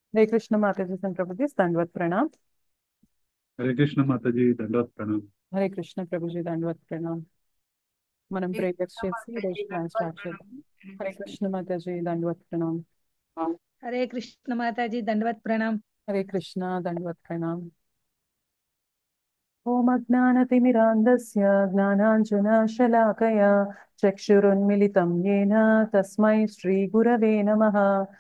हरे कृष्ण माता जी संत प्रभु जी दंडवत प्रणाम హరే కృష్ణ మాతాజీ దండవత్ ప్రణామ్ హరే కృష్ణ ప్రభు जी दंडवत प्रणाम మనం ప్రేయర్స్ చేసి ఈరోజు క్లాస్ స్టార్ట్ చేద్దాం హరే కృష్ణ మాతాజీ దండవత్ ప్రణాం హరే కృష్ణ మాతాజీ దండవత్ ప్రణామ్ హరే కృష్ణ దండవత్ ప్రణాం ఓం అజ్ఞానతిమిరాంధస్య జ్ఞానాంజనశలాకయా చక్షురున్మిలితం येन తస్మై శ్రీగురవే నమః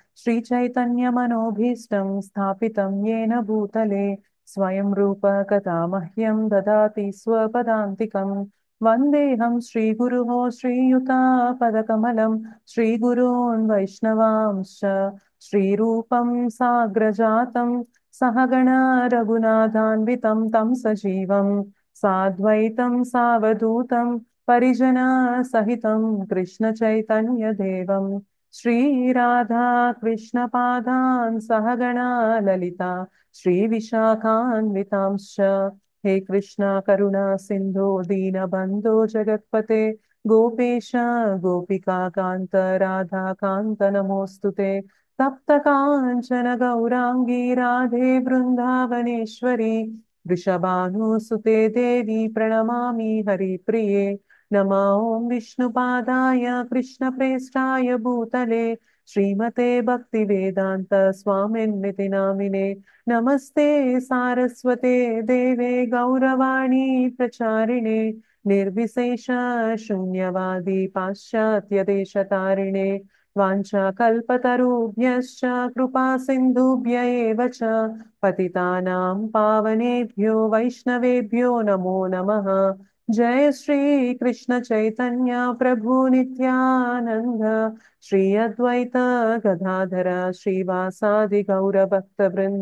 శ్రీచైతన్యమనోభీష్టం స్థాపితం येन భూతలే స్వయం రూప కథా మహ్యం దదాతి స్వపదాంతికం వందేహం శ్రీగురుः శ్రీయుతాపదకమలం శ్రీగురూన్ వైష్ణవాంశ్చ శ్రీరూపం సాగ్రజాతం सहगण रघुनाथान्वितं तं सजीवं साद्वैतं सावधूतं परिजनसहितं कृष्णचैतन्यदेवं श्रीराधा कृष्णपादान् सहगण ललिता श्रीविशाखान्वितांश्च हे कृष्ण करुणा सिन्धो दीनबन्धो जगत्पते गोपेश गोपिकान्त राधाकान्त नमोऽस्तु ते तप्तकाञ्चन गौराङ्गी राधे वृन्दावनेश्वरी वृषभानुसुते देवी प्रणमामि हरिप्रिये नमो ॐ विष्णुपादाय कृष्णप्रेष्ठाय भूतले श्रीमते भक्तिवेदान्त स्वामिन्निति नामिने नमस्ते सारस्वते देवे गौरवाणी प्रचारिणे निर्विशेष शून्यवादी पाश्चात्यदेशतारिणे वाञ्छाकल्पतरुभ्यश्च कृपा सिन्धुभ्य एव च पतितानां पावनेभ्यो वैष्णवेभ्यो नमो नमः जय श्री कृष्ण चैतन्य प्रभु नित्यानन्द श्री अद्वैत गदाधर श्रीवासादि गौरभक्तवृन्द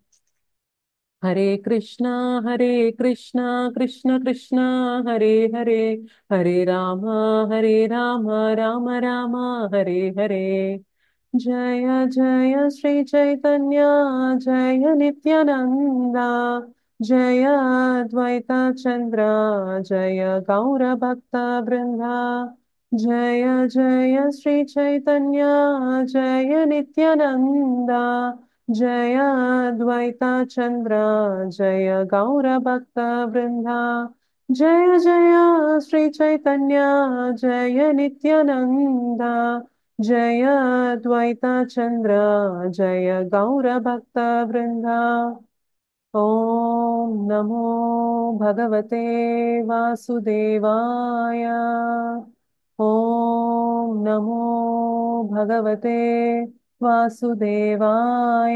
हरे कृष्णा हरे कृष्णा कृष्ण कृष्णा हरे हरे हरे राम हरे राम राम राम हरे हरे जय जय श्री चैतन्य जय नित्यानन्द जय अद्वैत चन्द्र जय गौरभक्तवृन्दा जय जय श्री चैतन्य जय नित्यानन्द जय अद्वैत चन्द्र जय गौरभक्तवृन्दा जय जय श्री चैतन्य जय नित्यानन्द जय अद्वैत चन्द्र जय गौरभक्तवृन्दा ॐ नमो भगवते वासुदेवाय ॐ नमो भगवते वासुदेवाय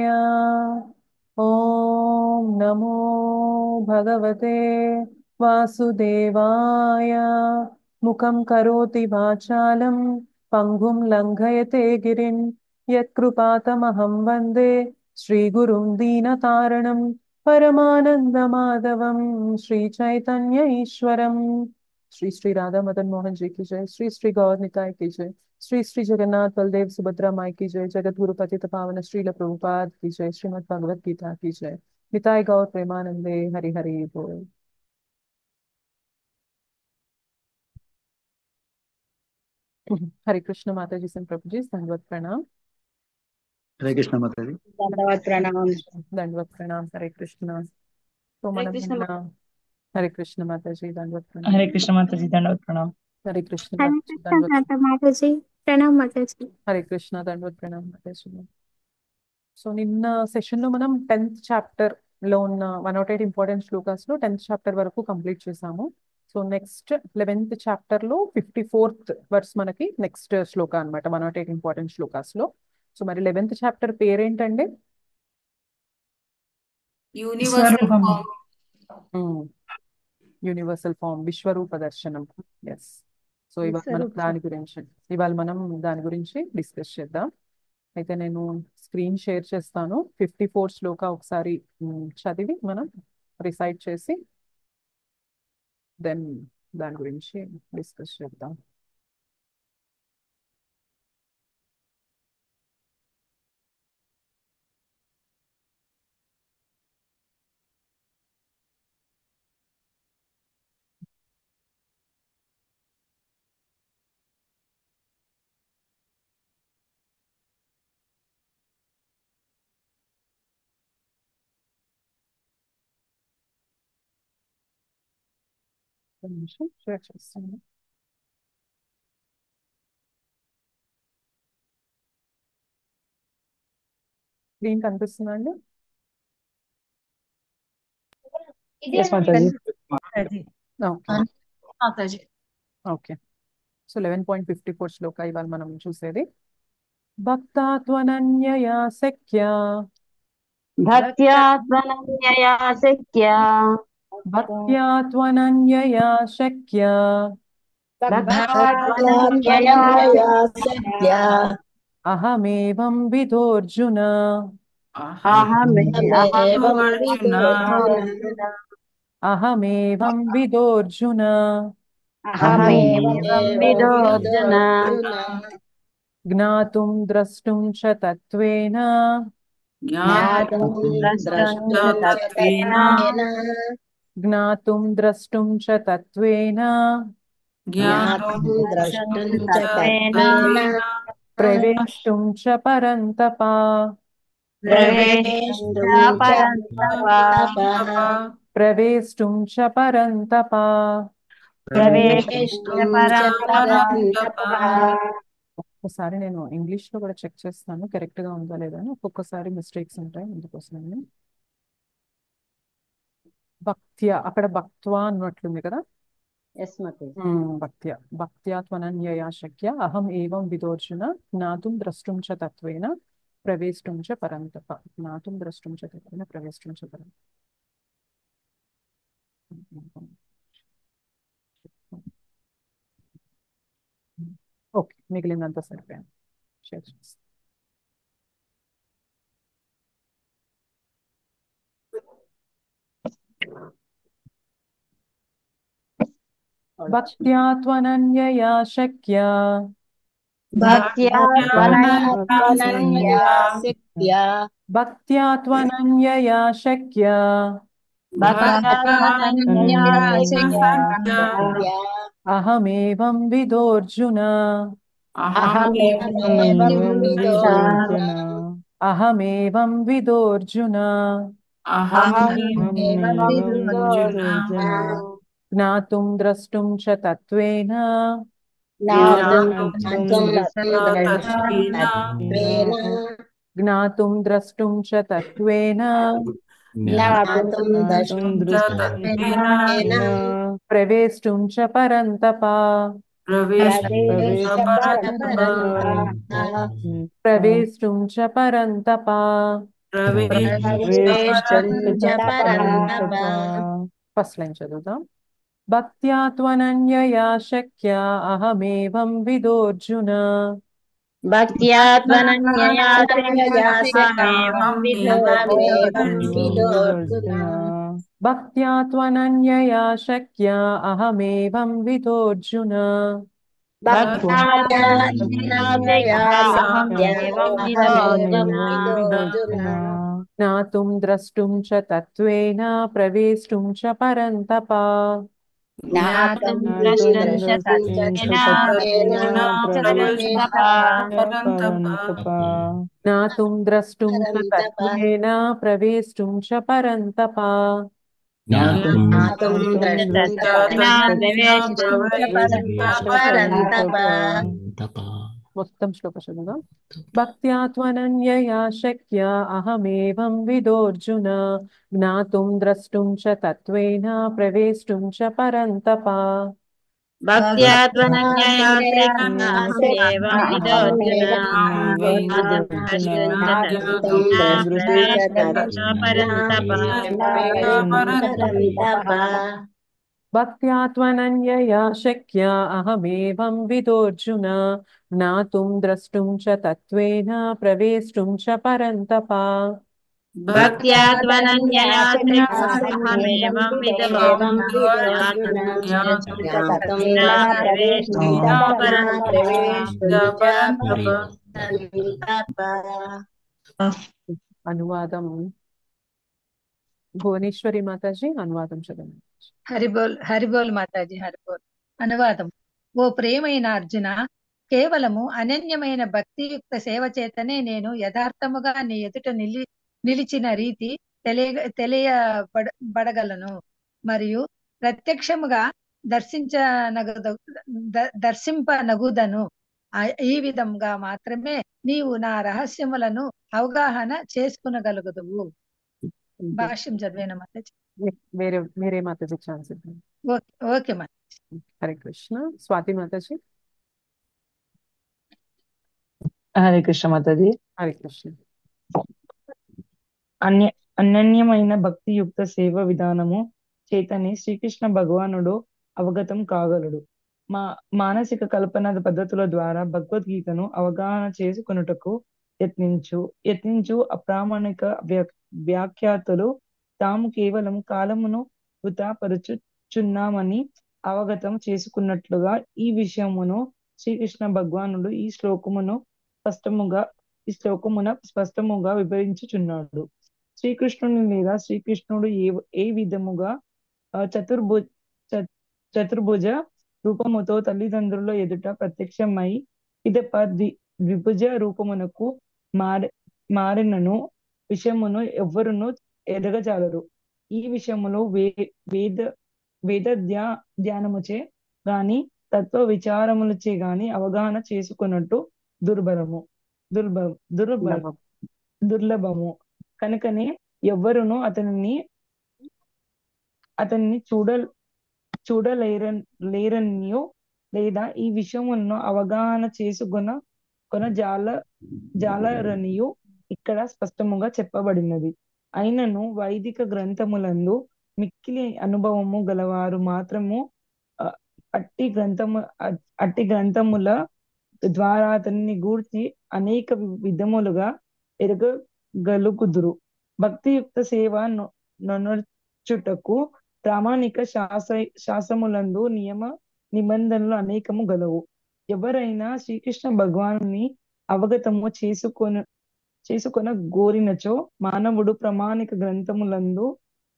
ॐ नमो भगवते वासुदेवाय मुखं करोति वाचालं पङ्गुं लङ्घयते गिरिं यत्कृपातमहं वन्दे श्रीगुरुं दीनतारणं परमानन्दमाधवं श्रीचैतन्य ईश्वरम् श्री श्री राधा मदन मोहन जी की जय श्री श्री गौर निताय की जय श्री श्री जगन्नाथ बलदेव सुभद्रा माई की जय जगत गुरु पति पावन श्रील प्रभुपाद की जय श्रीमद भगवत गीता की जय निताय गौर प्रेमानंदे हरि हरि बोल हरे कृष्ण माता जी सन प्रभु जी दंडवत प्रणाम హరే కృష్ణ మాతాజీ దండవత్ ప్రణామం दंडवत प्रणाम हरे कृष्ण तो हरे మనం कृष्ण నిన్న హరే కృష్ణ మాతాజీ దండవత్ ప్రణాम హరే కృష్ణ మాతాజీ దండవత్ ప్రణామ్ హరే కృష్ణ హరే మాతాజీ కృష్ణ దండవత్ మాత మాతాజీ ప్రణామ్ మాతాజీ హరే కృష్ణ దండవత్ ప్రణామ్ మాతాజీ సో నిన్న సెషన్ లో మనం టెన్త్ చాప్టర్ లో ఉన్న వన్ నాట్ ఎయిట్ ఇంపార్టెంట్ శ్లోకాస్ లో టెన్త్ చాప్టర్ వరకు కంప్లీట్ చేసాము సో నెక్స్ట్ లెవెన్త్ చాప్టర్ లో ఫిఫ్టీ ఫోర్త్ వర్స్ మనకి నెక్స్ట్ శ్లోక అనమాట వన్ నాట్ ఎయిట్ ఇంపార్టెంట్ శ్లోకాస్ లో సో మరి లెవెన్త్ చాప్టర్ పేరేంటండి యూనివర్సల్ స్వరూపం. ఫామ్ యూనివర్సల్ ఫామ్ విశ్వరూప దర్శనం ఎస్ సో ఇవాళ మనం విశ్వరూప. దాని గురించి ఇవాళ మనం దాని గురించి డిస్కస్ చేద్దాం అయితే నేను స్క్రీన్ షేర్ చేస్తాను ఫిఫ్టీ ఫోర్ శ్లోక ఒకసారి మ్, చదివి మనం రిసైట్ చేసి దెన్ దాని గురించి డిస్కస్ చేద్దాం ఒక్క నిమిషం షేర్ చేస్తాను స్క్రీన్ కనిపిస్తుందా అండి Yes, Mataji. Mataji okay Mataji okay so eleven point fifty four శ్లోక ఇవాళ మనం చూసేది భక్తాత్వనన్యయా శక్య భక్త్యా త్వనన్యయా శక్య భక్త్యాత్వనన్యయా శక్య భక్త్యాత్వనన్యయా శక్య అహమేవం విదోర్జున అహమే అహమేవం అర్జున అహమేవం విదోర్జున అహమేవం విదోర్జున జ్ఞాతుం ద్రష్టుం చ తత్వేన జ్ఞాతుం ద్రష్టం చ తత్వేన జ్ఞాతుం ద్రష్టుం చ తత్వేన జ్ఞాతుం ద్రష్టం చ తత్వేన ప్రవేష్టుం చ పరంతప ప్రవేశించ పరంతప ప్రవేష్టుం చ పరంతప ప్రవేశించ పరంతప ఒక్కసారి నేను ఇంగ్లీష్ లో కూడా చెక్ చేస్తాను కరెక్ట్ గా ఉందా లేదా అని ఒక్కొక్కసారి మిస్టేక్స్ ఉంటాయి అందుకోసం భక్త్య అక్కడ భక్త్వా అన్నట్లుంది కదా ఎస్ మాతాజీ మ్మ్, భక్త్య భక్త్యా త్వనన్యయా శక్య అహం ఏవం విదోర్జున జ్ఞాతుం ద్రష్టుం చ తత్వేన ప్రవేష్టుం చ పరంతప జ్ఞాతుం ద్రష్టుం చ తత్వేన ప్రవేష్టుం చ పరంతప ఓకే మిగిలిందంతా సరిపోయాను షేర్ చేస్తాను భక్త్యా త్వనన్యయా శక్య భక్త్యా త్వనన్యయా శక్య భక్త్యా త్వనన్యయా శక్య భక్త్యా త్వనన్యయా శక్య అహమేవం విదోర్జున అహమేవం విదోర్జున అహమేవం విదోర్జున అహమేవం విదోర్జున జ్ఞాతుం ద్రష్టుం చ తత్వేన జ్ఞాతుం ద్రష్టుం చ తత్వేన ప్రవేష్టుం చ పరంతప ప్రవేష్టుం చ పరంతప ఫస్ట్ లైన్ చదువుదాం భక్త్యా త్వనన్యయా శక్య అహమేవం విదోర్జున భక్త్యా త్వనన్యయా శక్యమేవం విదోర్జున భక్త్యా త్వనన్యయా శక్య అహమేవం విదోర్జున భక్త్యా త్వనన్యయా శక్యమేవం విదోర్జున జ్ఞాతుం ద్రష్టుం చ తత్వేన ప్రవేష్టుం చ పరంతప జ్ఞాతం ద్రష్టం చ తత్వేన ప్రవేశించ జ్ఞాతుం ద్రష్టుం చ తత్వేన ప్రవేష్టుం చ పరంతప జ్ఞాతం ద్రష్టం పరంతప మొత్తం శ్లోక చదువుదాం భక్త్యా త్వనన్యయా శక్య అహమేవం విదోర్జున జ్ఞాతుం ద్రష్టుం చ తత్వేన ప్రవేష్టుం చ పరంతప భక్త్యా త్వనన్యయా శక్యమేవం విదోర్జున జ్ఞాతం ద్రష్టం చ పరంతప భక్త్యా త్వనన్యయా శక్య అహమేవం విదోర్జున జ్ఞాతుం ద్రష్టుం చ తత్వేన ప్రవేష్టుం చ పరంతప భక్త్యా త్వనన్యయా శక్యమేవం విదోర్జున అనువాదం భువనేశ్వరి మాతాజీ అనువాదం చదవండి హరిబోల్ హరిబోల్ మాతాజీ హరిబోల్ అనువాదం ఓ ప్రియమైన అర్జున కేవలము అనన్యమైన భక్తియుక్త సేవ చేతనే నేను యథార్థముగా నీ ఎదుట నిలి నిలిచిన రీతి తెలియ తెలియబడ బడగలను మరియు ప్రత్యక్షముగా దర్శించనగదు ద- దర్శింపనగుదను ఆ- ఈ విధంగా మాత్రమే నీవు నా రహస్యములను అవగాహన చేసుకునగలుగుదువు భాష్యం చదివేనా మాతాజీ వేరే వేరే మాతాజీ ఛాన్స్ ఇద్దాం ఓకే ఓకే మా హరే కృష్ణ స్వాతి మాతాజీ హరే కృష్ణ మాతాజీ హరే కృష్ణ అన్య అనన్యమైన భక్తియుక్త సేవ విధానము చేతని శ్రీకృష్ణ భగవానుడు అవగతం కాగలడు మా మానసిక కల్పన పద్ధతుల ద్వారా భగవద్గీతను అవగాహన చేసుకొనుటకు యత్నించు యత్నించు అప్రామాణిక వ్య- వ్యాఖ్యాతులు తాము కేవలం కాలమును వృతాపరుచుచున్నామని అవగతం చేసుకున్నట్లుగా ఈ విషయమును శ్రీకృష్ణ భగవానుడు ఈ శ్లోకమును స్పష్టముగా ఈ శ్లోకమున స్పష్టముగా వివరించుచున్నాడు శ్రీకృష్ణుని లేదా శ్రీకృష్ణుడు ఏ ఏ విధముగా ఆ, చతుర్భుజ చ- చతుర్భుజ రూపముతో తల్లిదండ్రుల ఎదుట ప్రత్యక్షమై పిదప ద్వి ద్విభుజ రూపమునకు మారి మారినను విషయమును ఎవ్వరును ఎదగజాలరు ఈ విషయములో వే వేద వేద ధ్యా ధ్యానముచే గాని తత్వ విచారములచే గాని అవగాహన చేసుకున్నట్టు దుర్బలము దుర్బ దుర్బల లవం. దుర్లభము కనుకనే ఎవ్వరును అతనిని అతన్ని చూడ చూడలేర లేరనియో లేదా ఈ విషయమును అవగాహన చేసుకొన కొన జాల జాలరనియు ఇక్కడ స్పష్టముగా చెప్పబడినది అయినను వైదిక గ్రంథములందు మిక్కిలి అనుభవము గలవారు మాత్రము ఆ, అట్టి గ్రంథము అ- అట్టి గ్రంథముల ద్వారా అతన్ని గూర్చి అనేక వి- విధములుగా ఎరగగలుగుదురు భక్తియుక్త సేవ నొ- నొనర్చుటకు ప్రామాణిక శాస్త్ర శాస్త్రములందు నియమ నిబంధనలు అనేకము గలవు ఎవరైనా శ్రీకృష్ణ భగవానుని అవగతము చేసుకొన చేసుకొన గోరినచో మానవుడు ప్రామాణిక గ్రంథములందు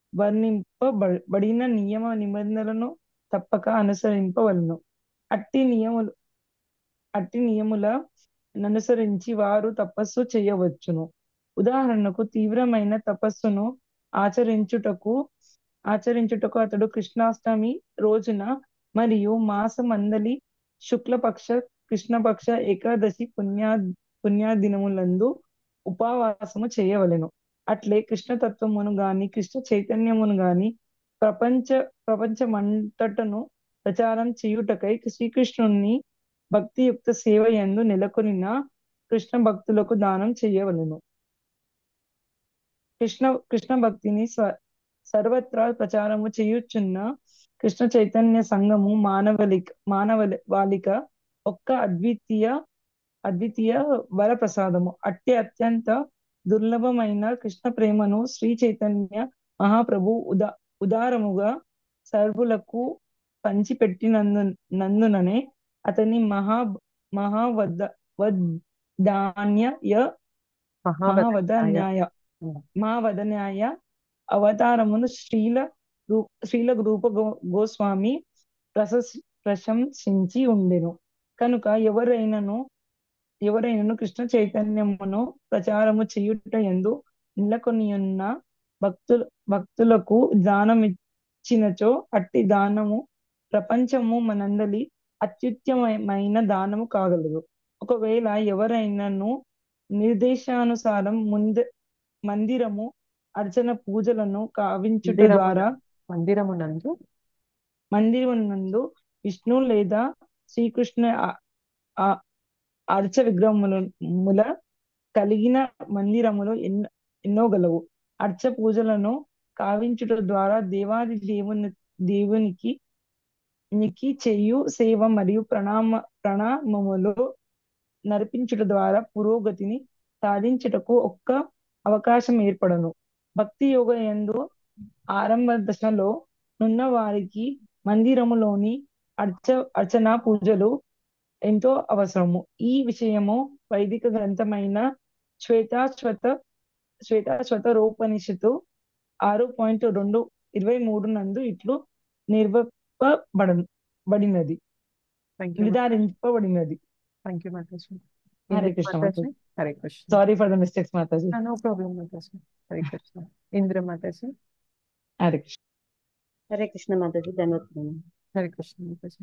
వర్ణింపబడిన నియమ నిబంధనలను తప్పక అనుసరింపవలను అట్టి నియములు అట్టి నియముల అనుసరించి వారు తపస్సు చేయవచ్చును ఉదాహరణకు తీవ్రమైన తపస్సును ఆచరించుటకు ఆచరించుటకు అతడు కృష్ణాష్టమి రోజున మరియు మాసమందలి శుక్లపక్ష కృష్ణపక్ష ఏకాదశి పుణ్యా పుణ్యాదినములందు ఉపవాసము చేయవలెను అట్లే కృష్ణతత్వమును గాని కృష్ణ చైతన్యమును గాని ప్రపంచ ప్రపంచమంతటను ప్రచారం చేయుటకై శ్రీకృష్ణుని భక్తియుక్త సేవ యందు నెలకొనిన కృష్ణ భక్తులకు దానం చేయవలెను కృష్ణ కృష్ణ భక్తిని స్వ సర్వత్రా ప్రచారము చేయుచున్న కృష్ణ చైతన్య సంఘము మానవలిక మానవలి వాలిక ఒక్క అద్వితీయ అద్వితీయ వరప్రసాదము అట్టి అత్యంత దుర్లభమైన కృష్ణ ప్రేమను శ్రీ చైతన్య మహాప్రభు ఉదా ఉదారముగా సర్వులకు పంచిపెట్టినందు నందుననే అతని మహా మహావద్ద వద్దాన్య మహావదన్యాయ మహావదన్యాయ అవతారమును శ్రీల రూ శ్రీల రూప గో- గోస్వామి ప్రశస్ ప్రశంసించి ఉండెను కనుక ఎవరైనను ఎవరైనను కృష్ణ చైతన్యమును ప్రచారము చేయుట ఎందు నెలకొనియున్న భక్తుల భక్తులకు దానమిచ్చినచో అట్టి దానము ప్రపంచము మనందలి అత్యుత్తమమైన దానము కాగలదు ఒకవేళ ఎవరైనాను నిర్దేశానుసారం ముంద మందిరము అర్చన పూజలను కావించుట మందిరము ద్వారా మందిరమునందు మందిరమునందు విష్ణు లేదా శ్రీకృష్ణ ఆ- ఆ- అర్చ విగ్రహముల కలిగిన మందిరములు ఎన్నో ఎన్నో గలవు అర్చ పూజలను కావించుట ద్వారా దేవాది దేవుని దేవునికి నికి చేయు సేవ మరియు ప్రణామ ప్రణామములు నడిపించుట ద్వారా పురోగతిని సాధించుటకు ఒక్క అవకాశం ఏర్పడను భక్తి యోగ యందు ఆరంభ దశలో నున్న వారికి మందిరములోని అర్చ అర్చన పూజలు ఎంతో అవసరము ఈ విషయము వైదిక గ్రంథమైన శ్వేతాశ్వత శ్వేతాశ్వత రూపనిషత్తు ఆరు పాయింట్ రెండు ఇరవై మూడు నందు ఇట్లు నిర్వపబడ బడినది థ్యాంక్ యూ నిర్ధారింపబడినది thank you Mataji Hare Indra Krishna Mataji Mataji Hare Krishna sorry for the mistakes Mataji no problem Mataji Hare Krishna Indra Mataji Hare Krishna Hare Krishna Mataji ధన్యవాదాలు హరే కృష్ణ మాతాజీ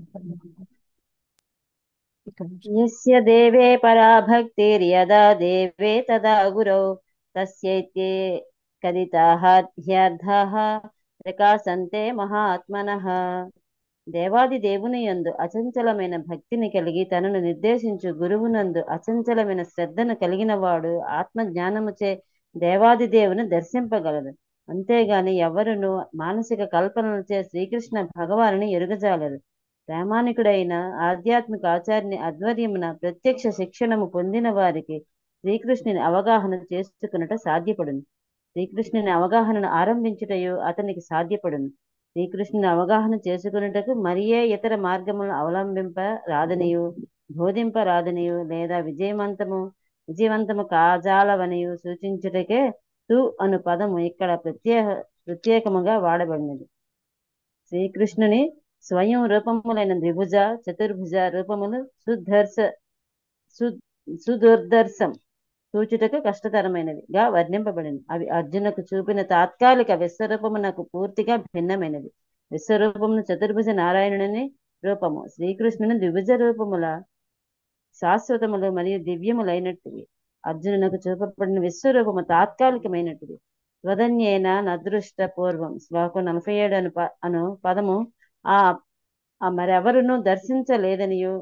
ఇక్కడ నుంచి. यस्य देवे परा भक्तिर्यदा देवे तदा गुरौ तस्यैते कदिताः ह्यर्थाः ప్రకాశంతే మహాత్మనః దేవాది దేవుని యందు అచంచలమైన భక్తిని కలిగి తనను నిర్దేశించు గురువునందు అచంచలమైన శ్రద్ధను కలిగిన వాడు ఆత్మ జ్ఞానముచే దేవాది దేవుని దర్శింపగలడు అంతేగాని ఎవరును మానసిక కల్పనలచే శ్రీకృష్ణ భగవానుని ఎరుగజాలరు ప్రామాణికుడైన ఆధ్యాత్మిక ఆచార్యుని ఆధ్వర్యమున ప్రత్యక్ష శిక్షణము పొందిన వారికి శ్రీకృష్ణుని అవగాహన చేసుకున్నట సాధ్యపడును శ్రీకృష్ణుని అవగాహనను ఆరంభించుటయు అతనికి సాధ్యపడును శ్రీకృష్ణుని అవగాహన చేసుకున్నటకు మరియే ఇతర మార్గములను అవలంబింప రాదనియు బోధింప రాదనియు లేదా విజయవంతము విజయవంతము కాజాలవనియు సూచించుటకే తు అను పదము ఇక్కడ ప్రత్యేక ప్రత్యేకముగా వాడబడినది శ్రీకృష్ణుని స్వయం రూపములైన ద్విభుజ చతుర్భుజ రూపములు సుదర్శ సు సుదుర్దర్శం సూచుటకు కష్టతరమైనవిగా వర్ణింపబడింది అవి అర్జునకు చూపిన తాత్కాలిక విశ్వరూపమునకు పూర్తిగా భిన్నమైనది విశ్వరూపమును చతుర్భుజ నారాయణుని రూపము శ్రీకృష్ణుని ద్విభుజ రూపముల శాశ్వతములు మరియు దివ్యములైనట్టువి అర్జునునకు చూపబడిన విశ్వరూపము తాత్కాలికమైనట్టుది స్వధన్యేన నదృష్ట పూర్వం శ్లోకం నలభై ఏడు అను ప- అను పదము ఆ ఆ మరెవరును దర్శించలేదనియు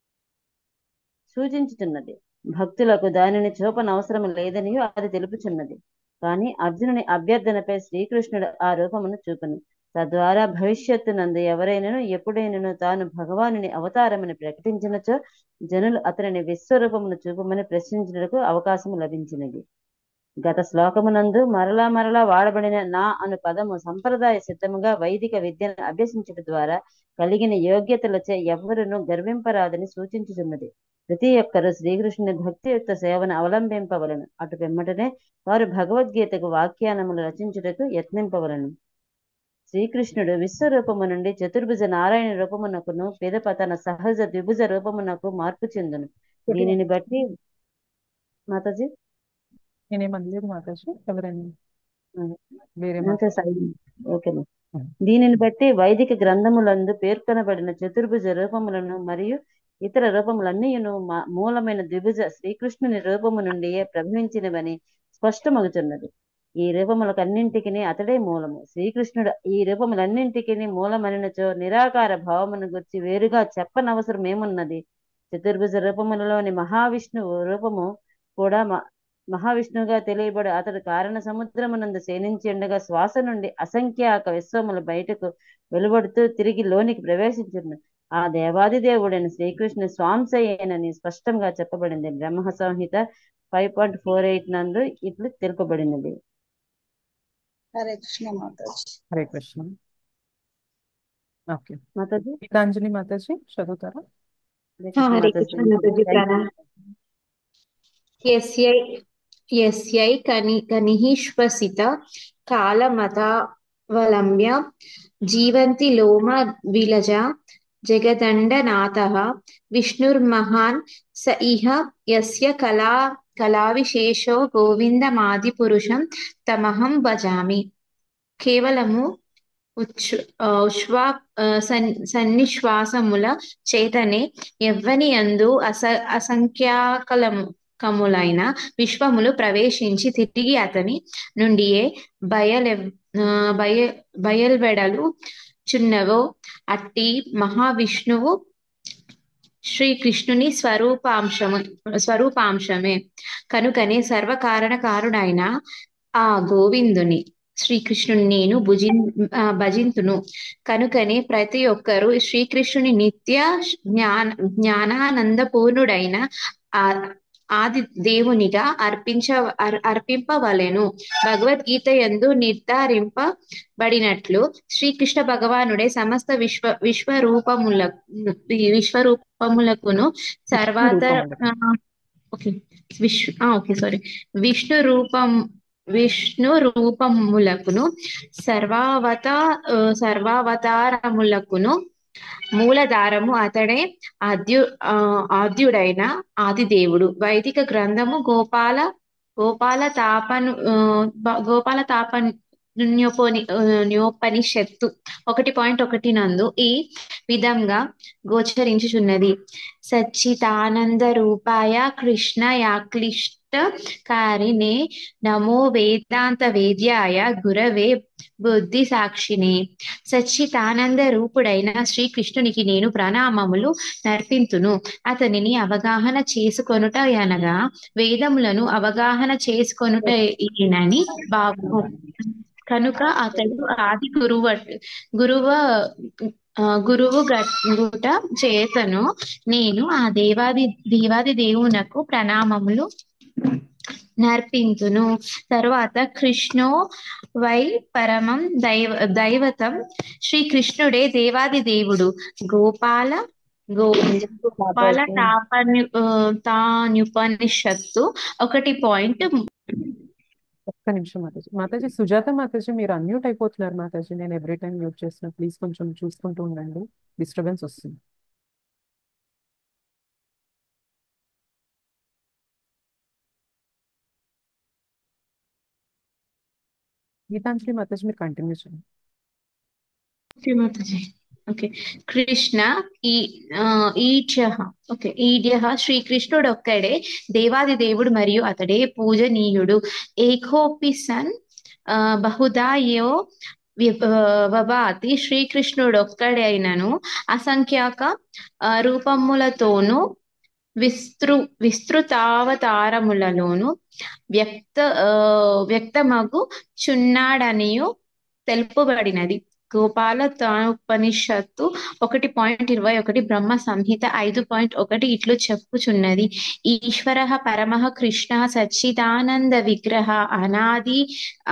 సూచించుతున్నది భక్తులకు దానిని చూపనవసరం లేదనియు అది తెలుపుచున్నది కానీ అర్జునుని అభ్యర్థనపై శ్రీకృష్ణుడు ఆ రూపమును చూపను తద్వారా భవిష్యత్తునందు ఎవరైనను ఎప్పుడైనను తాను భగవానుని అవతారమని ప్రకటించినచో జనులు అతనిని విశ్వరూపమును చూపమని ప్రశ్నించుటకు అవకాశం లభించినది గత శ్లోకమునందు మరలా మరలా వాడబడిన నా అను పదము సంప్రదాయ సిద్ధముగా వైదిక విద్యను అభ్యసించుట ద్వారా కలిగిన యోగ్యతలచే ఎవ్వరును గర్వింపరాదని సూచించుచున్నది ప్రతి ఒక్కరూ శ్రీకృష్ణుని భక్తియుక్త సేవను అవలంబింపవలను అటు వెమ్మటనే వారు భగవద్గీతకు వాఖ్యానములు రచించుటకు యత్నింపవలను శ్రీకృష్ణుడు విశ్వరూపము నుండి చతుర్భుజ నారాయణ రూపమునకును పిదప తన సహజ ద్విభుజ రూపమునకు మార్పు చెందును దీనిని బట్టి మాతాజీ నేనేం అనలేదు మాతాజీ ఎవరైనా ఉమ్. వేరే అంతే మాతాజీ సాయి. ఓకే మా. ఉమ్. దీనిని బట్టి వైదిక గ్రంథములందు పేర్కొనబడిన చతుర్భుజ రూపములను మరియు ఇతర రూపములన్నీయును మా- మూలమైన ద్విభుజ శ్రీకృష్ణుని రూపము నుండియే ప్రభవించినవని స్పష్టమగుచున్నది ఈ రూపములకన్నింటికి అతడే మూలము శ్రీకృష్ణుడు ఈ రూపములన్నింటికి మూలమనినచో నిరాకార భావమును గురించి వేరుగా చెప్పనవసరం ఏమున్నది చతుర్భుజ రూపములలోని మహావిష్ణువు రూపము కూడా మ- మహావిష్ణువుగా తెలియబడు అతడు కారణ సముద్రమునందు శయనించి ఉండగా శ్వాస నుండి అసంఖ్యాక విశ్వములు బయటకు వెలువడుతూ తిరిగి లోనికి ప్రవేశించును ఆ దేవాది దేవుడైన శ్రీకృష్ణ స్వాంశయేనని స్పష్టంగా చెప్పబడింది Brahma Samhita five point four eight నందు ఇట్లు తెలుపబడినది హరే కృష్ణ మాతాజీ హరే కృష్ణ ఓకే మాతాజీ గీతాంజలి మాతాజీ చదువుతారా హరే కృష్ణ మాతాజీ ప్రణామ్ యస్యై యస్యై కని కనిః శ్వసిత కాలమతావలంబ్య జీవంతి లోమ విలజ జగదండనాథः విష్ణుర్మహాన్ స ఇహ యస్య కళా కళావిశేషో గోవిందమాదిపురుషం తమహం భజామి కేవలము ఉచ్ఛ్ ఆ, ఉచ్ఛ్వా ఆ, సన్ సన్నిశ్వాసముల చేతనే ఎవ్వని యందు అస అసంఖ్యాకలము కములైన విశ్వములు ప్రవేశించి తిరిగి అతని నుండియే బయలెవ్ ఆ, బయ బయల్వెడలు చున్నవో అట్టి మహావిష్ణువు శ్రీకృష్ణుని స్వరూపాంశము స్వరూపాంశమే కనుకనే సర్వకారణకారుడైన ఆ గోవిందుని శ్రీకృష్ణుని నేను భుజిన్ ఆ, భజింతును కనుకనే ప్రతి ఒక్కరూ శ్రీకృష్ణుని నిత్య జ్ఞాన జ్ఞానానందపూర్ణుడైన ఆ ఆది దేవునిగా అర్పించ అర్- అర్పింపవలెను భగవద్గీత యందు నిర్ధారింపబడినట్లు శ్రీకృష్ణ భగవానుడే సమస్త విశ్వ విశ్వరూపముల విశ్వరూపములకును సర్వాతర రూపములకు. ఆ, ఓకే విశ్వ ఆ, ఓకే సారీ విష్ణు రూపం విష్ణు రూపములకును సర్వావత ఆ, సర్వావతారములకును మూలధారము అతడే ఆద్యు ఆ, ఆద్యుడైన ఆదిదేవుడు వైదిక గ్రంథము గోపాల గోపాల తాపను ఆ, బ- గోపాల తాపన్ న్యోపోని న్యోపనిషత్తు ఒకటి పాయింట్ ఒకటి నందు ఈ విధంగా గోచరించుచున్నది సచ్చిదానంద రూపాయ కృష్ణయా క్లిష్ట కారిణే నమో వేదాంత వేద్యాయ గురవే బుద్ధి సాక్షిని సచ్చిదానంద రూపుడైన శ్రీకృష్ణునికి నేను ప్రణామములు నర్పింతును అతనిని అవగాహన చేసుకొనుట అనగా వేదములను అవగాహన చేసుకొనుట ఈయనని బాబు కనుక అతడు ఆది గురువ గురువ ఆ, గురువు గట్ట చేతను నేను ఆ దేవాది దేవాది దేవునకు ప్రణామములు నర్పింతును తరువాత కృష్ణో వై పరమం దైవ దైవతం శ్రీకృష్ణుడే దేవాది దేవుడు గోపాల గో గోపాల తాపన్యు ఆ, తాన్యుపనిషత్తు ఒకటి పాయింట్ ఒక్క నిమిషం మాతాజీ మాతాజీ సుజాత మాతాజీ మీరు అన్మ్యూట్ అయిపోతున్నారు మాతాజీ నేను ఎవ్రీ టైం మ్యూట్ చేస్తున్నా ప్లీజ్ కొంచెం చూసుకుంటూ ఉండండి డిస్టర్బెన్స్ వస్తుంది గీతాంజలి మాతాజీ మీరు కంటిన్యూ చేయండి శ్రీమాతాజీ ఓకే కృష్ణ ఈ ఆ, ఈడ్యః ఓకే ఈడ్యః శ్రీకృష్ణుడు ఒక్కడే దేవాది దేవుడు మరియు అతడే పూజనీయుడు ఏకోపి సన్ ఆ, బహుదా యో వి- వవాతి శ్రీకృష్ణుడు ఒక్కడే అయినను అసంఖ్యాక ఆ, రూపములతోనూ విస్తృ విస్తృతావతారములలోను వ్యక్త ఆ, వ్యక్తమగు చున్నాడనియు తెలుపబడినది గోపాల ఉపనిషత్తు ఒకటి పాయింట్ ఇరవై ఒకటి బ్రహ్మ సంహిత ఐదు పాయింట్ ఒకటి ఇట్లు చెప్పుచున్నది ఈశ్వర పరమః కృష్ణ సచ్చిదానంద విగ్రహ అనాది ఆ,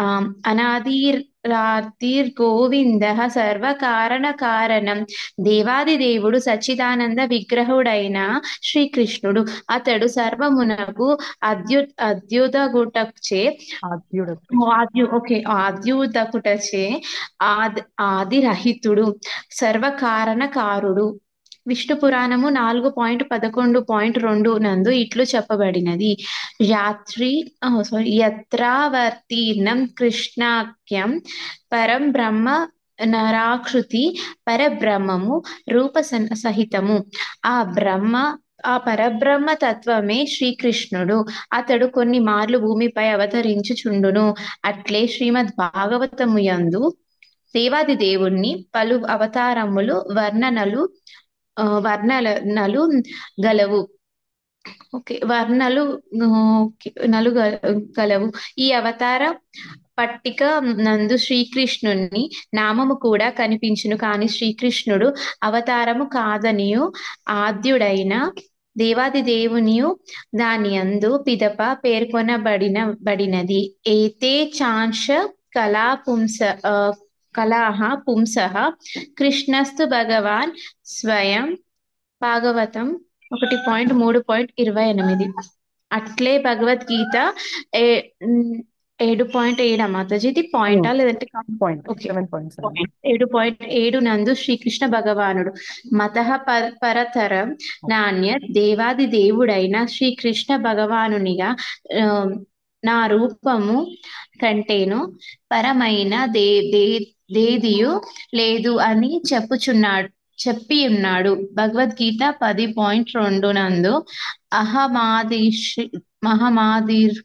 అనాదిరాతిర్గోవింద సర్వకారణ కారణం దేవాది దేవుడు సచ్చిదానంద విగ్రహుడైన శ్రీకృష్ణుడు అతడు సర్వమునకు అద్యు అద్యుతగుటచే ఆద్యుడు ఆద్యు ఓకే ఆద్యుదకుటచే ఆది ఆదిరహితుడు సర్వకారణకారుడు విష్ణు పురాణము నాలుగు పాయింట్ పదకొండు పాయింట్ రెండు నందు ఇట్లు చెప్పబడినది యాత్రి సారీ యత్రావర్తీర్ణం కృష్ణాఖ్యం పరం బ్రహ్మ నరాకృతి పరబ్రహ్మము రూప సన్- సహితము ఆ బ్రహ్మ ఆ పరబ్రహ్మ తత్వమే శ్రీకృష్ణుడు అతడు కొన్ని మార్లు భూమిపై అవతరించుచుండును అట్లే శ్రీమద్ భాగవతము యందు దేవాది దేవుణ్ణి పలు అవతారములు వర్ణనలు ఆ, వర్ణనలు గలవు ఓకే వర్ణలు ఓకే, నలు గల- గలవు ఈ అవతార పట్టిక నందు శ్రీకృష్ణుని నామము కూడా కనిపించును కాని శ్రీకృష్ణుడు అవతారము కాదనియు ఆద్యుడైన దేవాది దేవునియు దాని అందు పిదప పేర్కొనబడిన బడినది ఏతే చాంశ కళా పుంస ఆ, కళాః పుంసః కృష్ణస్తు భగవాన్ స్వయం భాగవతం ఒకటి పాయింట్ మూడు పాయింట్ ఇరవై ఎనిమిది అట్లే భగవద్గీత ఏ ఉమ్, ఏడు పాయింట్ ఏడు మాతాజీ ఇది పాయింటా లేదంటే point okay seven point seven point ఏడు పాయింట్ ఏడు నందు శ్రీకృష్ణ భగవానుడు మతః ప- పరతరం నాణ్య దేవాది దేవుడైన శ్రీకృష్ణ భగవానునిగా ఆ, నా రూపము కంటేను పరమైన దే దే దేదియు లేదు అని చెప్పుచున్నాడు చెప్పి ఉన్నాడు భగవద్గీత పది పాయింట్ రెండు నందు అహమాదిష్ మహమాదిర్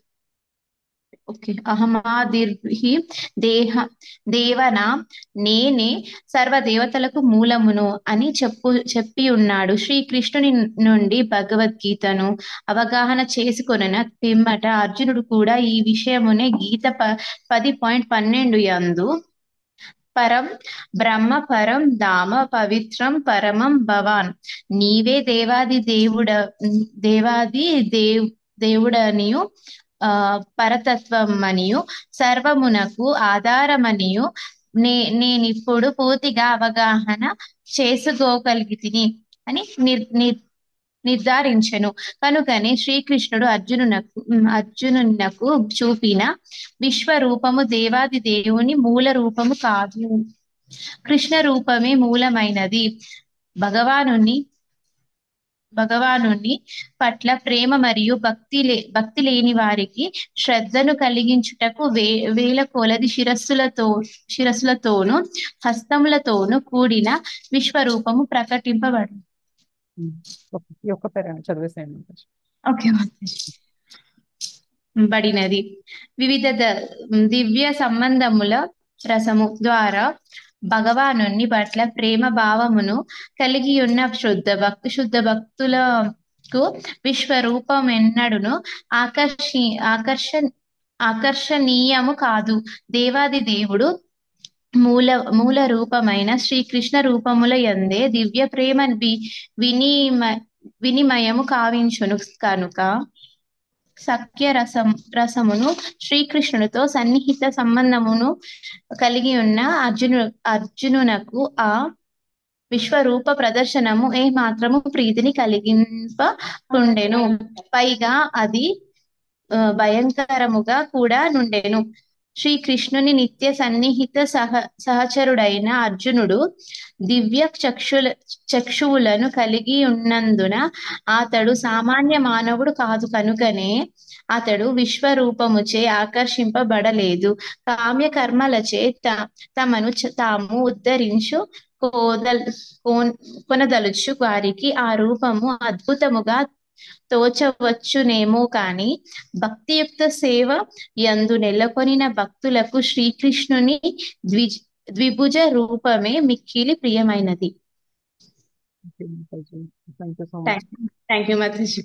ఓకే అహమాదిర్హి దేహ దేవన నేనే సర్వ దేవతలకు మూలమును అని చెప్పు చెప్పి ఉన్నాడు శ్రీకృష్ణుని నుండి భగవద్గీతను అవగాహన చేసుకొనిన పిమ్మట అర్జునుడు కూడా ఈ విషయమునే గీత ప పది పాయింట్ పన్నెండు యందు పరం బ్రహ్మ పరం ధామ పవిత్రం పరమం భవాన్ నీవే దేవాది దేవుడ దేవాది దేవ్ దేవుడనియు ఆ పరతత్వమనియు సర్వమునకు ఆధారమనియు నే నేనిప్పుడు పూర్తిగా అవగాహన చేసుకోగలిగితిని అని నిర్ నిర్ నిర్ధారించెను కనుకనే శ్రీకృష్ణుడు అర్జునునకు అర్జునునకు చూపిన విశ్వరూపము దేవాది దేవుని మూల రూపము కాదు కృష్ణ రూపమే మూలమైనది భగవానుని భగవానుని పట్ల ప్రేమ మరియు భక్తి లే భక్తి లేని వారికి శ్రద్ధను కలిగించుటకు వే వేల కొలది శిరస్సులతో శిరస్సులతోనూ హస్తములతోనూ కూడిన విశ్వరూపము ప్రకటింపబడు ఓకే. ఈ ఒక్క పేరు చదివేసేయండి మాతాజీ. ఓకే మాతాజీ. బడినది వివిధ ద- దివ్య సంబంధముల రసము ద్వారా భగవానుని పట్ల ప్రేమ భావమును కలిగి ఉన్న శుద్ధ భక్తు శుద్ధ భక్తులకు విశ్వరూపమెన్నడును ఆకర్షి ఆకర్ష ఆకర్షణీయము కాదు దేవాది దేవుడు మూల మూల రూపమైన శ్రీకృష్ణ రూపముల యందే దివ్య ప్రేమ వి వినిమ వినిమయము కావించును కనుక సఖ్య రసం రసమును శ్రీకృష్ణునితో సన్నిహిత సంబంధమును కలిగి ఉన్న అర్జును అర్జునునకు ఆ విశ్వరూప ప్రదర్శనము ఏ మాత్రము ప్రీతిని కలిగింపకుండెను పైగా అది ఆ, భయంకరముగా కూడా నుండెను శ్రీకృష్ణుని నిత్య సన్నిహిత సహ సహచరుడైన అర్జునుడు దివ్య చక్షుల చక్షువులను కలిగి ఉన్నందున అతడు సామాన్య మానవుడు కాదు కనుకనే అతడు విశ్వరూపముచే ఆకర్షింపబడలేదు కామ్య కర్మలచే త- తమను చ- తాము ఉద్ధరించు కోదల్ కోన్- కొనదలుచు వారికి ఆ రూపము అద్భుతముగా తోచవచ్చునేమో కాని భక్తియుక్త సేవ యందు నెలకొనిన భక్తులకు శ్రీకృష్ణుని ద్విజ్ ద్విభుజ రూపమే మిక్కిలి ప్రియమైనది okay Mataji. Thank you so much thank thank you Mataji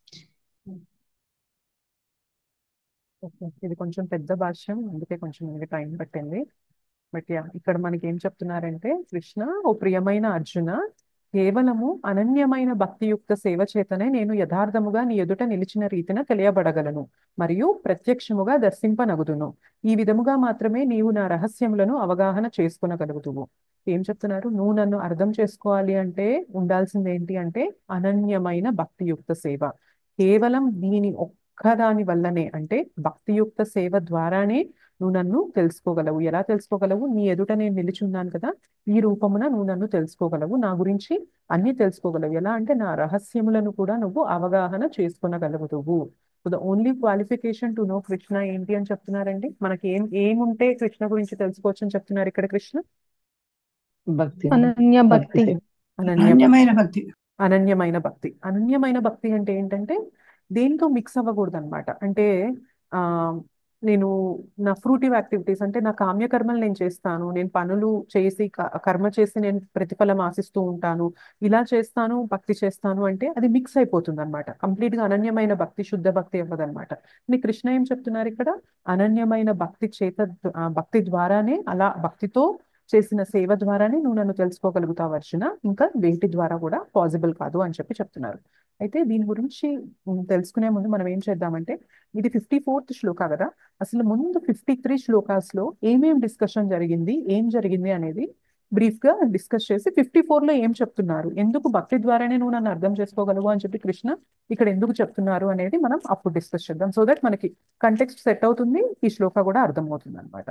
okay ఇది కొంచెం పెద్ద భాష్యం అందుకే కొంచెం మనకి టైం పట్టింది బట్ యా ఇక్కడ మనకి ఏం చెప్తున్నారంటే కృష్ణ ఓ ప్రియమైన అర్జున కేవలము అనన్యమైన భక్తియుక్త సేవ చేతనే నేను యథార్థముగా నీ ఎదుట నిలిచిన రీతిన తెలియబడగలను మరియు ప్రత్యక్షముగా దర్శింపనగుదును ఈ విధముగా మాత్రమే నీవు నా రహస్యములను అవగాహన చేసుకొనగలుగుతువు ఏం చెప్తున్నారు నువ్వు నన్ను అర్థం చేసుకోవాలి అంటే ఉండాల్సింది ఏంటి అంటే అనన్యమైన భక్తియుక్త సేవ కేవలం దీని ఒక్కదాని వల్లనే అంటే భక్తియుక్త సేవ ద్వారానే నువ్వు నన్ను తెలుసుకోగలవు ఎలా తెలుసుకోగలవు నీ ఎదుట నేను నిలిచున్నాను కదా ఈ రూపమున నువ్వు నన్ను తెలుసుకోగలవు నా గురించి అన్ని తెలుసుకోగలవు ఎలా అంటే నా రహస్యములను కూడా నువ్వు అవగాహన చేసుకొనగలుగుతావు the only qualification to know Krishna ఏంటి అని చెప్తున్నారండి మనకి ఏం ఏముంటే కృష్ణ గురించి తెలుసుకోవచ్చు అని చెప్తున్నారు ఇక్కడ కృష్ణ భక్తి అనన్య భక్తి అనన్య అనన్యమైన భక్తి అనన్యమైన భక్తి అనన్యమైన భక్తి అంటే ఏంటంటే దేంతో మిక్స్ అవ్వకూడదు అనమాట అంటే ఆ నేను నా ఫ్రూటివ్ యాక్టివిటీస్ అంటే నా కామ్యకర్మలు నేను చేస్తాను నేను పనులు చేసి క- కర్మ చేసి నేను ప్రతిఫలం ఆశిస్తూ ఉంటాను ఇలా చేస్తాను భక్తి చేస్తాను అంటే అది మిక్స్ అయిపోతుంది అనమాట కంప్లీట్ గా అనన్యమైన భక్తి శుద్ధ భక్తి అవ్వదన్నమాట మీ కృష్ణ ఏం చెప్తున్నారు ఇక్కడ అనన్యమైన భక్తి చేత ఆ, భక్తి ద్వారానే అలా భక్తితో చేసిన సేవ ద్వారానే నువ్వు నన్ను తెలుసుకోగలుగుతావు అర్జున ఇంకా వేటి ద్వారా కూడా పాసిబుల్ కాదు అని చెప్పి చెప్తున్నారు అయితే దీని గురించి ఉమ్, తెలుసుకునే ముందు మనం ఏం చేద్దామంటే ఇది ఫిఫ్టీ ఫోర్త్ శ్లోక కదా అసలు ముందు ఫిఫ్టీ త్రీ శ్లోకాస్ లో ఏమేం డిస్కషన్ జరిగింది ఏం జరిగింది అనేది బ్రీఫ్ గా డిస్కస్ చేసి ఫిఫ్టీ ఫోర్ లో ఏం చెప్తున్నారు ఎందుకు భక్తి ద్వారానే నువ్వు నన్ను అర్థం చేసుకోగలవు అని చెప్పి కృష్ణ ఇక్కడ ఎందుకు చెప్తున్నారు అనేది మనం అప్పుడు డిస్కస్ చేద్దాం సో దట్ మనకి కంటెక్స్ట్ సెట్ అవుతుంది ఈ శ్లోక కూడా అర్థమవుతుంది అనమాట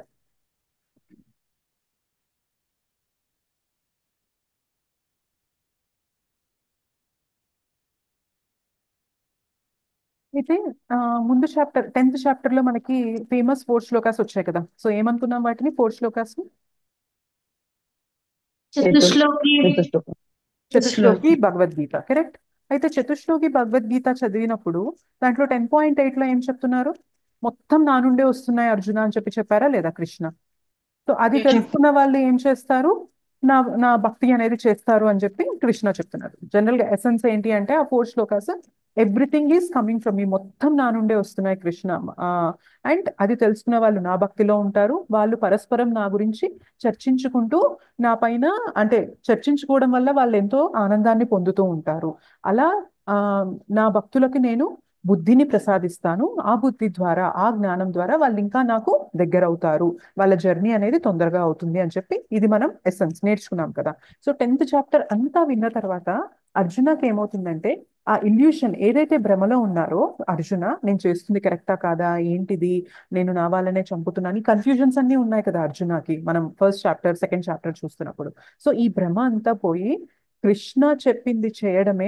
అయితే ఆ, ముందు చాప్టర్ టెన్త్ చాప్టర్ లో మనకి ఫేమస్ ఫోర్ శ్లోకాస్ వచ్చాయి కదా సో ఏమనుకున్నాం వాటిని ఫోర్ శ్లోకాస్ చతుశ్లోకి చతుశ్లోకం చతుశ్లోకి భగవద్గీత కరెక్ట్ అయితే చతుశ్లోకి భగవద్గీత చదివినప్పుడు దాంట్లో టెన్ పాయింట్ ఎయిట్ లో ఏం చెప్తున్నారు మొత్తం నా నుండే వస్తున్నాయి అర్జున అని చెప్పి చెప్పారా లేదా కృష్ణ సో అది తెలుసుకున్న వాళ్ళు ఏం చేస్తారు నా నా భక్తి అనేది చేస్తారు అని చెప్పి కృష్ణ చెప్తున్నారు జనరల్ గా ఎసెన్స్ ఏంటి అంటే ఆ ఫోర్ శ్లోకాస్ ఎవ్రీథింగ్ ఈజ్ కమింగ్ ఫ్రమ్ మీ మొత్తం నా నుండే వస్తున్నాయి కృష్ణ అండ్ అది తెలుసుకున్న వాళ్ళు నా భక్తిలో ఉంటారు వాళ్ళు పరస్పరం నా గురించి చర్చించుకుంటూ నా పైన అంటే చర్చించుకోవడం వల్ల వాళ్ళు ఎంతో ఆనందాన్ని పొందుతూ ఉంటారు అలా ఆ, నా భక్తులకి నేను బుద్ధిని ప్రసాదిస్తాను ఆ బుద్ధి ద్వారా ఆ జ్ఞానం ద్వారా వాళ్ళు ఇంకా నాకు దగ్గర అవుతారు వాళ్ళ జర్నీ అనేది తొందరగా అవుతుంది అని చెప్పి ఇది మనం ఎసెన్స్ నేర్చుకున్నాం కదా సో టెన్త్ చాప్టర్ అంతా విన్న తర్వాత అర్జునకి ఏమవుతుందంటే ఆ ఇల్యూషన్ ఏదైతే భ్రమలో ఉన్నారో అర్జున నేను చేస్తుంది కరెక్టా కాదా ఏంటిది నేను నా వాళ్ళనే చంపుతున్నాను కన్ఫ్యూజన్స్ అన్ని ఉన్నాయి కదా అర్జునకి మనం ఫస్ట్ చాప్టర్ సెకండ్ చాప్టర్ చూస్తున్నప్పుడు సో ఈ భ్రమ అంతా పోయి కృష్ణ చెప్పింది చేయడమే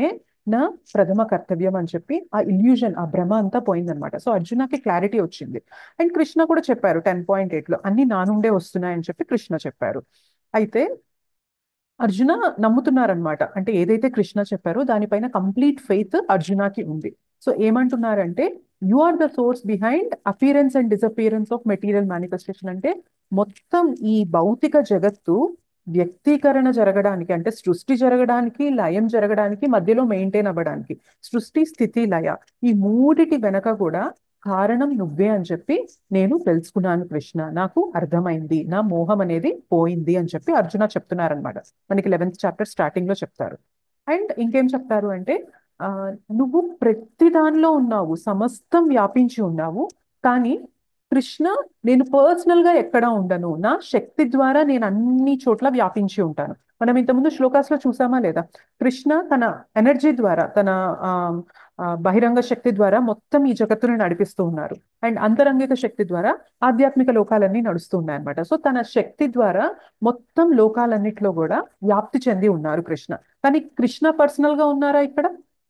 నా ప్రథమ కర్తవ్యం అని చెప్పి ఆ ఇల్యూజన్ ఆ భ్రమ అంతా పోయిందనమాట సో అర్జునకి క్లారిటీ వచ్చింది అండ్ కృష్ణ కూడా చెప్పారు టెన్ పాయింట్ ఎయిట్లో అన్ని నా నుండే వస్తున్నాయని చెప్పి కృష్ణ చెప్పారు అయితే అర్జున నమ్ముతున్నారనమాట అంటే ఏదైతే కృష్ణ చెప్పారో దానిపైన కంప్లీట్ ఫెయిత్ అర్జునకి ఉంది సో ఏమంటున్నారంటే you are the source behind appearance and disappearance of material manifestation అంటే మొత్తం ఈ భౌతిక జగత్తు వ్యక్తీకరణ జరగడానికి అంటే సృష్టి జరగడానికి లయం జరగడానికి మధ్యలో మెయింటైన్ అవ్వడానికి సృష్టి స్థితి లయ ఈ మూడిటి వెనక కూడా కారణం నువ్వే అని చెప్పి నేను తెలుసుకున్నాను కృష్ణ నాకు అర్థమైంది నా మోహం అనేది పోయింది అని చెప్పి అర్జున చెప్తున్నారనమాట మనకి లెవెన్త్ చాప్టర్ స్టార్టింగ్ లో చెప్తారు అండ్ ఇంకేం చెప్తారు అంటే ఆ, నువ్వు ప్రతి దానిలో ఉన్నావు సమస్తం వ్యాపించి ఉన్నావు కానీ కృష్ణ నేను పర్సనల్ గా ఎక్కడా ఉండను నా శక్తి ద్వారా నేను అన్ని చోట్ల వ్యాపించి ఉంటాను మనం ఇంతకుముందు శ్లోకాస్ లో చూసామా లేదా కృష్ణ తన ఎనర్జీ ద్వారా తన ఆ, ఆ, బహిరంగ శక్తి ద్వారా మొత్తం ఈ జగత్తుని నడిపిస్తూ ఉన్నారు అండ్ అంతరంగిక శక్తి ద్వారా ఆధ్యాత్మిక లోకాలన్నీ నడుస్తూ ఉన్నాయి అనమాట సో తన శక్తి ద్వారా మొత్తం లోకాలన్నిట్లో కూడా వ్యాప్తి చెంది ఉన్నారు కృష్ణ కానీ కృష్ణ పర్సనల్ గా ఉన్నారా ఇక్కడ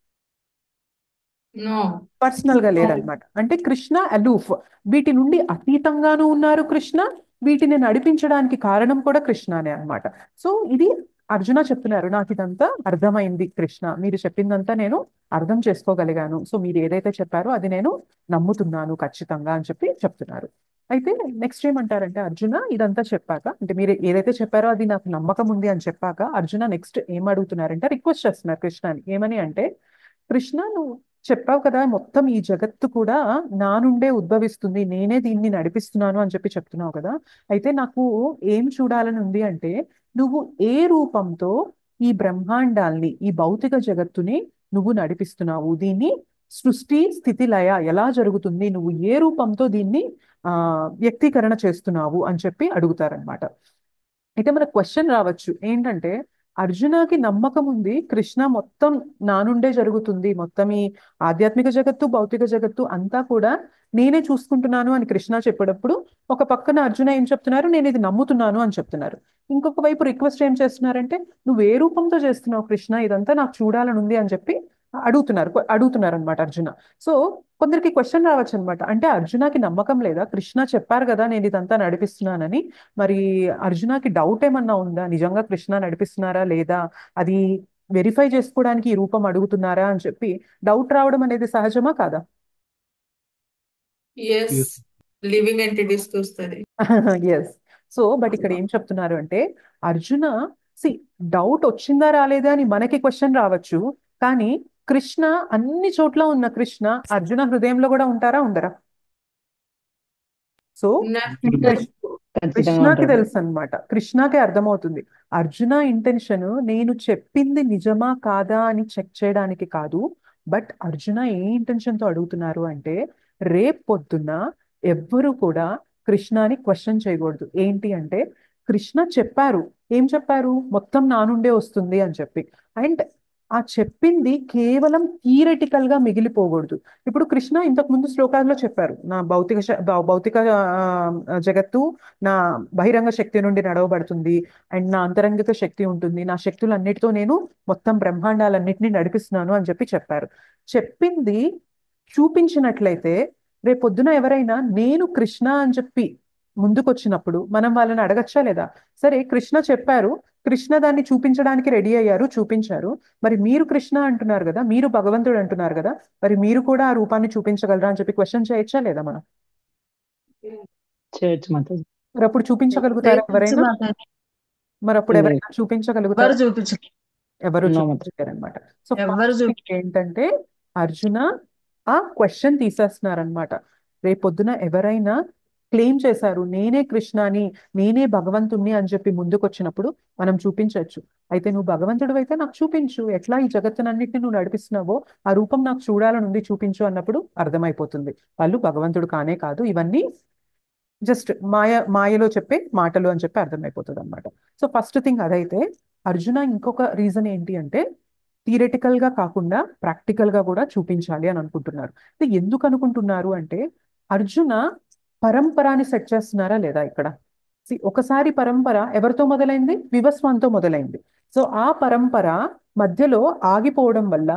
నో పర్సనల్ గా లేరనమాట అంటే కృష్ణ అలూఫ్ వీటి నుండి అతీతంగానూ ఉన్నారు కృష్ణ వీటిని నడిపించడానికి కారణం కూడా కృష్ణనే అన్నమాట సో ఇది అర్జున చెప్తున్నారు నాకు ఇదంతా అర్థమైంది కృష్ణ మీరు చెప్పిందంతా నేను అర్థం చేసుకోగలిగాను సో మీరు ఏదైతే చెప్పారో అది నేను నమ్ముతున్నాను ఖచ్చితంగా అని చెప్పి చెప్తున్నారు అయితే నెక్స్ట్ ఏమంటారంటే అర్జున ఇదంతా చెప్పాక అంటే మీరు ఏదైతే చెప్పారో అది నాకు నమ్మకం ఉంది అని చెప్పాక అర్జున నెక్స్ట్ ఏం అడుగుతున్నారంటే రిక్వెస్ట్ చేస్తున్నారు కృష్ణని ఏమని అంటే కృష్ణ నువ్వు చెప్పావు కదా మొత్తం ఈ జగత్తు కూడా నా నుండే ఉద్భవిస్తుంది నేనే దీన్ని నడిపిస్తున్నాను అని చెప్పి చెప్తున్నావు కదా అయితే నాకు ఏం చూడాలని ఉంది అంటే నువ్వు ఏ రూపంతో ఈ బ్రహ్మాండాల్ని ఈ భౌతిక జగత్తుని నువ్వు నడిపిస్తున్నావు దీన్ని సృష్టి స్థితి లయ ఎలా జరుగుతుంది నువ్వు ఏ రూపంతో దీన్ని ఆ వ్యక్తీకరణ చేస్తున్నావు అని చెప్పి అడుగుతారనమాట అయితే మనకు క్వశ్చన్ రావచ్చు ఏంటంటే అర్జునకి నమ్మకం ఉంది కృష్ణ మొత్తం నా నుండే జరుగుతుంది మొత్తం ఈ ఆధ్యాత్మిక జగత్తు భౌతిక జగత్తు అంతా కూడా నేనే చూసుకుంటున్నాను అని కృష్ణ చెప్పేటప్పుడు ఒక పక్కన అర్జున ఏం చెప్తున్నారు నేను ఇది నమ్ముతున్నాను అని చెప్తున్నారు ఇంకొక వైపు రిక్వెస్ట్ ఏం చేస్తున్నారంటే నువ్వు ఏ రూపంతో చేస్తున్నావు కృష్ణ ఇదంతా నాకు చూడాలని ఉంది అని చెప్పి అడుగుతున్నారు అడుగుతున్నారు అనమాట అర్జున సో కొందరికి క్వశ్చన్ రావచ్చు అనమాట అంటే అర్జునకి నమ్మకం లేదా కృష్ణ చెప్పారు కదా నేను ఇదంతా నడిపిస్తున్నానని మరి అర్జునకి డౌట్ ఏమన్నా ఉందా నిజంగా కృష్ణ నడిపిస్తున్నారా లేదా అది వెరిఫై చేసుకోవడానికి ఈ రూపం అడుగుతున్నారా అని చెప్పి డౌట్ రావడం అనేది సహజమా కాదా ఎస్ Yes. లివింగ్ ఎంటిటీస్ చూస్తుంది ఎస్ సో బట్ ఇక్కడ ఏం చెప్తున్నారు అంటే అర్జున సి డౌట్ వచ్చిందా రాలేదా అని మనకి క్వశ్చన్ రావచ్చు కానీ కృష్ణ అన్ని చోట్ల ఉన్న కృష్ణ అర్జున హృదయంలో కూడా ఉంటారా ఉండరా సో ఖచ్చితంగా కృష్ణకి ఉంటాడు తెలుసు అనమాట కృష్ణకి అర్థమవుతుంది అర్జున ఇంటెన్షన్ నేను చెప్పింది నిజమా కాదా అని చెక్ చేయడానికి కాదు బట్ అర్జున ఏ ఇంటెన్షన్ తో అడుగుతున్నారు అంటే రేపు పొద్దున్న ఎవ్వరు కూడా కృష్ణని క్వశ్చన్ చేయకూడదు ఏంటి అంటే కృష్ణ చెప్పారు ఏం చెప్పారు మొత్తం నా నుండే వస్తుంది అని చెప్పి అండ్ ఆ చెప్పింది కేవలం థియరటికల్ గా మిగిలిపోకూడదు ఇప్పుడు కృష్ణ ఇంతకు ముందు శ్లోకాల్లో చెప్పారు నా భౌతిక శ- భౌ- భౌతిక ఆ, జగత్తు నా బహిరంగ శక్తి నుండి నడవబడుతుంది అండ్ నా అంతరంగిక శక్తి ఉంటుంది నా శక్తులన్నిటితో నేను మొత్తం బ్రహ్మాండాలన్నిటినీ నడిపిస్తున్నాను అని చెప్పి చెప్పారు చెప్పింది చూపించినట్లయితే రేపొద్దున ఎవరైనా నేను కృష్ణ అని చెప్పి ముందుకొచ్చినప్పుడు మనం వాళ్ళని అడగచ్చా లేదా సరే కృష్ణ చెప్పారు కృష్ణ దాన్ని చూపించడానికి రెడీ అయ్యారు చూపించారు మరి మీరు కృష్ణ అంటున్నారు కదా మీరు భగవంతుడు అంటున్నారు కదా మరి మీరు కూడా ఆ రూపాన్ని చూపించగలరా అని చెప్పి క్వశ్చన్ చేయొచ్చా లేదా మనం చేయొచ్చు మాతాజీ మరి అప్పుడు చూపించగలుగుతారా ఎవరైనా మరి అప్పుడు లేదు. ఎవరైనా చూపించగలుగుతారా ఎవరు చూపించు ఎవరు No, చూపించలేరన్నమాట సో ఎవరు ఫస్ట్ థింగ్ ఏంటంటే అర్జున ఆ క్వశ్చన్ తీసేస్తున్నారనమాట రేపొద్దున ఎవరైనా క్లెయిమ్ చేశారు నేనే కృష్ణని నేనే భగవంతుణ్ణి అని చెప్పి ముందుకు వచ్చినప్పుడు మనం చూపించవచ్చు అయితే నువ్వు భగవంతుడు అయితే నాకు చూపించు ఎట్లా ఈ జగత్తునన్నిటిని నువ్వు నడిపిస్తున్నావో ఆ రూపం నాకు చూడాలని ఉంది చూపించు అన్నప్పుడు అర్థమైపోతుంది వాళ్ళు భగవంతుడు కానే కాదు ఇవన్నీ జస్ట్ మాయ మాయలో చెప్పే మాటలు అని చెప్పి అర్థమైపోతుంది అనమాట సో ఫస్ట్ థింగ్ అదైతే అర్జున ఇంకొక రీజన్ ఏంటి అంటే థియరటికల్ గా కాకుండా ప్రాక్టికల్ గా కూడా చూపించాలి అని అనుకుంటున్నారు ఇది ఎందుకు అనుకుంటున్నారు అంటే అర్జున పరంపరాని సెట్ చేస్తున్నారా లేదా ఇక్కడ See, ఒకసారి పరంపర ఎవరితో మొదలైంది వివస్వాన్తో మొదలైంది సో ఆ పరంపర మధ్యలో ఆగిపోవడం వల్ల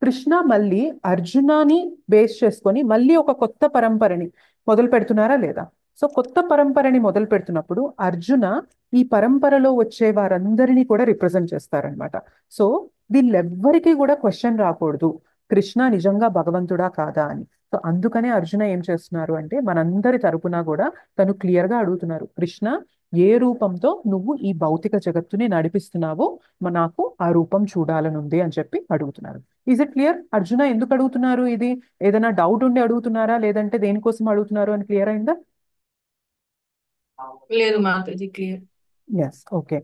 కృష్ణ మళ్ళీ అర్జునాని బేస్ చేసుకొని మళ్ళీ ఒక కొత్త పరంపరని మొదలు పెడుతున్నారా లేదా సో కొత్త పరంపరని మొదలు పెడుతున్నప్పుడు అర్జున ఈ పరంపరలో వచ్చే వారందరినీ కూడా రిప్రజెంట్ చేస్తారనమాట సో వీళ్ళెవ్వరికీ కూడా క్వశ్చన్ రాకూడదు కృష్ణ నిజంగా భగవంతుడా కాదా అని సో అందుకనే అర్జున ఏం చేస్తున్నారు అంటే మనందరి తరపున కూడా తను క్లియర్ గా అడుగుతున్నారు కృష్ణ ఏ రూపంతో నువ్వు ఈ భౌతిక జగత్తుని నడిపిస్తున్నావో మ- నాకు ఆ రూపం చూడాలనుంది అని చెప్పి అడుగుతున్నారు ఈజ్ ఇట్ క్లియర్ అర్జున ఎందుకు అడుగుతున్నారు ఇది ఏదైనా డౌట్ ఉండి అడుగుతున్నారా లేదంటే దేనికోసం అడుగుతున్నారు అని క్లియర్ అయిందా లేదు Mataji clear yes okay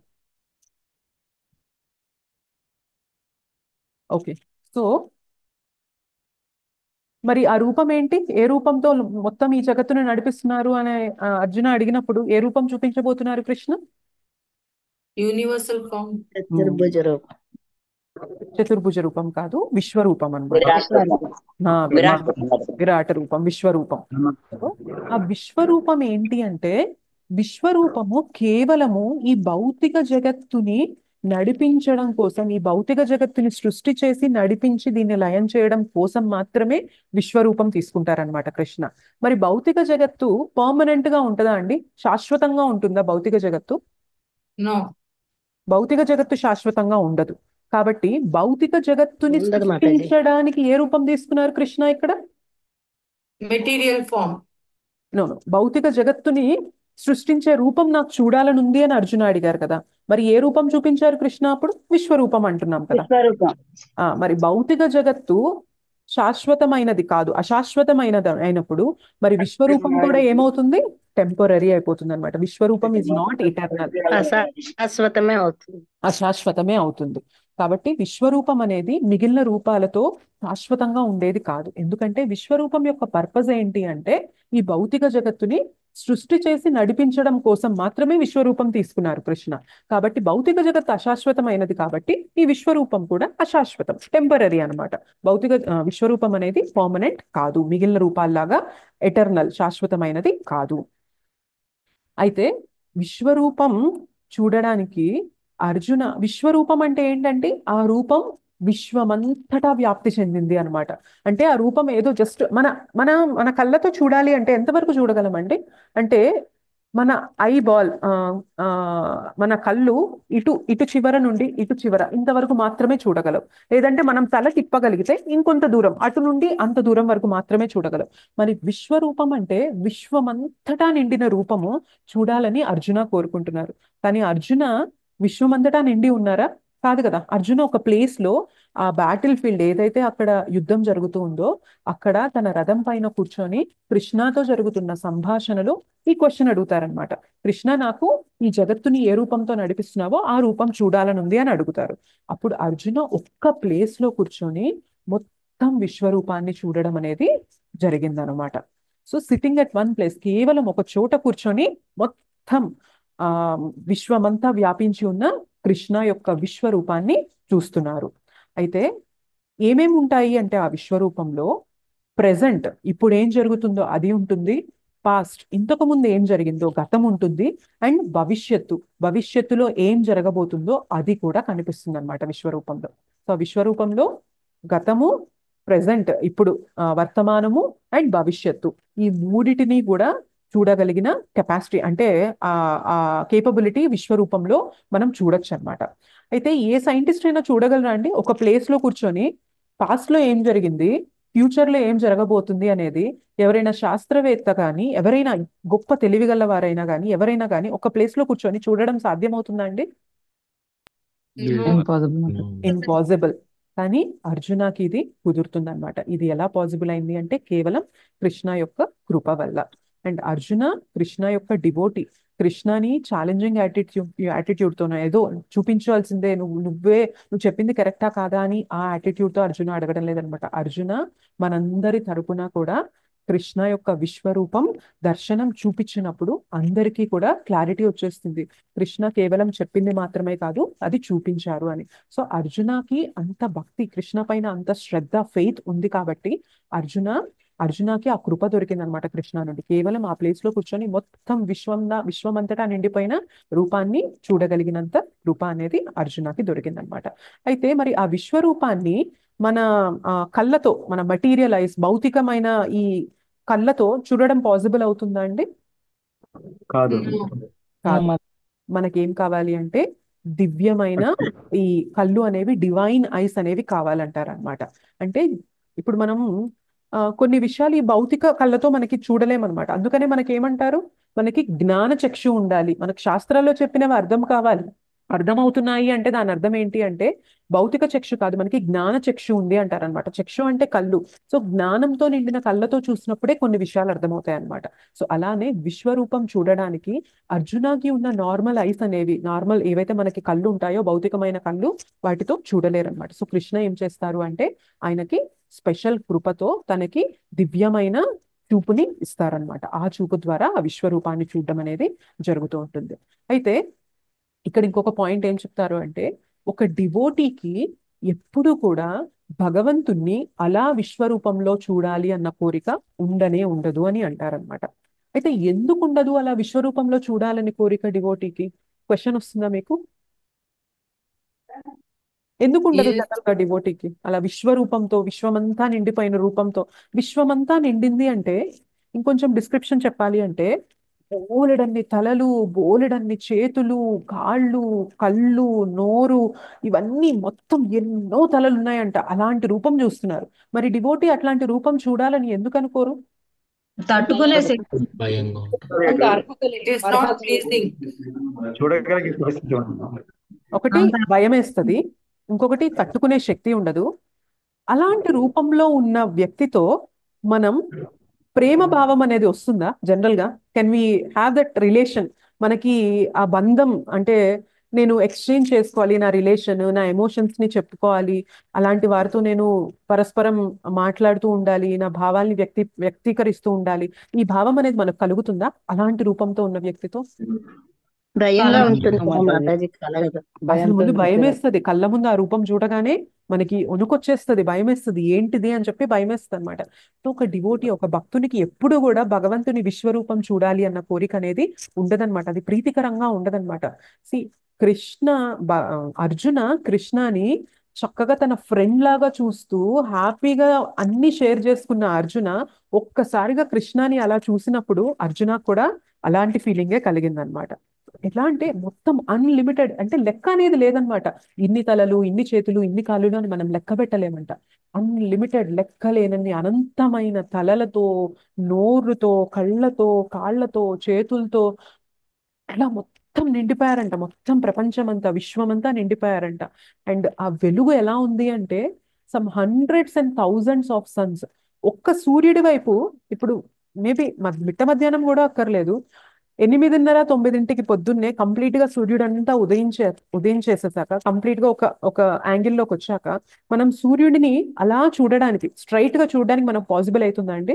okay so మరి ఆ రూపం ఏంటి ఏ రూపంతో మొత్తం ఈ జగత్తును నడిపిస్తున్నారు అనే ఆ, అర్జున అడిగినప్పుడు ఏ రూపం చూపించబోతున్నారు కృష్ణ యూనివర్సల్ ఫామ్ చతుర్భుజ రూపం చతుర్భుజ రూపం కాదు విశ్వరూపం అన్నమాట విరాట్ నా విరాట్ విరాట రూపం విశ్వరూపం సో ఆ విశ్వరూపం ఏంటి అంటే విశ్వరూపము కేవలము ఈ భౌతిక జగత్తుని నడిపించడం కోసం ఈ భౌతిక జగత్తుని సృష్టి చేసి నడిపించి దీన్ని లయం చేయడం కోసం మాత్రమే విశ్వరూపం తీసుకుంటారనమాట కృష్ణ మరి భౌతిక జగత్తు పర్మనెంట్ గా ఉంటుందా అండి శాశ్వతంగా ఉంటుందా భౌతిక జగత్తు నో భౌతిక జగత్తు శాశ్వతంగా ఉండదు కాబట్టి భౌతిక జగత్తుని ఉండదు మాతాజీ. సృష్టించడానికి ఏ రూపం తీసుకున్నారు కృష్ణ ఇక్కడ మెటీరియల్ ఫామ్ నో నో భౌతిక జగత్తుని సృష్టించే రూపం నాకు చూడాలనుంది అని అర్జున అడిగారు కదా మరి ఏ రూపం చూపించారు కృష్ణ అప్పుడు విశ్వరూపం అంటున్నాం కదా విశ్వరూపం ఆ మరి భౌతిక జగత్తు శాశ్వతమైనది కాదు అశాశ్వతమైనది అయినప్పుడు మరి విశ్వరూపం కూడా ఏమవుతుంది టెంపరీ అయిపోతుంది అనమాట విశ్వరూపం ఇస్ నాట్ ఇటర్నల్ శాశ్వతమే అవుతుంది అశాశ్వతమే అవుతుంది కాబట్టి విశ్వరూపం అనేది మిగిలిన రూపాలతో శాశ్వతంగా ఉండేది కాదు ఎందుకంటే విశ్వరూపం యొక్క పర్పస్ ఏంటి అంటే ఈ భౌతిక జగత్తుని సృష్టి చేసి నడిపించడం కోసం మాత్రమే విశ్వరూపం తీసుకున్నారు కృష్ణ కాబట్టి భౌతిక జగత్తు అశాశ్వతమైనది కాబట్టి ఈ విశ్వరూపం కూడా అశాశ్వతం టెంపరీ అన్నమాట భౌతిక ఆ, విశ్వరూపం అనేది పర్మనెంట్ కాదు మిగిలిన రూపాల్లాగా ఎటర్నల్ శాశ్వతమైనది కాదు అయితే విశ్వరూపం చూడడానికి అర్జున విశ్వరూపం అంటే ఏంటంటే ఆ రూపం విశ్వమంతటా వ్యాప్తి చెందింది అన్నమాట అంటే ఆ రూపం ఏదో జస్ట్ మన మన మన కళ్ళతో చూడాలి అంటే ఎంతవరకు చూడగలమండి అంటే మన ఐ బాల్ మన కళ్ళు ఇటు ఇటు చివర నుండి ఇటు చివర ఇంతవరకు మాత్రమే చూడగలవు లేదంటే మనం తల తిప్పగలిగితే ఇంకొంత దూరం అటు నుండి అంత దూరం వరకు మాత్రమే చూడగలం మరి విశ్వరూపం అంటే విశ్వమంతటా నిండిన రూపము చూడాలని అర్జున కోరుకుంటున్నారు కానీ అర్జున విశ్వమంతటా నిండి ఉన్నారా కాదు కదా అర్జున ఒక ప్లేస్ లో ఆ బ్యాటిల్ ఫీల్డ్ ఏదైతే అక్కడ యుద్ధం జరుగుతూ ఉందో అక్కడ తన రథం పైన కూర్చొని కృష్ణతో జరుగుతున్న సంభాషణలో ఈ క్వశ్చన్ అడుగుతారనమాట కృష్ణ నాకు ఈ జగత్తుని ఏ రూపంతో నడిపిస్తున్నావో ఆ రూపం చూడాలనుంది అని అడుగుతారు అప్పుడు అర్జున ఒక్క ప్లేస్ లో కూర్చొని మొత్తం విశ్వరూపాన్ని చూడడం అనేది జరిగిందనమాట so sitting at one place కేవలం ఒక చోట కూర్చొని మొత్తం ఆ విశ్వమంతా వ్యాపించి ఉన్న కృష్ణ యొక్క విశ్వరూపాన్ని చూస్తున్నారు అయితే ఏమేమి ఉంటాయి అంటే ఆ విశ్వరూపంలో ప్రెజెంట్ ఇప్పుడు ఏం జరుగుతుందో అది ఉంటుంది పాస్ట్ ఇంతకు ముందు ఏం జరిగిందో గతం ఉంటుంది అండ్ భవిష్యత్తు భవిష్యత్తులో ఏం జరగబోతుందో అది కూడా కనిపిస్తుంది అనమాట విశ్వరూపంలో సో ఆ విశ్వరూపంలో గతము ప్రెజెంట్ ఇప్పుడు ఆ, వర్తమానము అండ్ భవిష్యత్తు ఈ మూడిటిని కూడా చూడగలిగిన కెపాసిటీ అంటే ఆ ఆ కేపబిలిటీ విశ్వరూపంలో మనం చూడొచ్చు అనమాట అయితే ఏ సైంటిస్ట్ అయినా చూడగలరా అండి ఒక ప్లేస్ లో కూర్చొని పాస్ట్ లో ఏం జరిగింది ఫ్యూచర్ లో ఏం జరగబోతుంది అనేది ఎవరైనా శాస్త్రవేత్త కానీ ఎవరైనా గొప్ప తెలివిగల వారైనా కానీ ఎవరైనా కానీ ఒక ప్లేస్ లో కూర్చొని చూడడం సాధ్యమవుతుందా అండి ఇంపాసిబుల్ కానీ అర్జునకి ఇది కుదురుతుందన్నమాట ఇది ఎలా పాసిబుల్ అయింది అంటే కేవలం కృష్ణ యొక్క కృప వల్ల అండ్ అర్జున కృష్ణ యొక్క డివోటీ కృష్ణని ఛాలెంజింగ్ యాటిట్యూడ్ యాటిట్యూడ్తో ఏదో చూపించాల్సిందే నువ్వు నువ్వే నువ్వు చెప్పింది కరెక్టా కాదా అని ఆ attitude తో అర్జున అడగడం లేదనమాట అర్జున మనందరి తరపున కూడా కృష్ణ యొక్క విశ్వరూపం దర్శనం చూపించినప్పుడు అందరికీ కూడా క్లారిటీ వచ్చేస్తుంది కృష్ణ కేవలం చెప్పింది మాత్రమే కాదు అది చూపించారు అని సో అర్జునకి అంత భక్తి కృష్ణ పైన అంత శ్రద్ధ ఫెయిత్ ఉంది కాబట్టి అర్జున అర్జునకి ఆ కృప దొరికింది అనమాట కృష్ణ నుండి కేవలం ఆ ప్లేస్ లో కూర్చొని మొత్తం విశ్వం విశ్వమంతటా నిండిపోయిన రూపాన్ని చూడగలిగినంత కృప అనేది అర్జునకి దొరికిందనమాట అయితే మరి ఆ విశ్వరూపాన్ని మన ఆ, కళ్ళతో మన మటీరియలైజ్ భౌతికమైన ఈ కళ్ళతో చూడడం పాసిబుల్ అవుతుందా అండి కాదు No. కాదు మనకేం కావాలి అంటే దివ్యమైన ఈ కళ్ళు అనేవి డివైన్ ఐస్ అనేవి కావాలంటారు అనమాట అంటే ఇప్పుడు మనం ఆ, కొన్ని విషయాలు ఈ భౌతిక కళ్ళతో మనకి చూడలేమన్నమాట అందుకనే మనకి ఏమంటారు మనకి జ్ఞాన చక్షు ఉండాలి మనకు శాస్త్రాల్లో చెప్పినవి అర్థం కావాలి అర్థమవుతున్నాయి అంటే దాని అర్థం ఏంటి అంటే భౌతిక చక్షు కాదు మనకి జ్ఞాన చక్షు ఉంది అంటారు అనమాట చక్షు అంటే కళ్ళు సో జ్ఞానంతో నిండిన కళ్ళతో చూసినప్పుడే కొన్ని విషయాలు అర్థమవుతాయి అనమాట సో అలానే విశ్వరూపం చూడడానికి అర్జునాకి ఉన్న నార్మల్ ఐస్ అనేవి నార్మల్ ఏవైతే మనకి కళ్ళు ఉంటాయో భౌతికమైన కళ్ళు వాటితో చూడలేరన్నమాట సో కృష్ణ ఏం చేస్తారు అంటే ఆయనకి స్పెషల్ కృపతో తనకి దివ్యమైన చూపుని ఇస్తారనమాట ఆ చూపు ద్వారా ఆ విశ్వరూపాన్ని చూడడం అనేది జరుగుతూ ఉంటుంది అయితే ఇక్కడ ఇంకొక పాయింట్ ఏం చెప్తారు అంటే ఒక డివోటీకి ఎప్పుడు కూడా భగవంతుణ్ణి అలా విశ్వరూపంలో చూడాలి అన్న కోరిక ఉండనే ఉండదు అని అంటారనమాట అయితే ఎందుకు ఉండదు అలా విశ్వరూపంలో చూడాలని కోరిక డివోటీకి క్వశ్చన్ వస్తుందా మీకు ఎందుకు ఉండదు Yes. జనరల్గా డివోటీకి అలా విశ్వరూపంతో విశ్వమంతా నిండిపోయిన రూపంతో విశ్వమంతా నిండింది అంటే ఇంకొంచెం డిస్క్రిప్షన్ చెప్పాలి అంటే బోలెడన్ని తలలు బోలెడన్ని చేతులు కాళ్ళు కళ్ళు నోరు ఇవన్నీ మొత్తం ఎన్నో తలలు ఉన్నాయంట అలాంటి రూపం చూస్తున్నారు మరి డివోటీ అట్లాంటి రూపం చూడాలని ఎందుకు అనుకోరు తట్టుకునే శక్తి భయంగా ఉంటుంది And it is not pleasing. చూడగలిగే పరిస్థితి ఉంది. ఒకటి భయం వేస్తుంది ఇంకొకటి తట్టుకునే శక్తి ఉండదు అలాంటి రూపంలో ఉన్న వ్యక్తితో మనం ప్రేమ భావం అనేది వస్తుందా జనరల్ గా can we have that relation మనకి ఆ బంధం అంటే నేను ఎక్స్చేంజ్ చేసుకోవాలి నా రిలేషన్ నా ఎమోషన్స్ ని చెప్పుకోవాలి అలాంటి వారితో నేను పరస్పరం మాట్లాడుతూ ఉండాలి నా భావాల్ని వ్యక్తి వ్యక్తీకరిస్తూ ఉండాలి ఈ భావం అనేది మనకు కలుగుతుందా అలాంటి రూపంతో ఉన్న వ్యక్తితో భయంగా ఉంటుంది కదా మాతాజీ. మాతాజీ కలగదు అసలు ముందు భయం వేస్తుంది కళ్ళ ముందు ఆ రూపం చూడగానే మనకి వణుకొచ్చేస్తుంది భయం వేస్తుంది ఏంటిది అని చెప్పి భయం వేస్తుంది అనమాట సో ఒక డివోటి ఒక భక్తునికి ఎప్పుడు కూడా భగవంతుని విశ్వరూపం చూడాలి అన్న కోరిక అనేది ఉండదన్నమాట అది ప్రీతికరంగా ఉండదన్నమాట సి కృష్ణ బ- అర్జున కృష్ణని చక్కగా తన ఫ్రెండ్ లాగా చూస్తూ హ్యాపీగా అన్ని షేర్ చేసుకున్న అర్జున ఒక్కసారిగా కృష్ణని అలా చూసినప్పుడు అర్జున కూడా అలాంటి ఫీలింగే కలిగిందనమాట ఎట్లా అంటే మొత్తం అన్లిమిటెడ్ అంటే లెక్క అనేది లేదనమాట ఇన్ని తలలు ఇన్ని చేతులు ఇన్ని కాళ్ళు అని మనం లెక్క పెట్టలేమంట అన్లిమిటెడ్ లెక్క లేనన్ని అనంతమైన తలలతో నోరుతో కళ్ళతో కాళ్ళతో చేతులతో అలా మొత్తం నిండిపోయారంట మొత్తం ప్రపంచం అంతా విశ్వమంతా నిండిపోయారంట అండ్ ఆ వెలుగు ఎలా ఉంది అంటే some hundreds and thousands of suns ఒక్క సూర్యుడి వైపు ఇప్పుడు మేబీ మిట్ట మధ్యాహ్నం కూడా అక్కర్లేదు ఎనిమిదిన్నర తొమ్మిదింటికి పొద్దున్నే కంప్లీట్ గా సూర్యుడు అంతా ఉదయించే ఉదయించేసేసాక కంప్లీట్ గా ఒక ఒక యాంగిల్లోకి వచ్చాక మనం సూర్యుడిని అలా చూడడానికి స్ట్రైట్ గా చూడడానికి మనకు పాసిబుల్ అవుతుందా అండి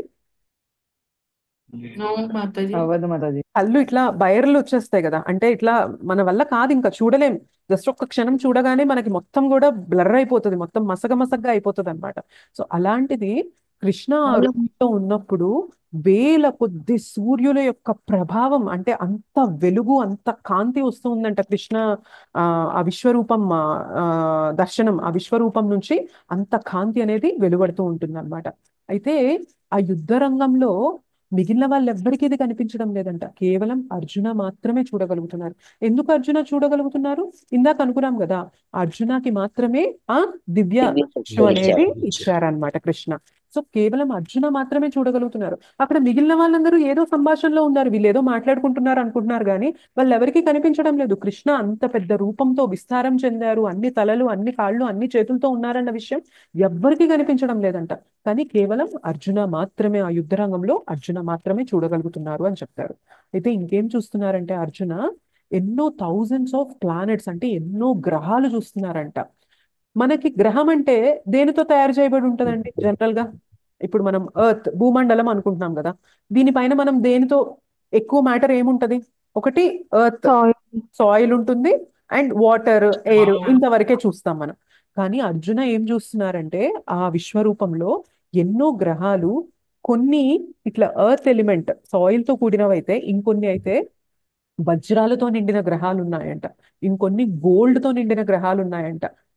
No, Mataji. అవ్వదు మాతాజీ కళ్ళు ఇట్లా బయర్లు వచ్చేస్తాయి కదా అంటే ఇట్లా మన వల్ల కాదు ఇంకా చూడలేం జస్ట్ ఒక్క క్షణం చూడగానే మనకి మొత్తం కూడా బ్లర్ అయిపోతుంది మొత్తం మసగ మసగ్గా అయిపోతుంది అనమాట సో అలాంటిది కృష్ణ ఆ రూపంలో ఉన్నప్పుడు వేల కొద్ది సూర్యుల యొక్క ప్రభావం అంటే అంత వెలుగు అంత కాంతి వస్తూ ఉందంట కృష్ణ ఆ ఆ విశ్వరూపం ఆ, ఆ, దర్శనం ఆ విశ్వరూపం నుంచి అంత కాంతి అనేది వెలువడుతూ ఉంటుంది అనమాట అయితే ఆ యుద్ధ రంగంలో మిగిలిన వాళ్ళెవ్వరికీ ఇది కనిపించడం లేదంట కేవలం అర్జున మాత్రమే చూడగలుగుతున్నారు ఎందుకు అర్జున చూడగలుగుతున్నారు ఇందాక అనుకున్నాం కదా అర్జునకి మాత్రమే ఆ దివ్య చక్షు అనేది ఇచ్చారనమాట కృష్ణ సో కేవలం అర్జున మాత్రమే చూడగలుగుతున్నారు అక్కడ మిగిలిన వాళ్ళందరూ ఏదో సంభాషణలో ఉన్నారు వీళ్ళు ఏదో మాట్లాడుకుంటున్నారు అనుకుంటున్నారు కానీ వాళ్ళు ఎవరికీ కనిపించడం లేదు కృష్ణ అంత పెద్ద రూపంతో విస్తారం చెందారు అన్ని తలలు అన్ని కాళ్ళు అన్ని చేతులతో ఉన్నారన్న విషయం ఎవ్వరికీ కనిపించడం లేదంట కానీ కేవలం అర్జున మాత్రమే ఆ యుద్ధ రంగంలో అర్జున మాత్రమే చూడగలుగుతున్నారు అని చెప్తారు అయితే ఇంకేం చూస్తున్నారంటే అర్జున ఎన్నో థౌజండ్స్ ఆఫ్ ప్లానెట్స్ అంటే ఎన్నో గ్రహాలు చూస్తున్నారంట మనకి గ్రహం అంటే దేనితో తయారు చేయబడి ఉంటుందండి జనరల్ గా ఇప్పుడు మనం ఎర్త్ భూమండలం అనుకుంటున్నాం కదా దీనిపైన మనం దేనితో ఎక్కువ మ్యాటర్ ఏముంటది ఒకటి ఎర్త్ సాయిల్ ఉంటుంది అండ్ వాటర్ ఎయిర్ ఇంతవరకే చూస్తాం మనం కానీ అర్జున ఏం చూస్తున్నారంటే ఆ విశ్వరూపంలో ఎన్నో గ్రహాలు కొన్ని ఇట్లా ఎర్త్ ఎలిమెంట్ సాయిల్ తో కూడినవైతే ఇంకొన్ని అయితే వజ్రాలతో నిండిన గ్రహాలు ఉన్నాయంట ఇంకొన్ని గోల్డ్ తో నిండిన గ్రహాలు ఉన్నాయంట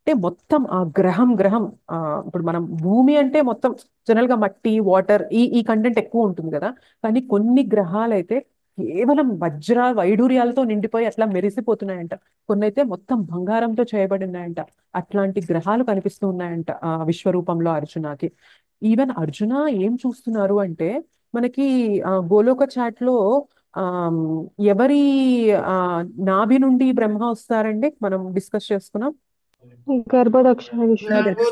అంటే మొత్తం ఆ గ్రహం గ్రహం ఆ, ఇప్పుడు మనం భూమి అంటే మొత్తం జనరల్ గా మట్టి వాటర్ ఈ ఈ కంటెంట్ ఎక్కువ ఉంటుంది కదా కానీ కొన్ని గ్రహాలు అయితే కేవలం వజ్ర వైడూర్యాలతో నిండిపోయి అట్లా మెరిసిపోతున్నాయంట కొన్ని అయితే మొత్తం బంగారంతో చేయబడి ఉన్నాయంట అట్లాంటి గ్రహాలు కనిపిస్తూ ఉన్నాయంట ఆ విశ్వరూపంలో అర్జునకి ఈవెన్ అర్జున ఏం చూస్తున్నారు అంటే మనకి ఆ, గోలోక చాట్ లో ఆ, ఎవరి ఆ, నాభి నుండి బ్రహ్మ వస్తారండి మనం డిస్కస్ చేసుకున్నాం గర్భదక్ష విష్ణు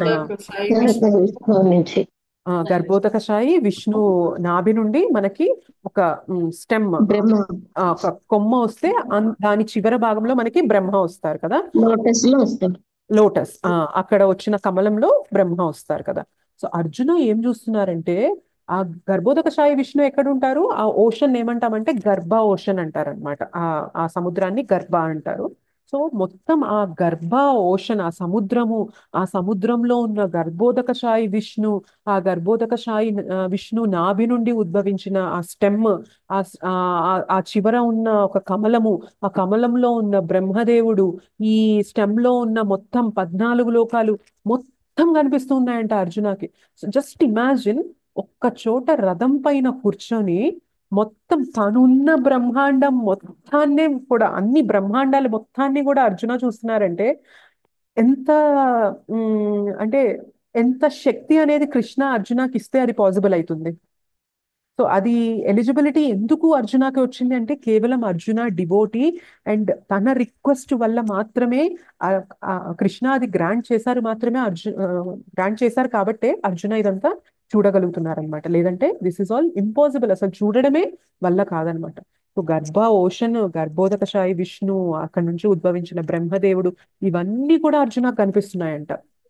విష్ణువు నుంచి ఆ, గర్భోదకశాయి విష్ణు నాభి నుండి మనకి ఒక స్టెమ్ బ్రహ్మ ఒక కొమ్మ వస్తే అన్- దాని చివరి భాగంలో మనకి బ్రహ్మ వస్తారు కదా లోటస్ లో వస్తాడు లోటస్ ఆ అక్కడ వచ్చిన కమలంలో బ్రహ్మ వస్తారు కదా సో అర్జున ఏం చూస్తున్నారంటే ఆ గర్భోదకశాయి విష్ణు ఎక్కడ ఉంటారు ఆ ఓషన్ ఏమంటామంటే గర్భ ఓషన్ అంటారు అనమాట ఆ ఆ సముద్రాన్ని గర్భ అంటారు సో మొత్తం ఆ గర్భ ఓషన్ ఆ సముద్రము ఆ సముద్రంలో ఉన్న గర్భోదకశాయి విష్ణు ఆ గర్భోదకశాయి ఆ, విష్ణు నాభి నుండి ఉద్భవించిన ఆ స్టెమ్ ఆ స్- ఆ ఆ- ఆ చివర ఉన్న ఒక కమలము ఆ కమలంలో ఉన్న బ్రహ్మదేవుడు ఈ స్టెమ్ లో ఉన్న మొత్తం పద్నాలుగు లోకాలు మొత్తం కనిపిస్తూ ఉన్నాయంట అర్జునకి సో జస్ట్ ఇమాజిన్ ఒక్క చోట రథం పైన కూర్చొని మొత్తం తనున్న బ్రహ్మాండం మొత్తాన్ని కూడా అన్ని బ్రహ్మాండాలు మొత్తాన్ని కూడా అర్జున చూస్తున్నారంటే ఎంత ఉమ్, అంటే ఎంత శక్తి అనేది కృష్ణ అర్జునకి ఇస్తే అది పాసిబుల్ అవుతుంది సో అది ఎలిజిబిలిటీ ఎందుకు అర్జునకి వచ్చింది అంటే కేవలం అర్జున డివోటీ అండ్ తన రిక్వెస్ట్ వల్ల మాత్రమే ఆ- ఆ కృష్ణ అది గ్రాంట్ చేశారు మాత్రమే అర్జున గ్రాంట్ చేశారు కాబట్టే అర్జున ఇదంతా చూడగలుగుతున్నారనమాట లేదంటే దిస్ ఇస్ ఆల్ ఇంపాసిబుల్ అసలు చూడడమే వల్ల కాదనమాట సో గర్భ ఓషన్ గర్భోదకశాయి విష్ణు అక్కడి నుంచి ఉద్భవించిన బ్రహ్మదేవుడు ఇవన్నీ కూడా అర్జునకు కనిపిస్తున్నాయంట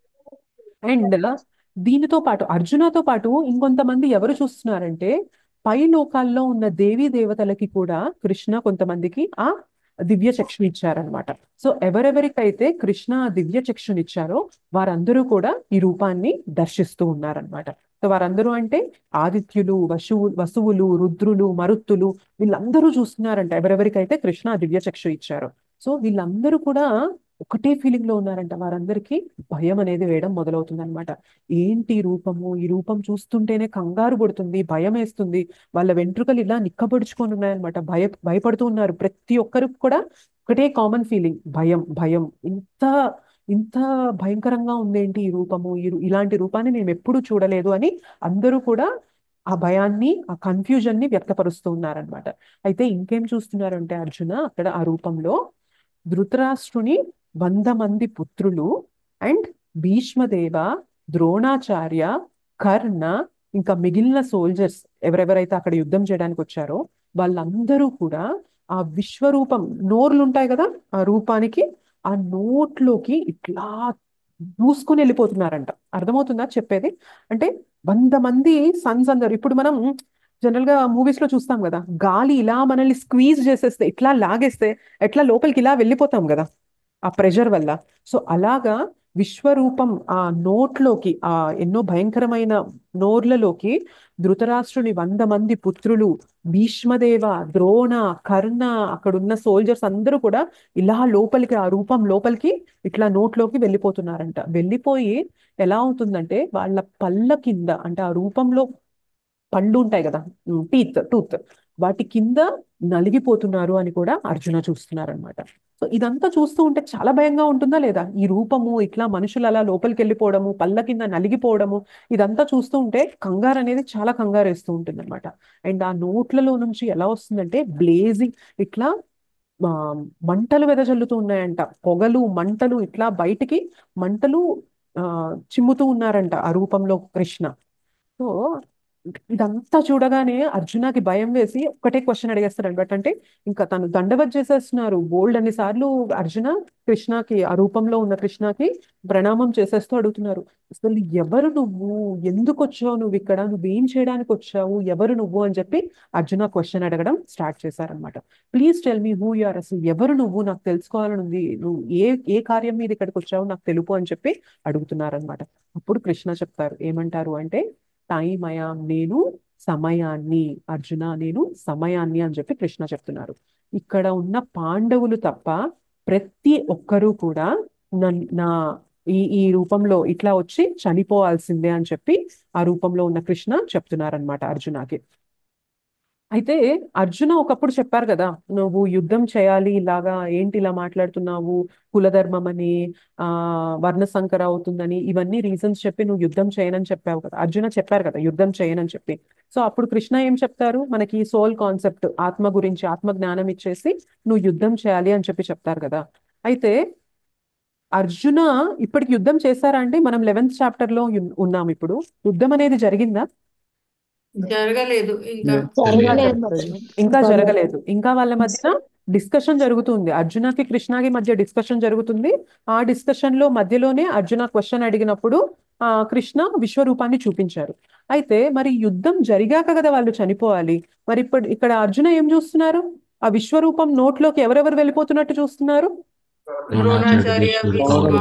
అండ్ దీనితో పాటు అర్జునతో పాటు ఇంకొంతమంది ఎవరు చూస్తున్నారంటే పై లోకాల్లో ఉన్న దేవీ దేవతలకి కూడా కృష్ణ కొంతమందికి ఆ దివ్య చక్షుని ఇచ్చారనమాట సో ఎవరెవరికైతే కృష్ణ ఆ దివ్య చక్షుని ఇచ్చారో వారందరూ కూడా ఈ రూపాన్ని దర్శిస్తూ ఉన్నారనమాట సో వారందరూ అంటే ఆదిత్యులు వశువు వసువులు రుద్రులు మరుత్తులు వీళ్ళందరూ చూస్తున్నారంట ఎవరెవరికైతే కృష్ణ ఆ దివ్య చక్షు ఇచ్చారో సో వీళ్ళందరూ కూడా ఒకటే ఫీలింగ్ లో ఉన్నారంట వారందరికీ భయం అనేది వేయడం మొదలవుతుంది అనమాట ఏంటి ఈ రూపము ఈ రూపం చూస్తుంటేనే కంగారు పడుతుంది భయం వేస్తుంది వాళ్ళ వెంట్రుకలు ఇలా నిక్కబడుచుకొని ఉన్నాయన్నమాట భయ భయపడుతూ ఉన్నారు ప్రతి ఒక్కరికి కూడా ఒకటే కామన్ ఫీలింగ్ భయం భయం ఇంత ఇంత భయంకరంగా ఉందేంటి ఈ రూపము ఈ రూ- ఇలాంటి రూపాన్ని నేను ఎప్పుడూ చూడలేదు అని అందరూ కూడా ఆ భయాన్ని ఆ కన్ఫ్యూజన్ ని వ్యక్తపరుస్తూ ఉన్నారనమాట అయితే ఇంకేం చూస్తున్నారంటే అర్జున అక్కడ ఆ రూపంలో ధృతరాష్ట్రుని వంద మంది పుత్రులు అండ్ భీష్మదేవ ద్రోణాచార్య కర్ణ ఇంకా మిగిలిన సోల్జర్స్ ఎవరెవరైతే అక్కడ యుద్ధం చేయడానికి వచ్చారో వాళ్ళందరూ కూడా ఆ విశ్వరూపం నోర్లు ఉంటాయి కదా ఆ రూపానికి ఆ నోట్లోకి ఇట్లా దూసుకొని వెళ్ళిపోతున్నారంట అర్థమవుతుందా చెప్పేది అంటే వంద మంది సన్స్ అందరు ఇప్పుడు మనం జనరల్ గా మూవీస్ లో చూస్తాం కదా గాలి ఇలా మనల్ని స్క్వీజ్ చేసేస్తే ఇట్లా లాగేస్తే ఎట్లా లోపలికి ఇలా వెళ్ళిపోతాం కదా ఆ ప్రెషర్ వల్ల సో అలాగా విశ్వరూపం ఆ నోట్లోకి ఆ ఎన్నో భయంకరమైన నోర్లలోకి ధృతరాష్ట్రుని వంద మంది పుత్రులు భీష్మదేవ ద్రోణ కర్ణ అక్కడున్న సోల్జర్స్ అందరూ కూడా ఇలా లోపలికి ఆ రూపం లోపలికి ఇట్లా నోట్లోకి వెళ్ళిపోతున్నారంట వెళ్ళిపోయి ఎలా అవుతుందంటే వాళ్ళ పళ్ళ కింద అంటే ఆ రూపంలో పళ్ళు ఉంటాయి కదా టీత్ టూత్ వాటి కింద నలిగిపోతున్నారు అని కూడా అర్జున చూస్తున్నారు అనమాట సో ఇదంతా చూస్తూ ఉంటే చాలా భయంగా ఉంటుందా లేదా ఈ రూపము ఇట్లా మనుషులు అలా లోపలికి వెళ్ళిపోవడము పళ్ళ కింద నలిగిపోవడము ఇదంతా చూస్తూ ఉంటే కంగారు అనేది చాలా కంగారు వేస్తూ ఉంటుంది అనమాట అండ్ ఆ నోట్లలో నుంచి ఎలా వస్తుందంటే బ్లేజింగ్ ఇట్లా ఆ, మంటలు వెదజల్లుతూ ఉన్నాయంట పొగలు మంటలు ఇట్లా బయటికి మంటలు ఆ చిమ్ముతూ ఉన్నారంట ఆ రూపంలో కృష్ణ సో ఇదంతా చూడగానే అర్జునకి భయం వేసి ఒక్కటే క్వశ్చన్ అడిగేస్తారు అనమాట అంటే ఇంకా తను దండవత్ చేసేస్తున్నారు బోల్డ్ అన్ని సార్లు అర్జున కృష్ణకి ఆ రూపంలో ఉన్న కృష్ణకి ప్రణామం చేసేస్తూ అడుగుతున్నారు అసలు ఎవరు నువ్వు ఎందుకు వచ్చావు నువ్వు ఇక్కడ నువ్వేం చేయడానికి వచ్చావు ఎవరు నువ్వు అని చెప్పి అర్జున క్వశ్చన్ అడగడం స్టార్ట్ చేశారనమాట please tell me who you are అసలు ఎవరు నువ్వు నాకు తెలుసుకోవాలని ఉంది నువ్వు ఏ ఏ కార్యం మీద ఇక్కడికి వచ్చావు నాకు తెలుపు అని చెప్పి అడుగుతున్నారనమాట అప్పుడు కృష్ణ చెప్తారు ఏమంటారు అంటే టైం అయా నేను సమయాన్ని అర్జున నేను సమయాన్ని అని చెప్పి కృష్ణ చెప్తున్నారు ఇక్కడ ఉన్న పాండవులు తప్ప ప్రతి ఒక్కరూ కూడా నన్- నా ఈ ఈ రూపంలో ఇట్లా వచ్చి చనిపోవాల్సిందే అని చెప్పి ఆ రూపంలో ఉన్న కృష్ణ చెప్తున్నారనమాట అర్జునకి అయితే అర్జున ఒకప్పుడు చెప్పారు కదా నువ్వు యుద్ధం చేయాలి ఇలాగా ఏంటి ఇలా మాట్లాడుతున్నావు కులధర్మం అని ఆ వర్ణ సంకర అవుతుందని ఇవన్నీ రీజన్స్ చెప్పి నువ్వు యుద్ధం చేయనని చెప్పావు కదా అర్జున చెప్పారు కదా యుద్ధం చేయనని చెప్పి సో అప్పుడు కృష్ణ ఏం చెప్తారు మనకి సోల్ కాన్సెప్ట్ ఆత్మ గురించి ఆత్మ జ్ఞానం ఇచ్చేసి నువ్వు యుద్ధం చేయాలి అని చెప్పి చెప్తారు కదా అయితే అర్జున ఇప్పటికి యుద్ధం చేశారా అంటే మనం లెవెన్త్ చాప్టర్ లో ఉన్- ఉన్నాం ఇప్పుడు యుద్ధం అనేది జరిగిందా జరగలేదు ఇంకా జరగలేదు ఇంకా జరగలేదు ఇంకా వాళ్ళ మధ్య డిస్కషన్ జరుగుతుంది అర్జునకి కృష్ణకి మధ్య డిస్కషన్ జరుగుతుంది ఆ డిస్కషన్ లో మధ్యలోనే అర్జున క్వశ్చన్ అడిగినప్పుడు ఆ కృష్ణ విశ్వరూపాన్ని చూపించారు అయితే మరి యుద్ధం జరిగాక కదా వాళ్ళు చనిపోవాలి మరి ఇప్పుడు ఇక్కడ అర్జున ఏం చూస్తున్నారు ఆ విశ్వరూపం నోట్లోకి ఎవరెవరు వెళ్ళిపోతున్నట్టు చూస్తున్నారు ద్రోణాచార్య భీష్మ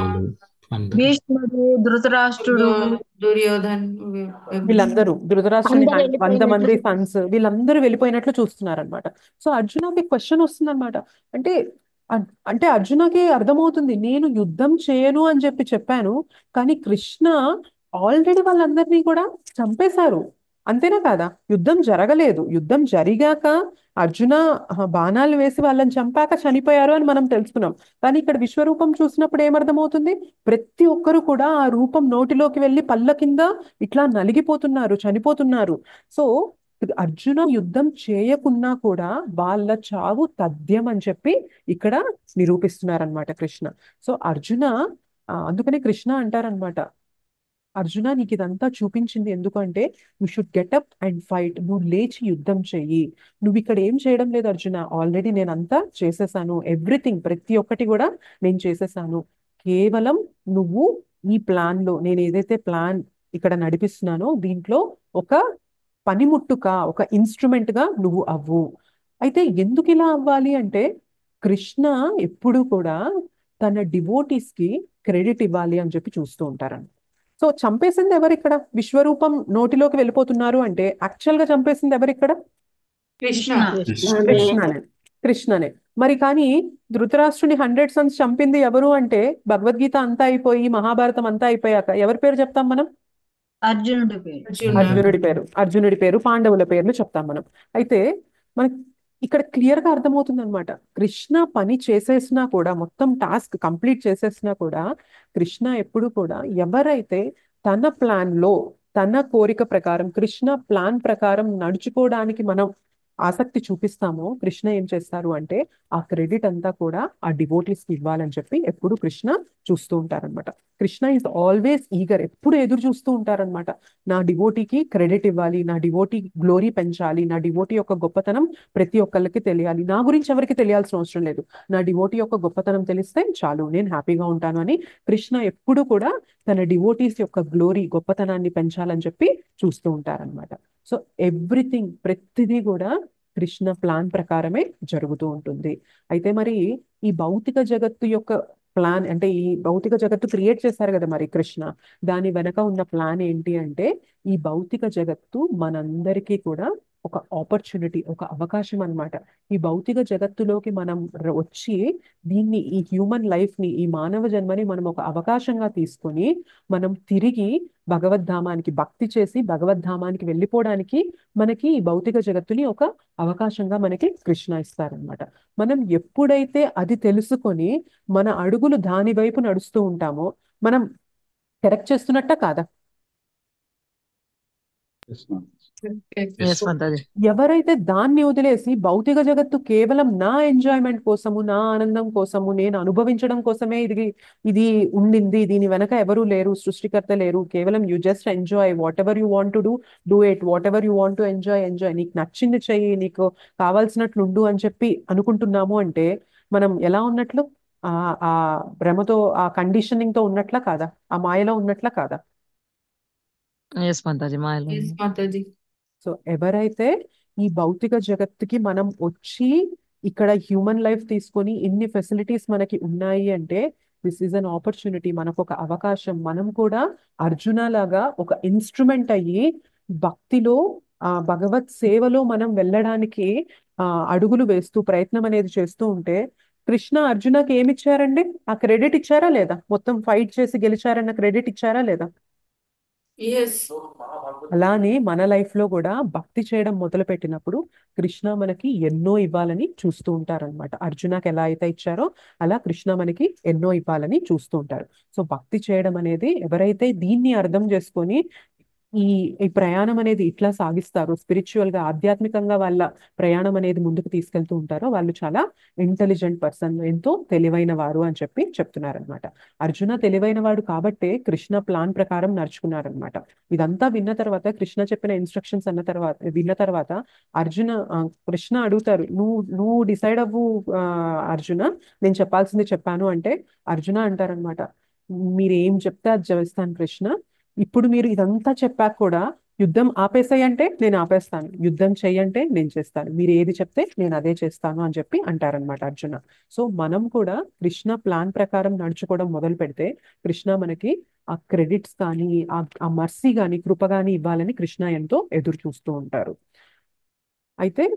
భీష్ముడు ధృతరాష్ట్రుడు దుర్యో- దుర్యోధన్ వి- వీళ్ళందరూ ధృతరాష్ట్రుని అందరూ హన్- వంద మంది వెళ్ళిపోయినట్లు సన్స్ వీళ్ళందరూ వెళ్ళిపోయినట్లు చూస్తున్నారనమాట సో అర్జునకి క్వశ్చన్ వస్తుందన్నమాట అంటే అన్- అంటే అర్జునకి అర్థమవుతుంది నేను యుద్ధం చేయను అని చెప్పి చెప్పాను కానీ కృష్ణ ఆల్రెడీ వాళ్ళందరినీ కూడా చంపేశారు అంతేనా కాదా యుద్ధం జరగలేదు యుద్ధం జరిగాక అర్జున ఆ, బాణాలు వేసి వాళ్ళని చంపాక చనిపోయారు అని మనం తెలుసుకున్నాం కానీ ఇక్కడ విశ్వరూపం చూసినప్పుడు ఏమర్థమవుతుంది ప్రతి ఒక్కరు కూడా ఆ రూపం నోటిలోకి వెళ్ళి పళ్ళ కింద ఇట్లా నలిగిపోతున్నారు చనిపోతున్నారు సో అర్జున యుద్ధం చేయకున్నా కూడా వాళ్ళ చావు తథ్యం అని చెప్పి ఇక్కడ నిరూపిస్తున్నారనమాట కృష్ణ సో అర్జున ఆ, అందుకనే కృష్ణ అంటారనమాట అర్జున నీకు ఇదంతా చూపించింది ఎందుకంటే you should get up and fight నువ్వు లేచి యుద్ధం చెయ్యి నువ్వు ఇక్కడ ఏం చేయడం లేదు అర్జున ఆల్రెడీ నేను అంతా చేసేసాను ఎవ్రీథింగ్ ప్రతి ఒక్కటి కూడా నేను చేసేసాను కేవలం నువ్వు ఈ ప్లాన్ లో నేను ఏదైతే ప్లాన్ ఇక్కడ నడిపిస్తున్నానో దీంట్లో ఒక పనిముట్టుగా ఒక ఇన్స్ట్రుమెంట్ గా నువ్వు అవ్వు అయితే ఎందుకు ఇలా అవ్వాలి అంటే కృష్ణ ఎప్పుడు కూడా తన డివోటీస్ కి క్రెడిట్ ఇవ్వాలి అని చెప్పి చూస్తూ ఉంటారని సో చంపేసింది ఎవరు ఇక్కడ విశ్వరూపం నోటిలోకి వెళ్ళిపోతున్నారు అంటే యాక్చువల్ గా చంపేసింది ఎవరు ఇక్కడ కృష్ణ కృష్ణనే కృష్ణనే మరి కానీ ధృతరాష్ట్రుని హండ్రెడ్ సన్స్ చంపింది ఎవరు అంటే భగవద్గీత అంతా అయిపోయి మహాభారతం అంతా అయిపోయాక ఎవరి పేరు చెప్తాం మనం అర్జునుడి పేరు అర్జున అర్జునుడి పేరు అర్జునుడి పేరు పాండవుల పేర్లు చెప్తాం మనం అయితే మనకి ఇక్కడ క్లియర్ గా అర్థమవుతుంది అనమాట కృష్ణ పని చేసేసినా కూడా మొత్తం టాస్క్ కంప్లీట్ చేసేసినా కూడా కృష్ణ ఎప్పుడు కూడా ఎవరైతే తన ప్లాన్ లో తన కోరిక ప్రకారం కృష్ణ ప్లాన్ ప్రకారం నడుచుకోవడానికి మనం ఆసక్తి చూపిస్తామో కృష్ణ ఏం చేస్తారు అంటే ఆ క్రెడిట్ అంతా కూడా ఆ డివోటీస్ కి ఇవ్వాలని చెప్పి ఎప్పుడు కృష్ణ చూస్తూ ఉంటారనమాట కృష్ణ ఈజ్ ఆల్వేస్ ఈగర్ ఎప్పుడు ఎదురు చూస్తూ ఉంటారనమాట నా డివోటీకి క్రెడిట్ ఇవ్వాలి నా డివోటీ గ్లోరీ పెంచాలి నా డివోటీ యొక్క గొప్పతనం ప్రతి ఒక్కళ్ళకి తెలియాలి నా గురించి ఎవరికి తెలియాల్సిన అవసరం లేదు నా డివోటీ యొక్క గొప్పతనం తెలిస్తే చాలు నేను హ్యాపీగా ఉంటాను అని కృష్ణ ఎప్పుడు కూడా తన డివోటీస్ యొక్క గ్లోరీ గొప్పతనాన్ని పెంచాలని చెప్పి చూస్తూ ఉంటారనమాట సో ఎవ్రీథింగ్ ప్రతిదీ కూడా కృష్ణ ప్లాన్ ప్రకారమే జరుగుతూ ఉంటుంది అయితే మరి ఈ భౌతిక జగత్తు యొక్క ప్లాన్ అంటే ఈ భౌతిక జగత్తు క్రియేట్ చేశారు కదా మరి కృష్ణ దాని వెనక ఉన్న ప్లాన్ ఏంటి అంటే ఈ భౌతిక జగత్తు మనందరికీ కూడా ఒక ఆపర్చునిటీ ఒక అవకాశం అన్నమాట ఈ భౌతిక జగత్తులోకి మనం ర- వచ్చి దీన్ని ఈ హ్యూమన్ లైఫ్ ని ఈ మానవ జన్మని మనం ఒక అవకాశంగా తీసుకొని మనం తిరిగి భగవద్ధామానికి భక్తి చేసి భగవద్ధామానికి వెళ్ళిపోవడానికి మనకి ఈ భౌతిక జగత్తుని ఒక అవకాశంగా మనకి కృష్ణ ఇస్తారనమాట మనం ఎప్పుడైతే అది తెలుసుకొని మన అడుగులు దాని వైపు నడుస్తూ ఉంటామో మనం కరెక్ట్ చేస్తున్నట్ట కాదా ఎస్ మాతాజీ ఎవరైతే దాన్ని వదిలేసి భౌతిక జగత్తు కేవలం నా ఎంజాయ్మెంట్ కోసము నా ఆనందం కోసము నేను అనుభవించడం కోసమే ఇది ఇది ఉండింది దీని వెనక ఎవరు లేరు సృష్టికర్త లేరు కేవలం you just enjoy whatever you want to do do it whatever you want to enjoy enjoy నీకు నచ్చింది చెయ్యి నీకు కావాల్సినట్లు ఉండు అని చెప్పి అనుకుంటున్నాము అంటే మనం ఎలా ఉన్నట్లు ఆ ఆ భ్రమతో ఆ కండిషనింగ్ తో ఉన్నట్లా కాదా ఆ మాయలో ఉన్నట్లా కాదా ఎస్ మాతాజీ మాయలో ఎస్ మాతాజీ సో ఎవరైతే ఈ భౌతిక జగత్తుకి మనం వచ్చి ఇక్కడ హ్యూమన్ లైఫ్ తీసుకొని ఇన్ని ఫెసిలిటీస్ మనకి ఉన్నాయి అంటే దిస్ ఈజ్ అన్ ఆపర్చునిటీ మనకు ఒక అవకాశం మనం కూడా అర్జున లాగా ఒక ఇన్స్ట్రుమెంట్ అయ్యి భక్తిలో ఆ భగవత్ సేవలో మనం వెళ్ళడానికి ఆ అడుగులు వేస్తూ ప్రయత్నం అనేది చేస్తూ ఉంటే కృష్ణ అర్జునకి ఏమి ఇచ్చారండి ఆ క్రెడిట్ ఇచ్చారా లేదా మొత్తం ఫైట్ చేసి గెలిచారన్న క్రెడిట్ ఇచ్చారా లేదా ఎస్ అలానే మన లైఫ్ లో కూడా భక్తి చేయడం మొదలు పెట్టినప్పుడు కృష్ణ మనకి ఎన్నో ఇవ్వాలని చూస్తూ ఉంటారన్నమాట అర్జునకి ఎలా అయితే ఇచ్చారో అలా కృష్ణ మనకి ఎన్నో ఇవ్వాలని చూస్తూ ఉంటారు సో భక్తి చేయడం అనేది ఎవరైతే దీన్ని అర్థం చేసుకొని ఈ ఈ ప్రయాణం అనేది ఇట్లా సాగిస్తారు స్పిరిచువల్ గా ఆధ్యాత్మికంగా వాళ్ళ ప్రయాణం అనేది ముందుకు తీసుకెళ్తూ ఉంటారో వాళ్ళు చాలా ఇంటెలిజెంట్ పర్సన్ ఎంతో తెలివైన వారు అని చెప్పి చెప్తున్నారనమాట అర్జున తెలివైన వాడు కాబట్టే కృష్ణ ప్లాన్ ప్రకారం నడుచుకున్నారనమాట ఇదంతా విన్న తర్వాత కృష్ణ చెప్పిన ఇన్స్ట్రక్షన్స్ అన్న తర్వాత విన్న తర్వాత అర్జున ఆ, కృష్ణ అడుగుతారు నువ్వు నువ్వు డిసైడ్ అవ్వు ఆ, అర్జున నేను చెప్పాల్సింది చెప్పాను అంటే అర్జున అంటారనమాట మీరు ఏం చెప్తే అది చేస్తాను కృష్ణ ఇప్పుడు మీరు ఇదంతా చెప్పాక కూడా యుద్ధం ఆపేసాయి అంటే నేను ఆపేస్తాను యుద్ధం చెయ్యంటే నేను చేస్తాను మీరు ఏది చెప్తే నేను అదే చేస్తాను అని చెప్పి అంటారనమాట అర్జున సో మనం కూడా కృష్ణ ప్లాన్ ప్రకారం నడుచుకోవడం మొదలు పెడితే కృష్ణ మనకి ఆ క్రెడిట్స్ కానీ ఆ ఆ మర్సీ కానీ కృప కానీ ఇవ్వాలని కృష్ణ ఎంతో ఎదురు చూస్తూ ఉంటారు అయితే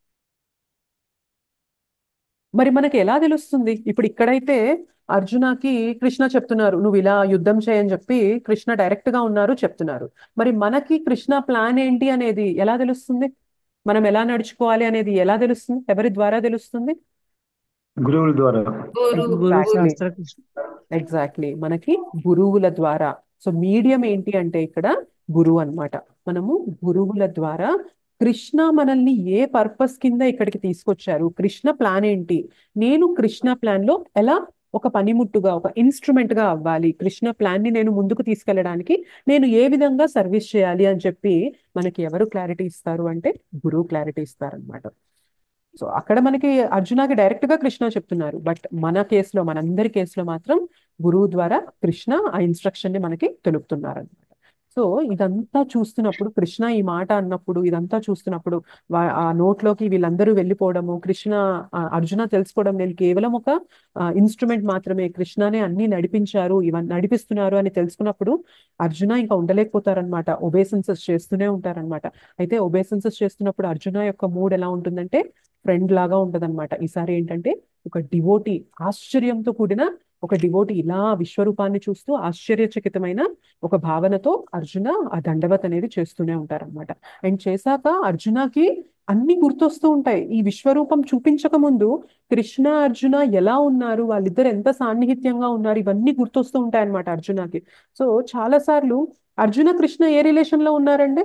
మరి మనకి ఎలా తెలుస్తుంది ఇప్పుడు ఇక్కడైతే అర్జునకి కృష్ణ చెప్తున్నారు నువ్వు ఇలా యుద్ధం చేయని చెప్పి కృష్ణ డైరెక్ట్ గా ఉన్నారు చెప్తున్నారు మరి మనకి కృష్ణ ప్లాన్ ఏంటి అనేది ఎలా తెలుస్తుంది మనం ఎలా నడుచుకోవాలి అనేది ఎలా తెలుస్తుంది ఎవరి ద్వారా తెలుస్తుంది గురువుల ద్వారా గురు గురు ఎగ్జాక్ట్లీ శాస్త్ర కృష్ణ ఎగ్జాక్ట్లీ మనకి గురువుల ద్వారా సో మీడియం ఏంటి అంటే ఇక్కడ గురువు అన్నమాట మనము గురువుల ద్వారా కృష్ణ మనల్ని ఏ పర్పస్ కింద ఇక్కడికి తీసుకొచ్చారు కృష్ణ ప్లాన్ ఏంటి నేను కృష్ణ ప్లాన్ లో ఎలా ఒక పనిముట్టుగా ఒక ఇన్స్ట్రుమెంట్ గా అవ్వాలి కృష్ణ ప్లాన్ ని నేను ముందుకు తీసుకెళ్ళడానికి నేను ఏ విధంగా సర్వీస్ చేయాలి అని చెప్పి మనకి ఎవరు క్లారిటీ ఇస్తారు అంటే గురువు క్లారిటీ ఇస్తారనమాట సో అక్కడ మనకి అర్జునకి డైరెక్ట్ గా కృష్ణ చెప్తున్నారు బట్ మన కేసులో మనందరి కేసులో మాత్రం గురువు ద్వారా కృష్ణ ఆ ఇన్స్ట్రక్షన్ ని మనకి తెలుపుతున్నారు అనమాట సో ఇదంతా చూస్తున్నప్పుడు కృష్ణ ఈ మాట అన్నప్పుడు ఇదంతా చూస్తున్నప్పుడు వా- ఆ నోట్లోకి వీళ్ళందరూ వెళ్ళిపోవడము కృష్ణ ఆ, అర్జున తెలుసుకోవడం నేను కేవలం ఒక ఇన్స్ట్రుమెంట్ మాత్రమే కృష్ణనే అన్ని నడిపించారు ఇవన్నీ నడిపిస్తున్నారు అని తెలుసుకున్నప్పుడు అర్జున ఇంకా ఉండలేకపోతారనమాట ఒబేసెన్సెస్ చేస్తూనే ఉంటారనమాట అయితే ఒబేసెన్సెస్ చేస్తున్నప్పుడు అర్జున యొక్క మూడ్ ఎలా ఉంటుందంటే ఫ్రెండ్ లాగా ఉంటదన్నమాట ఈసారి ఏంటంటే ఒక డివోటీ ఆశ్చర్యంతో కూడిన ఒక డివోటీ ఇలా విశ్వరూపాన్ని చూస్తూ ఆశ్చర్యచకితమైన ఒక భావనతో అర్జున ఆ దండవత్ అనేది చేస్తూనే ఉంటారన్నమాట అండ్ చేశాక అర్జునకి అన్ని గుర్తొస్తూ ఉంటాయి ఈ విశ్వరూపం చూపించక ముందు కృష్ణ అర్జున ఎలా ఉన్నారు వాళ్ళిద్దరు ఎంత సాన్నిహిత్యంగా ఉన్నారు ఇవన్నీ గుర్తొస్తూ ఉంటాయి అన్నమాట అర్జునకి సో చాలా సార్లు అర్జున కృష్ణ ఏ రిలేషన్ లో ఉన్నారండి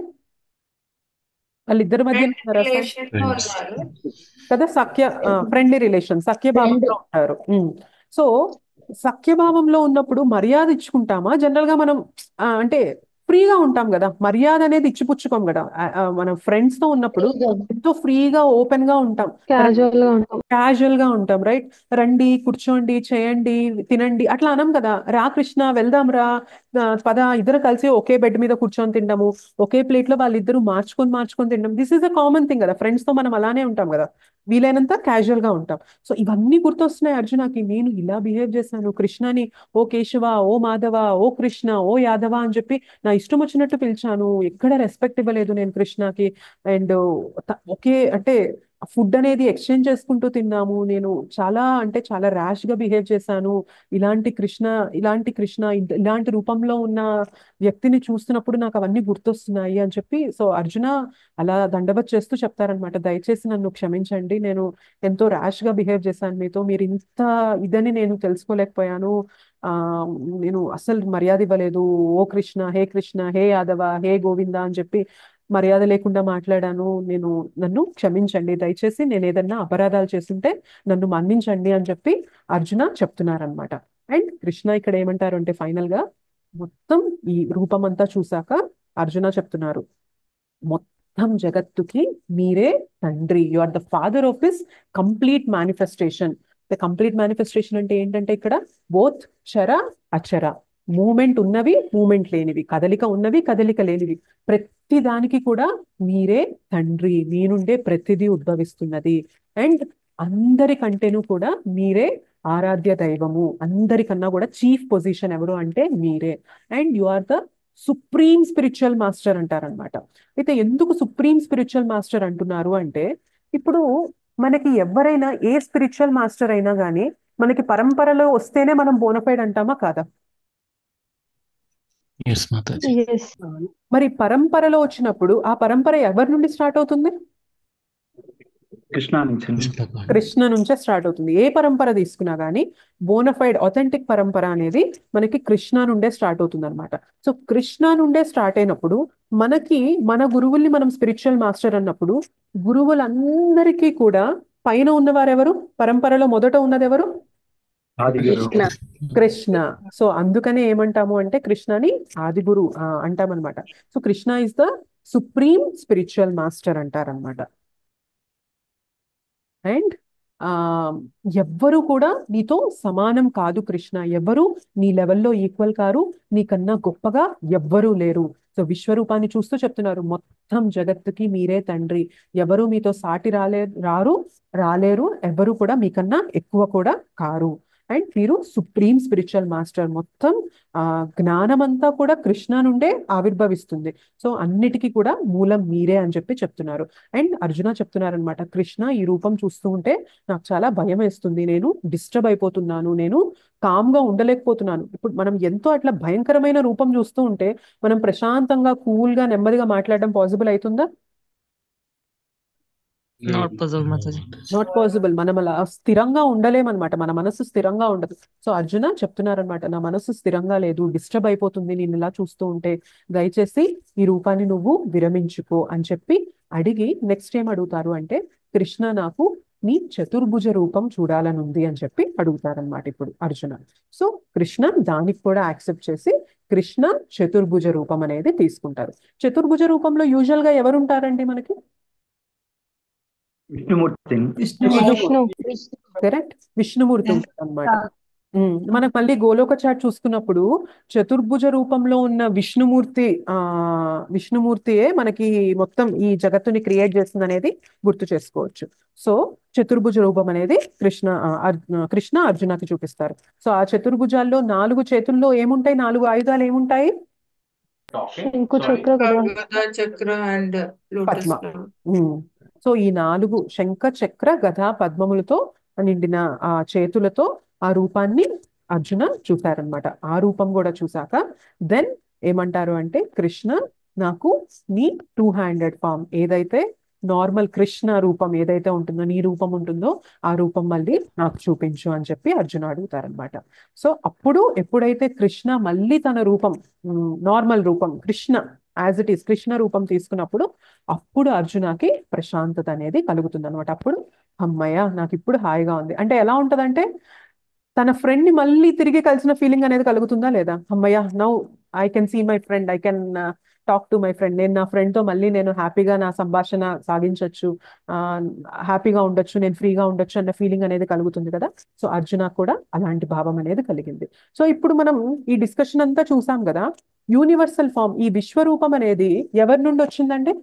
వాళ్ళిద్దరి మధ్య ఫ్రెండ్ ఉన్నారా రిలేషన్ లో ఉన్నారు కదా సఖ్య ఫ్రెండ్లీ రిలేషన్ సఖ్యభావంలో ఉంటారు ఉమ్. సో సఖ్యభావంలో ఉన్నప్పుడు మర్యాద ఇచ్చుకుంటామా జనరల్ గా మనం ఆ, అంటే ఫ్రీగా ఉంటాం కదా మర్యాద అనేది ఇచ్చిపుచ్చుకోం కదా ఆ, ఆ, మనం ఫ్రెండ్స్ తో ఉన్నప్పుడు ఎంతో ఫ్రీగా ఓపెన్ గా ఉంటాం క్యాజువల్ గా ఉంటాం క్యాజువల్ గా ఉంటాం రైట్ రండి కూర్చోండి చేయండి తినండి అట్లా అనం కదా రా కృష్ణ వెళ్దాం రా ఆ, పద ఇద్దరు కలిసి ఒకే బెడ్ మీద కూర్చొని తింటాము ఒకే ప్లేట్ లో వాళ్ళిద్దరు మార్చుకొని మార్చుకొని తింటాం this is a common thing కదా ఫ్రెండ్స్ తో మనం అలానే ఉంటాం కదా వీలైనంత క్యాజువల్ గా ఉంటాం సో ఇవన్నీ గుర్తొస్తున్నాయి అర్జునకి నేను ఇలా బిహేవ్ చేశాను కృష్ణని ఓ కేశవ ఓ మాధవ ఓ కృష్ణ ఓ యాదవ అని చెప్పి నా ఇష్టం వచ్చినట్టు పిలిచాను ఎక్కడ రెస్పెక్ట్ ఇవ్వలేదు నేను కృష్ణకి అండ్ ఒకే అంటే ఫుడ్ అనేది ఎక్స్చేంజ్ చేసుకుంటూ తిన్నాము నేను చాలా అంటే చాలా ర్యాష్ గా బిహేవ్ చేశాను ఇలాంటి కృష్ణ ఇలాంటి కృష్ణ ఇంత- ఇలాంటి రూపంలో ఉన్న వ్యక్తిని చూస్తున్నప్పుడు నాకు అవన్నీ గుర్తొస్తున్నాయి అని చెప్పి సో అర్జున అలా దండవత్ చేస్తూ చెప్తారనమాట దయచేసి నన్ను క్షమించండి నేను ఎంతో ర్యాష్ గా బిహేవ్ చేశాను మీతో మీరు ఇంత ఇదని నేను తెలుసుకోలేకపోయాను ఆ నేను అసలు మర్యాద ఇవ్వలేదు ఓ కృష్ణ హే కృష్ణ హే యాదవ హే గోవింద అని చెప్పి మర్యాద లేకుండా మాట్లాడాను నేను నన్ను క్షమించండి దయచేసి నేను ఏదన్నా అపరాధాలు చేస్తుంటే నన్ను మన్నించండి అని చెప్పి అర్జున చెప్తున్నారనమాట అండ్ కృష్ణ ఇక్కడ ఏమంటారు అంటే ఫైనల్ గా మొత్తం ఈ రూపం అంతా చూసాక అర్జున చెప్తున్నారు మొత్తం జగత్తుకి మీరే తండ్రి you are the father of this complete manifestation the complete manifestation అంటే ఏంటంటే ఇక్కడ బోత్ చర అచర మూమెంట్ ఉన్నవి మూమెంట్ లేనివి కదలిక ఉన్నవి కదలిక లేనివి ప్రతి దానికి కూడా మీరే తండ్రి మీ నుండే ప్రతిదీ ఉద్భవిస్తున్నది అండ్ అందరికంటేనూ కూడా మీరే ఆరాధ్య దైవము అందరికన్నా కూడా చీఫ్ పొజిషన్ ఎవరు అంటే మీరే and you are the supreme spiritual master అంటారనమాట అయితే ఎందుకు సుప్రీం స్పిరిచువల్ మాస్టర్ అంటున్నారు అంటే ఇప్పుడు మనకి ఎవరైనా ఏ స్పిరిచువల్ మాస్టర్ అయినా కానీ మనకి పరంపరలో వస్తేనే మనం బోనఫైడ్ అంటామా కాదా ఎస్ మాతాజీ ఎస్ మరి పరంపరలో వచ్చినప్పుడు ఆ పరంపర ఎవరి నుండి స్టార్ట్ అవుతుంది కృష్ణ నుంచి కృష్ణ భగవాన్ కృష్ణ నుంచే స్టార్ట్ అవుతుంది ఏ పరంపర తీసుకున్నా కానీ బోనఫైడ్ ఆథెంటిక్ పరంపర అనేది మనకి కృష్ణ నుండే స్టార్ట్ అవుతుంది అనమాట సో కృష్ణ నుండే స్టార్ట్ అయినప్పుడు మనకి మన గురువుల్ని మనం స్పిరిచువల్ మాస్టర్ అన్నప్పుడు గురువులందరికీ కూడా పైన ఉన్నవారు ఎవరు పరంపరలో మొదట ఉన్నది ఎవరు ఆది గురు కృష్ణ కృష్ణ సో అందుకనే ఏమంటాము అంటే కృష్ణని ఆది గురు ఆ, అంటామన్నమాట so Krishna is the supreme spiritual master అంటారనమాట అండ్ ఆ ఎవ్వరు కూడా నీతో సమానం కాదు కృష్ణ ఎవ్వరు నీ లెవెల్లో ఈక్వల్ కారు నీకన్నా గొప్పగా ఎవ్వరూ లేరు సో విశ్వరూపాన్ని చూస్తూ చెప్తున్నారు మొత్తం జగత్తుకి మీరే తండ్రి ఎవరు మీతో సాటి రాలే రారు రాలేరు ఎవరు కూడా మీకన్నా ఎక్కువ కూడా కారు అండ్ మీరు సుప్రీం స్పిరిచువల్ మాస్టర్ మొత్తం ఆ జ్ఞానమంతా కూడా కృష్ణ నుండే ఆవిర్భవిస్తుంది సో అన్నిటికీ కూడా మూలం మీరే అని చెప్పి చెప్తున్నారు అండ్ అర్జున చెప్తున్నారనమాట కృష్ణ ఈ రూపం చూస్తూ ఉంటే నాకు చాలా భయం వేస్తుంది నేను డిస్టర్బ్ అయిపోతున్నాను నేను కామ్ గా ఉండలేకపోతున్నాను ఇప్పుడు మనం ఎంతో అట్లా భయంకరమైన రూపం చూస్తూ ఉంటే మనం ప్రశాంతంగా కూల్ గా నెమ్మదిగా మాట్లాడడం పాసిబుల్ అవుతుందా not possible Mataji not possible మనం అలా స్థిరంగా ఉండలేమన్నమాట మన మనసు స్థిరంగా ఉండదు సో అర్జున చెప్తున్నారనమాట నా మనసు స్థిరంగా లేదు డిస్టర్బ్ అయిపోతుంది నేను ఇలా చూస్తూ ఉంటే దయచేసి ఈ రూపాన్ని నువ్వు విరమించుకో అని చెప్పి అడిగి నెక్స్ట్ ఏం అడుగుతారు అంటే కృష్ణ నాకు నీ చతుర్భుజ రూపం చూడాలనుంది అని చెప్పి అడుగుతారనమాట ఇప్పుడు అర్జున సో కృష్ణ దానికి కూడా యాక్సెప్ట్ చేసి కృష్ణ చతుర్భుజ రూపం అనేది తీసుకుంటారు చతుర్భుజ రూపంలో యూజువల్ గా ఎవరు ఉంటారండి మనకి విష్ణుమూర్తి విష్ణు కరెక్ట్ విష్ణుమూర్తి ఉంటాడు అనమాట మనకు మళ్ళీ గోలోక చాట్ చూసుకున్నప్పుడు చతుర్భుజ రూపంలో ఉన్న విష్ణుమూర్తి ఆ విష్ణుమూర్తియే మనకి మొత్తం ఈ జగత్తుని క్రియేట్ చేస్తుంది అనేది గుర్తు చేసుకోవచ్చు సో చతుర్భుజ రూపం అనేది కృష్ణ ఆ, అర్- కృష్ణ అర్జునకి చూపిస్తారు సో ఆ చతుర్భుజాల్లో నాలుగు చేతుల్లో ఏముంటాయి నాలుగు ఆయుధాలు ఏముంటాయి శంకు చక్ర కదా గదా చక్ర అండ్ లోటస్ పద్మ ఫ్లవర్ ఉమ్. సో ఈ నాలుగు శంఖ చక్ర గదా పద్మములతో నిండిన ఆ చేతులతో ఆ రూపాన్ని అర్జున చూశారనమాట ఆ రూపం కూడా చూశాక దెన్ ఏమంటారు అంటే కృష్ణ నాకు నీ టూ హ్యాండెడ్ ఫామ్ ఏదైతే నార్మల్ కృష్ణ రూపం ఏదైతే ఉంటుందో నీ రూపం ఉంటుందో ఆ రూపం మళ్ళీ నాకు చూపించు అని చెప్పి అర్జున అడుగుతారనమాట సో అప్పుడు ఎప్పుడైతే కృష్ణ మళ్ళీ తన రూపం నార్మల్ రూపం Krishna as it is Krishna రూపం తీసుకున్నప్పుడు అప్పుడు అర్జునకి ప్రశాంతత అనేది కలుగుతుంది అనమాట అప్పుడు అమ్మయ్య నాకు ఇప్పుడు హాయిగా ఉంది అంటే ఎలా ఉంటదంటే తన ఫ్రెండ్ ని మళ్ళీ తిరిగి కలిసిన ఫీలింగ్ అనేది కలుగుతుందా లేదా అమ్మయ్య now I can see my friend I can talk to my friend నేను నా ఫ్రెండ్ తో మళ్ళీ నేను హ్యాపీగా నా సంభాషణ సాగించవచ్చు హ్యాపీగా ఉండొచ్చు నేను ఫ్రీగా ఉండొచ్చు అన్న ఫీలింగ్ అనేది కలుగుతుంది కదా సో అర్జున కూడా అలాంటి భావం అనేది కలిగింది సో ఇప్పుడు మనం ఈ డిస్కషన్ అంతా చూసాం కదా యూనివర్సల్ ఫామ్ ఈ విశ్వరూపం అనేది ఎవరి నుండి వచ్చిందండి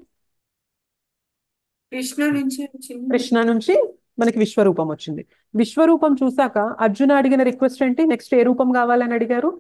కృష్ణ నుంచి వచ్చింది కృష్ణ నుంచి మనకి విశ్వరూపం వచ్చింది విశ్వరూపం చూసాక అర్జున అడిగిన రిక్వెస్ట్ ఏంటి నెక్స్ట్ ఏ రూపం కావాలని అడిగారు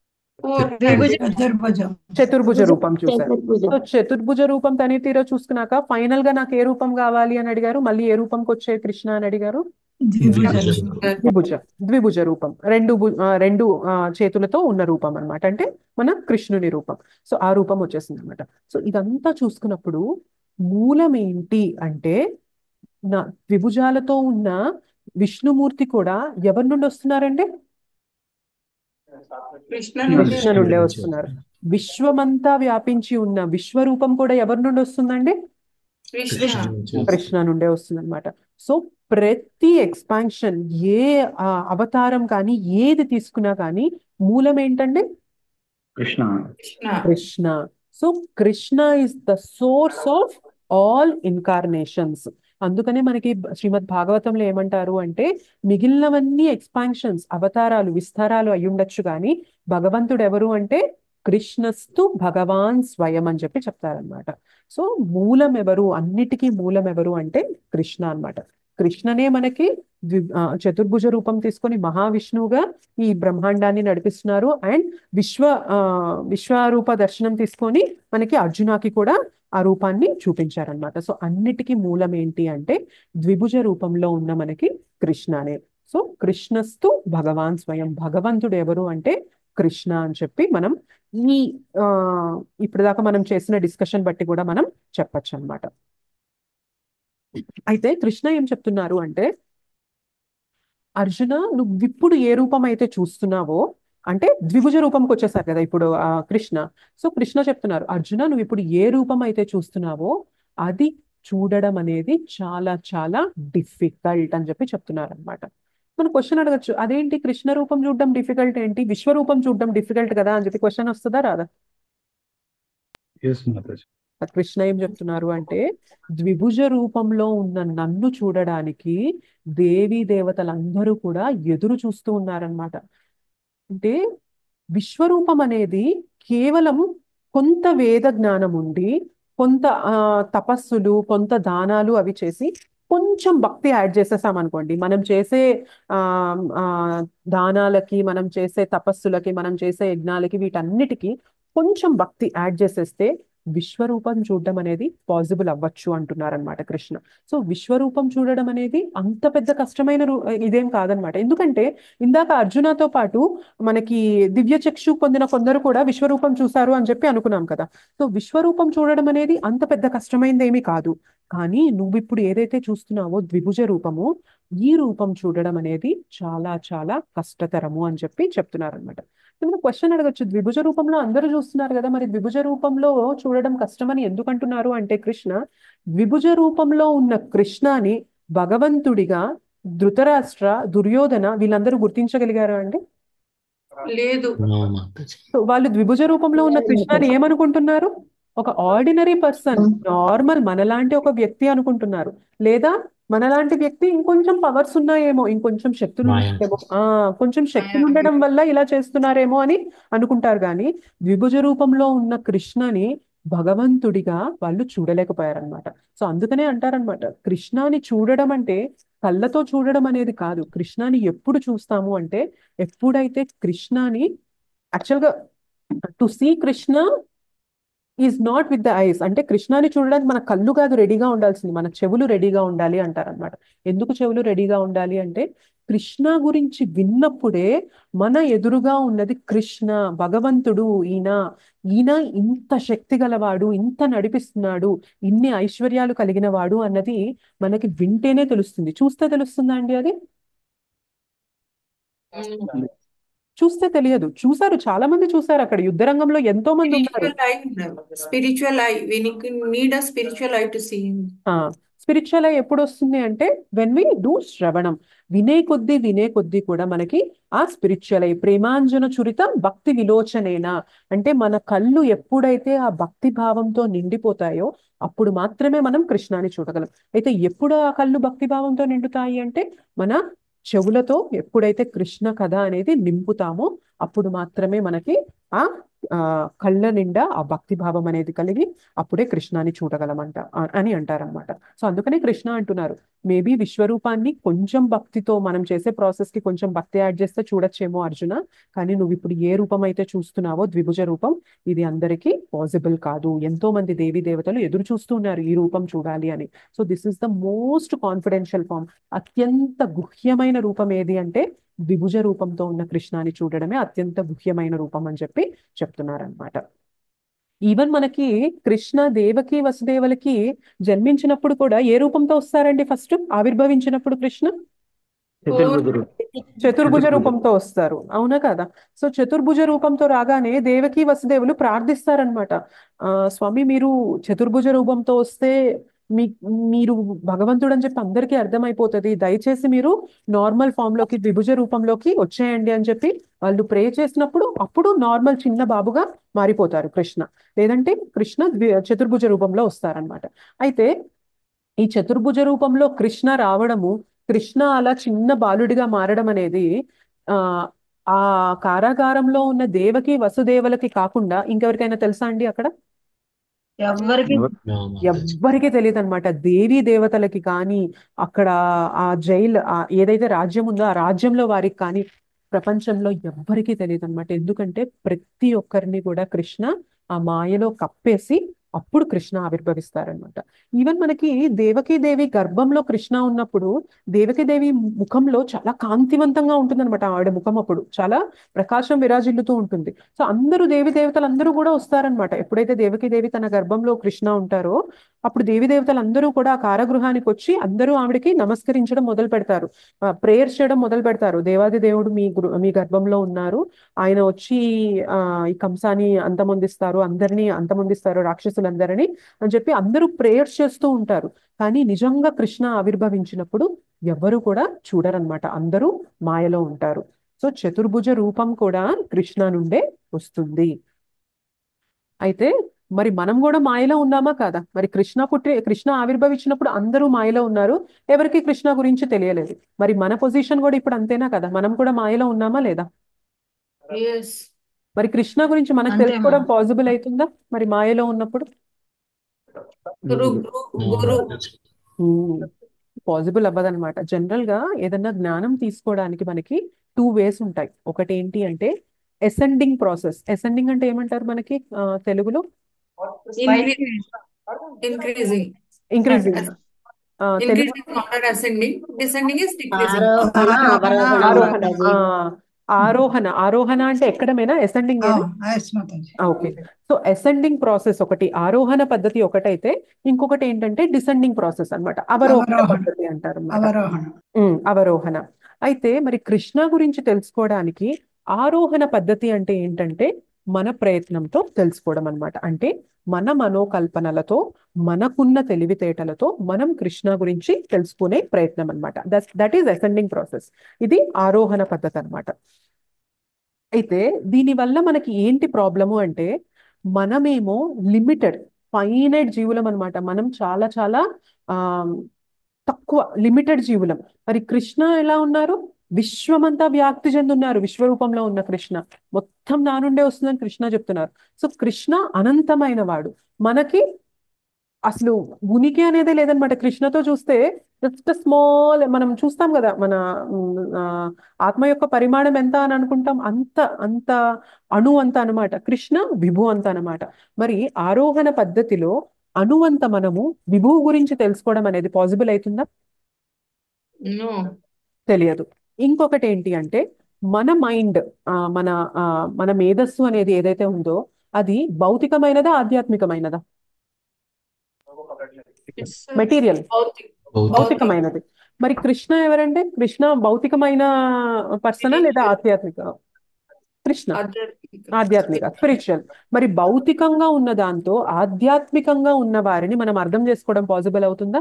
చతుర్భుజ రూపం చూశారు చతుర్భుజం సో చతుర్భుజ రూపం తని తీరా చూసుకున్నాక ఫైనల్ గా నాకు ఏ రూపం కావాలి అని అడిగారు మళ్ళీ ఏ రూపంకి వచ్చే కృష్ణ అని అడిగారు ద్విభుజ ద్విభుజ రూపం రెండు భు- ఆ, రెండు ఆ, చేతులతో ఉన్న రూపం అన్నమాట అంటే మన కృష్ణుని రూపం సో ఆ రూపం వచ్చేసింది అనమాట సో ఇదంతా చూసుకున్నప్పుడు మూలం ఏంటి అంటే నా ద్విభుజాలతో ఉన్న విష్ణుమూర్తి కూడా ఎవరి నుండి వస్తున్నారండి కృష్ణ కృష్ణ నుండే వస్తున్నారు విశ్వమంతా వ్యాపించి ఉన్న విశ్వరూపం కూడా ఎవరి నుండి వస్తుందండి కృష్ణ కృష్ణ నుండే వస్తుంది అనమాట సో ప్రతి ఎక్స్పాన్షన్ ఏ ఆ, అవతారం కానీ ఏది తీసుకున్నా కానీ మూలం ఏంటండి Krishna Krishna Krishna so Krishna is the source of all incarnations అందుకనే మనకి శ్రీమద్ భాగవతంలో ఏమంటారు అంటే మిగిలినవన్నీ ఎక్స్పాన్షన్స్ అవతారాలు విస్తారాలు అయి ఉండొచ్చు కానీ భగవంతుడు ఎవరు అంటే కృష్ణస్తు భగవాన్ స్వయం అని చెప్పి చెప్తారనమాట సో మూలం ఎవరు అన్నిటికీ మూలం ఎవరు అంటే కృష్ణ అన్నమాట కృష్ణనే మనకి ద్వి- ఆ, చతుర్భుజ రూపం తీసుకొని మహావిష్ణువుగా ఈ బ్రహ్మాండాన్ని నడిపిస్తున్నారు అండ్ విశ్వ ఆ, విశ్వరూప దర్శనం తీసుకొని మనకి అర్జునకి కూడా ఆ రూపాన్ని చూపించారనమాట సో అన్నిటికీ మూలం ఏంటి అంటే ద్విభుజ రూపంలో ఉన్న మనకి కృష్ణనే సో కృష్ణస్తు భగవాన్ స్వయం భగవంతుడు ఎవరు అంటే కృష్ణ అని చెప్పి మనం ఈ ఆ ఇప్పుడు దాకా మనం చేసిన డిస్కషన్ బట్టి కూడా మనం చెప్పచ్చు అనమాట అయితే కృష్ణ ఏం చెప్తున్నారు అంటే అర్జున నువ్వు ఇప్పుడు ఏ రూపం అయితే చూస్తున్నావో అంటే ద్విభుజ రూపంకి వచ్చేసారు కదా ఇప్పుడు ఆ కృష్ణ సో కృష్ణ చెప్తున్నారు అర్జున నువ్వు ఇప్పుడు ఏ రూపం అయితే చూస్తున్నావో అది చూడడం అనేది చాలా చాలా డిఫికల్ట్ అని చెప్పి చెప్తున్నారు అనమాట మన క్వశ్చన్ అడగచ్చు అదేంటి కృష్ణ రూపం చూడడం డిఫికల్ట్ ఏంటి విశ్వరూపం చూడడం డిఫికల్ట్ కదా అని చెప్పి క్వశ్చన్ వస్తుందా రాదా ఎస్ మాతాజీ కృష్ణ ఏం చెప్తున్నారు అంటే ద్విభుజ రూపంలో ఉన్న నన్ను చూడడానికి దేవీ దేవతలందరూ కూడా ఎదురు చూస్తూ ఉన్నారనమాట అంటే విశ్వరూపం అనేది కేవలం కొంత వేద జ్ఞానం ఉండి కొంత ఆ, తపస్సులు కొంత దానాలు అవి చేసి కొంచెం భక్తి యాడ్ చేసేసాం అనుకోండి మనం చేసే ఆ ఆ దానాలకి మనం చేసే తపస్సులకి మనం చేసే యజ్ఞాలకి వీటన్నిటికీ కొంచెం భక్తి యాడ్ చేసేస్తే విశ్వరూపం చూడడం అనేది పాసిబుల్ అవ్వచ్చు అంటున్నారనమాట కృష్ణ సో విశ్వరూపం చూడడం అనేది అంత పెద్ద కష్టమైన రూ- ఇదేం కాదనమాట ఎందుకంటే ఇందాక అర్జునతో పాటు మనకి దివ్య చక్షు పొందిన కొందరు కూడా విశ్వరూపం చూశారు అని చెప్పి అనుకున్నాం కదా సో విశ్వరూపం చూడడం అనేది అంత పెద్ద కష్టమైనది ఏమీ కాదు కానీ నువ్వు ఇప్పుడు ఏదైతే చూస్తున్నావో ద్విభుజ రూపము ఈ రూపం చూడడం అనేది చాలా చాలా కష్టతరము అని చెప్పి చెప్తున్నారనమాట ఇప్పుడు క్వశ్చన్ అడగచ్చు ద్విభుజ రూపంలో అందరూ చూస్తున్నారు కదా మరి ద్విభుజ రూపంలో చూడడం కష్టమని ఎందుకు అంటున్నారు అంటే కృష్ణ ద్విభుజ రూపంలో ఉన్న కృష్ణని భగవంతుడిగా ధృతరాష్ట్ర దుర్యోధన వీళ్ళందరూ గుర్తించగలిగారా అండి లేదు సో వాళ్ళు ద్విభుజ రూపంలో ఉన్న కృష్ణని ఏమనుకుంటున్నారు ఒక ఆర్డినరీ పర్సన్ నార్మల్ మనలాంటి ఒక వ్యక్తి అనుకుంటున్నారు లేదా మనలాంటి వ్యక్తి ఇంకొంచెం పవర్స్ ఉన్నాయేమో ఇంకొంచెం శక్తులు ఉన్నాయేమో ఆ కొంచెం శక్తులు ఉండడం వల్ల ఇలా చేస్తున్నారేమో అని అనుకుంటారు కానీ ద్విభుజ రూపంలో ఉన్న కృష్ణని భగవంతుడిగా వాళ్ళు చూడలేకపోయారనమాట సో అందుకనే అంటారనమాట కృష్ణని చూడడం అంటే కళ్ళతో చూడడం అనేది కాదు కృష్ణని ఎప్పుడు చూస్తాము అంటే ఎప్పుడైతే కృష్ణని యాక్చువల్గా to see Krishna is not with the eyes అంటే కృష్ణాని చూడడానికి మన కళ్ళు కాదు రెడీగా ఉండాల్సింది మన చెవులు రెడీగా ఉండాలి అంటారనమాట ఎందుకు చెవులు రెడీగా ఉండాలి అంటే కృష్ణ గురించి విన్నప్పుడే మన ఎదురుగా ఉన్నది కృష్ణ భగవంతుడు ఈయన ఈయన ఇంత శక్తి గలవాడు ఇంత నడిపిస్తున్నాడు ఇన్ని ఐశ్వర్యాలు కలిగిన వాడు అన్నది మనకి వింటేనే తెలుస్తుంది చూస్తే తెలుస్తుందా అండి అది చూస్తే తెలియదు చూసారు చాలా మంది చూసారు అక్కడ యుద్ధ రంగంలో ఎంతో మంది ఉన్నారు spiritual eye we need a spiritual eye to see spiritual eye ఎప్పుడు వస్తుంది అంటే వెన్ వి డూ శ్రవణం వినే కొద్దీ వినే కొద్దీ కూడా మనకి ఆ స్పిరిచువల్ ఐ ప్రేమాంజన చురిత భక్తి విలోచనేన అంటే మన కళ్ళు ఎప్పుడైతే ఆ భక్తి భావంతో నిండిపోతాయో అప్పుడు మాత్రమే మనం కృష్ణాని చూడగలం అయితే ఎప్పుడు ఆ కళ్ళు భక్తి భావంతో నిండుతాయి అంటే మన చెవులతో ఎప్పుడైతే కృష్ణ కథ అనేది నింపుతామో అప్పుడు మాత్రమే మనకి ఆ ఆ, కళ్ళ నిండా ఆ భక్తి భావం అనేది కలిగి అప్పుడే కృష్ణాని చూడగలమంట ఆ- అని అంటారనమాట సో అందుకనే కృష్ణ అంటున్నారు మేబీ విశ్వరూపాన్ని కొంచెం భక్తితో మనం చేసే ప్రాసెస్ కి కొంచెం భక్తి యాడ్ చేస్తే చూడొచ్చేమో అర్జున కానీ నువ్వు ఇప్పుడు ఏ రూపం అయితే చూస్తున్నావో ద్విభుజ రూపం ఇది అందరికీ పాసిబుల్ కాదు ఎంతో మంది దేవీ దేవతలు ఎదురు చూస్తూ ఉన్నారు ఈ రూపం చూడాలి అని so this is the most confidential form అత్యంత గుహ్యమైన రూపం ఏది అంటే ద్విభుజ రూపంతో ఉన్న కృష్ణాని చూడడమే అత్యంత గుహ్యమైన రూపం అని చెప్పి చెప్తున్నారనమాట ఈవెన్ మనకి కృష్ణ దేవకి వసుదేవులకి జన్మించినప్పుడు కూడా ఏ రూపంతో వస్తారండి ఫస్ట్ ఆవిర్భవించినప్పుడు కృష్ణ చతుర్భుజుడు చతుర్భుజ రూపంతో వస్తారు అవునా కదా సో చతుర్భుజ రూపంతో రాగానే దేవకి వసుదేవులు ప్రార్థిస్తారనమాట ఆ స్వామి మీరు చతుర్భుజ రూపంతో వస్తే మీ మీరు భగవంతుడు అని చెప్పి అందరికీ అర్థమైపోతుంది దయచేసి మీరు నార్మల్ ఫామ్ లోకి ద్విభుజ రూపంలోకి వచ్చేయండి అని చెప్పి వాళ్ళు ప్రే చేసినప్పుడు అప్పుడు నార్మల్ చిన్న బాబుగా మారిపోతారు కృష్ణ లేదంటే కృష్ణ ద్వి- చతుర్భుజ రూపంలో వస్తారనమాట అయితే ఈ చతుర్భుజ రూపంలో కృష్ణ రావడము కృష్ణ అలా చిన్న బాలుడిగా మారడం అనేది ఆ ఆ కారాగారంలో ఉన్న దేవకి వసుదేవులకి కాకుండా ఇంకెవరికైనా తెలుసా అండి అక్కడ ఎవ్వరికి ఎవ్వరికీ తెలియదు అనమాట దేవీ దేవతలకి కానీ అక్కడ ఆ జైలు ఆ ఏదైతే రాజ్యం ఉందో ఆ రాజ్యంలో వారికి కానీ ప్రపంచంలో ఎవ్వరికీ తెలియదు అనమాట ఎందుకంటే ప్రతి ఒక్కరిని కూడా కృష్ణ ఆ మాయలో కప్పేసి అప్పుడు కృష్ణ ఆవిర్భవిస్తారనమాట ఈవెన్ మనకి దేవకీదేవి గర్భంలో కృష్ణ ఉన్నప్పుడు దేవకీదేవి ముఖంలో చాలా కాంతివంతంగా ఉంటుందన్నమాట ఆవిడ ముఖం అప్పుడు చాలా ప్రకాశం విరాజిల్లుతూ ఉంటుంది సో అందరూ దేవి దేవతలు అందరూ కూడా వస్తారనమాట ఎప్పుడైతే దేవకీదేవి తన గర్భంలో కృష్ణ ఉంటారో అప్పుడు దేవి దేవతలు అందరూ కూడా ఆ కారాగృహానికి వచ్చి అందరూ ఆవిడకి నమస్కరించడం మొదలు పెడతారు ప్రేయర్స్ చేయడం మొదలు పెడతారు దేవాది దేవుడు మీ గృ మీ గర్భంలో ఉన్నారు ఆయన వచ్చి ఆ ఈ కంసాన్ని అంతమొందిస్తారు అందరినీ అంతమొందిస్తారు రాక్షసులందరినీ అని చెప్పి అందరూ ప్రేయర్స్ చేస్తూ ఉంటారు కానీ నిజంగా కృష్ణ ఆవిర్భవించినప్పుడు ఎవ్వరూ కూడా చూడరనమాట అందరూ మాయలో ఉంటారు సో చతుర్భుజ రూపం కూడా కృష్ణ నుండే వస్తుంది అయితే మరి మనం కూడా మాయలో ఉన్నామా కాదా మరి కృష్ణ పుట్టి కృష్ణ ఆవిర్భవించినప్పుడు అందరూ మాయలో ఉన్నారు ఎవరికి కృష్ణ గురించి తెలియలేదు మరి మన పొజిషన్ కూడా ఇప్పుడు అంతేనా కదా మనం కూడా మాయలో ఉన్నామా లేదా ఎస్ మరి కృష్ణ గురించి మనకు అంతే తెలుసుకోవడం మా. పాసిబుల్ అవుతుందా మరి మాయలో ఉన్నప్పుడు గురు గురు గురు పాసిబుల్ అవ్వదన్నమాట జనరల్ గా ఏదన్నా జ్ఞానం తీసుకోవడానికి మనకి టూ వేస్ ఉంటాయి ఒకటి ఏంటి అంటే ఎసెండింగ్ ప్రాసెస్ ఎసెండింగ్ అంటే ఏమంటారు మనకి ఆ, తెలుగులో increasing increasing Telugu increasing not ascending descending is decreasing ఆరోహణ అవరోహణ ఆరోహణ మాతాజీ ఆ, ఆరోహణ ఆరోహణ అంటే ఎక్కడమేనా ascending okay so ascending process ఒకటి ఆరోహణ పద్ధతి ఒకటైతే ఇంకొకటి ఏంటంటే డిసెండింగ్ ప్రాసెస్ అన్నమాట అవరోహణ పద్ధతి అంటారు అన్నమాట ఉమ్, అవరోహణ అయితే మరి కృష్ణ గురించి తెలుసుకోవడానికి ఆరోహణ పద్ధతి అంటే ఏంటంటే మన ప్రయత్నంతో తెలుసుకోవడం అన్నమాట అంటే మన మనోకల్పనలతో మనకున్న తెలివితేటలతో మనం కృష్ణ గురించి తెలుసుకునే ప్రయత్నం అన్నమాట that that is ascending process ఇది ఆరోహణ పద్ధతి అన్నమాట అయితే దీనివల్ల మనకి ఏంటి ప్రాబ్లము అంటే మనమేమో లిమిటెడ్ ఫైనైట్ జీవులం అన్నమాట మనం చాలా చాలా ఆ తక్కువ లిమిటెడ్ జీవులం మరి కృష్ణ ఎలా ఉన్నారు విశ్వమంతా వ్యాప్తి చెందున్నారు విశ్వరూపంలో ఉన్న కృష్ణ మొత్తం నా నుండే వస్తుందని కృష్ణ చెప్తున్నారు సో కృష్ణ అనంతమైన వాడు మనకి అసలు ఉనికి అనేదే లేదనమాట కృష్ణతో చూస్తే జస్ట్ స్మాల్ మనం చూస్తాం కదా మన ఉమ్, ఆ, ఆత్మ యొక్క పరిమాణం ఎంత అని అనుకుంటాం అంత అంత అణు అంత అనమాట కృష్ణ విభు అంత అనమాట మరి ఆరోహణ పద్ధతిలో అణువంత మనము విభువు గురించి తెలుసుకోవడం అనేది పాసిబుల్ అవుతుందా నో తెలియదు ఇంకొకటి ఏంటి అంటే మన మైండ్ మన ఆ, మన మేధస్సు అనేది ఏదైతే ఉందో అది భౌతికమైనదా ఆధ్యాత్మికమైనదా మెటీరియల్ భౌతికమైనది మరి కృష్ణ ఎవరంటే కృష్ణ భౌతికమైన పర్సనా లేదా ఆధ్యాత్మిక కృష్ణ ఆధ్యాత్మిక స్పిరిచువల్ మరి భౌతికంగా ఉన్న దాంతో ఆధ్యాత్మికంగా ఉన్న వారిని మనం అర్థం చేసుకోవడం పాసిబుల్ అవుతుందా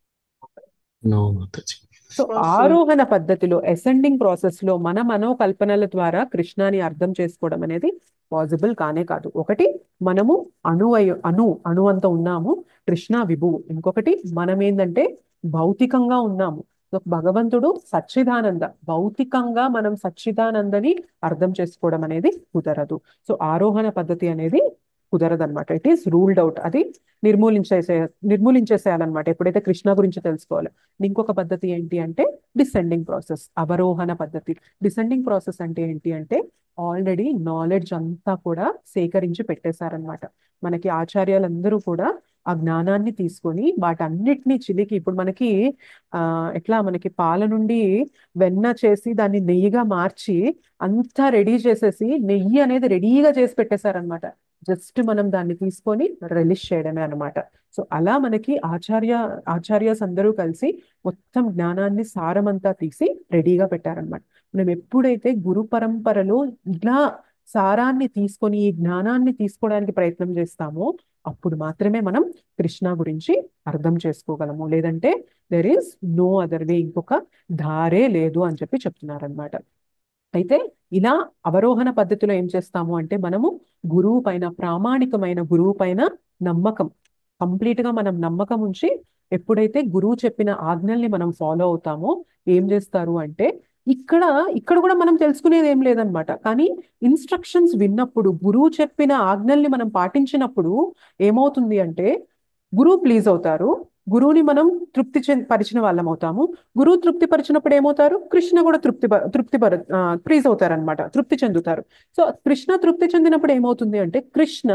నో మాతాజీ సో ఆరోహణ పద్ధతిలో అసెండింగ్ ప్రాసెస్ లో మన మనోకల్పనల ద్వారా కృష్ణాని అర్థం చేసుకోవడం అనేది పాసిబుల్ కానే కాదు ఒకటి మనము అణు అయి అణు అణు అంత ఉన్నాము కృష్ణ విభువు ఇంకొకటి మనం ఏంటంటే భౌతికంగా ఉన్నాము సో భగవంతుడు సచ్చిదానంద భౌతికంగా మనం సచ్చిదానందని అర్థం చేసుకోవడం అనేది కుదరదు సో ఆరోహణ పద్ధతి అనేది కుదరదన్నమాట ఇట్ ఈస్ రూల్డ్ అవుట్ అది నిర్మూలించేసే నిర్మూలించేసేయాలన్నమాట ఎప్పుడైతే కృష్ణ గురించి తెలుసుకోవాలి ఇంకొక పద్ధతి ఏంటి అంటే డిసెండింగ్ ప్రాసెస్ అవరోహణ పద్ధతి డిసెండింగ్ ప్రాసెస్ అంటే ఏంటి అంటే ఆల్రెడీ నాలెడ్జ్ అంతా కూడా సేకరించి పెట్టేశారనమాట మనకి ఆచార్యాలందరూ కూడా ఆ జ్ఞానాన్ని తీసుకొని వాటన్నిటిని చిలికి ఇప్పుడు మనకి ఆ ఎట్లా మనకి పాల నుండి వెన్న చేసి దాన్ని నెయ్యిగా మార్చి అంతా రెడీ చేసేసి నెయ్యి అనేది రెడీగా చేసి పెట్టేశారనమాట జస్ట్ మనం దాన్ని తీసుకొని రిలీజ్ చేయడమే అనమాట సో అలా మనకి ఆచార్య ఆచార్యస్ అందరూ కలిసి మొత్తం జ్ఞానాన్ని సారమంతా తీసి రెడీగా పెట్టారనమాట మనం ఎప్పుడైతే గురు పరంపరలో ఇలా సారాన్ని తీసుకొని ఈ జ్ఞానాన్ని తీసుకోవడానికి ప్రయత్నం చేస్తామో అప్పుడు మాత్రమే మనం కృష్ణ గురించి అర్థం చేసుకోగలము లేదంటే there is no other way ఇంకొక దారే లేదు అని చెప్పి చెప్తున్నారనమాట అయితే ఇలా అవరోహణ పద్ధతిలో ఏం చేస్తాము అంటే మనము గురువు పైన ప్రామాణికమైన గురువు పైన నమ్మకం కంప్లీట్ గా మనం నమ్మకం ఉంచి ఎప్పుడైతే గురువు చెప్పిన ఆజ్ఞల్ని మనం ఫాలో అవుతామో ఏం చేస్తారు అంటే ఇక్కడ ఇక్కడ కూడా మనం తెలుసుకునేది ఏం లేదనమాట కానీ ఇన్స్ట్రక్షన్స్ విన్నప్పుడు గురువు చెప్పిన ఆజ్ఞల్ని మనం పాటించినప్పుడు ఏమవుతుంది అంటే గురువు ప్లీజ్ అవుతారు గురువుని మనం తృప్తి చెంది పరిచిన వాళ్ళం అవుతాము గురువు తృప్తి పరిచినప్పుడు ఏమవుతారు కృష్ణ కూడా తృప్తి ప- తృప్తి పర ప్లీజ్ అవుతారు అనమాట తృప్తి చెందుతారు సో కృష్ణ తృప్తి చెందినప్పుడు ఏమవుతుంది అంటే కృష్ణ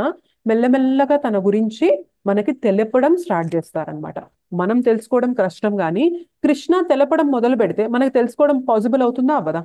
మెల్లమెల్లగా తన గురించి మనకి తెలపడం స్టార్ట్ చేస్తారనమాట మనం తెలుసుకోవడం కష్టం కానీ కృష్ణ తెలపడం మొదలు పెడితే మనకి తెలుసుకోవడం పాసిబుల్ అవుతుందా అవ్వదా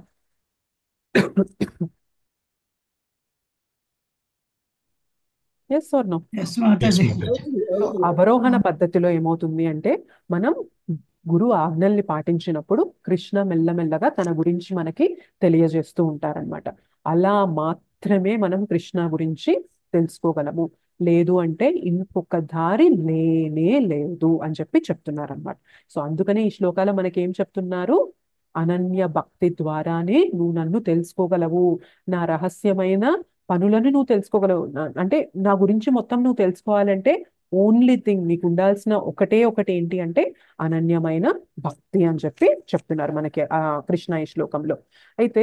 yes or no Yes, Mataji. అవరోహణ పద్ధతిలో ఏమవుతుంది అంటే మనం గురు ఆజ్ఞల్ని పాటించినప్పుడు కృష్ణ మెల్లమెల్లగా తన గురించి మనకి తెలియజేస్తూ ఉంటారనమాట అలా మాత్రమే మనం కృష్ణ గురించి తెలుసుకోగలము లేదు అంటే ఇంకొక దారి లేనే లేదు అని చెప్పి చెప్తున్నారనమాట సో అందుకనే ఈ శ్లోకాలు మనకి ఏం చెప్తున్నారు అనన్య భక్తి ద్వారానే నువ్వు నన్ను తెలుసుకోగలవు నా రహస్యమైన పనులను నువ్వు తెలుసుకోగలవు నా- అంటే నా గురించి మొత్తం నువ్వు తెలుసుకోవాలంటే ఓన్లీ థింగ్ నీకు ఉండాల్సిన ఒకటే ఒకటి ఏంటి అంటే అనన్యమైన భక్తి అని చెప్పి చెప్తున్నారు మనకి ఆ కృష్ణ ఈ శ్లోకంలో అయితే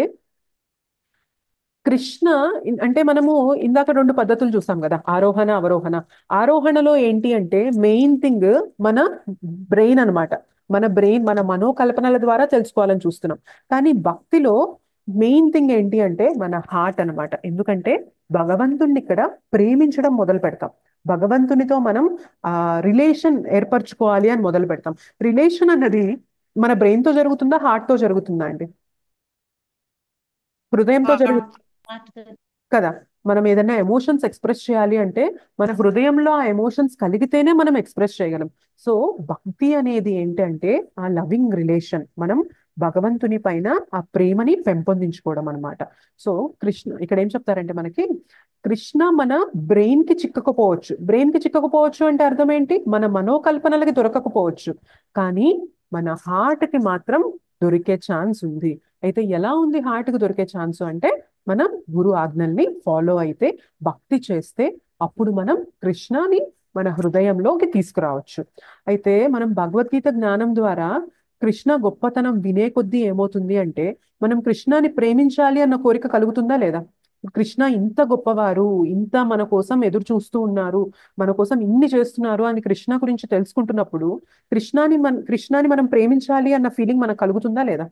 కృష్ణ ఇన్- అంటే మనము ఇందాక రెండు పద్ధతులు చూసాం కదా ఆరోహణ అవరోహణ ఆరోహణలో ఏంటి అంటే మెయిన్ థింగ్ మన బ్రెయిన్ అన్నమాట మన బ్రెయిన్ మన మనోకల్పనల ద్వారా తెలుసుకోవాలని చూస్తున్నాం కానీ భక్తిలో మెయిన్ థింగ్ ఏంటి అంటే మన హార్ట్ అన్నమాట ఎందుకంటే భగవంతుణ్ణి ఇక్కడ ప్రేమించడం మొదలు పెడతాం భగవంతునితో మనం ఆ రిలేషన్ ఏర్పరచుకోవాలి అని మొదలు పెడతాం రిలేషన్ అన్నది మన బ్రెయిన్ తో జరుగుతుందా హార్ట్ తో జరుగుతుందా అండి హృదయంతో జరుగు కదా మనం ఏదైనా ఎమోషన్స్ ఎక్స్ప్రెస్ చేయాలి అంటే మన హృదయంలో ఆ ఎమోషన్స్ కలిగితేనే మనం ఎక్స్ప్రెస్ చేయగలం సో భక్తి అనేది ఏంటంటే ఆ లవింగ్ రిలేషన్ మనం భగవంతుని పైన ఆ ప్రేమని పెంపొందించుకోవడం అన్నమాట సో కృష్ణ ఇక్కడ ఏం చెప్తారంటే మనకి కృష్ణ మన బ్రెయిన్ కి చిక్కకపోవచ్చు బ్రెయిన్ కి చిక్కకపోవచ్చు అంటే అర్థం ఏంటి మన మనోకల్పనలకి దొరకకపోవచ్చు కానీ మన హార్ట్ కి మాత్రం దొరికే ఛాన్స్ ఉంది అయితే ఎలా ఉంది హార్ట్ కి దొరికే ఛాన్స్ అంటే మనం గురు ఆజ్ఞల్ని ఫాలో అయితే భక్తి చేస్తే అప్పుడు మనం కృష్ణని మన హృదయంలోకి తీసుకురావచ్చు అయితే మనం భగవద్గీత జ్ఞానం ద్వారా కృష్ణ గొప్పతనం వినే కొద్దీ ఏమవుతుంది అంటే మనం కృష్ణని ప్రేమించాలి అన్న కోరిక కలుగుతుందా లేదా కృష్ణ ఇంత గొప్పవారు ఇంత మన కోసం ఎదురు చూస్తూ ఉన్నారు మన కోసం ఇన్ని చేస్తున్నారు అని కృష్ణ గురించి తెలుసుకుంటున్నప్పుడు కృష్ణని మన కృష్ణని మనం ప్రేమించాలి అన్న ఫీలింగ్ మనకు కలుగుతుందా లేదా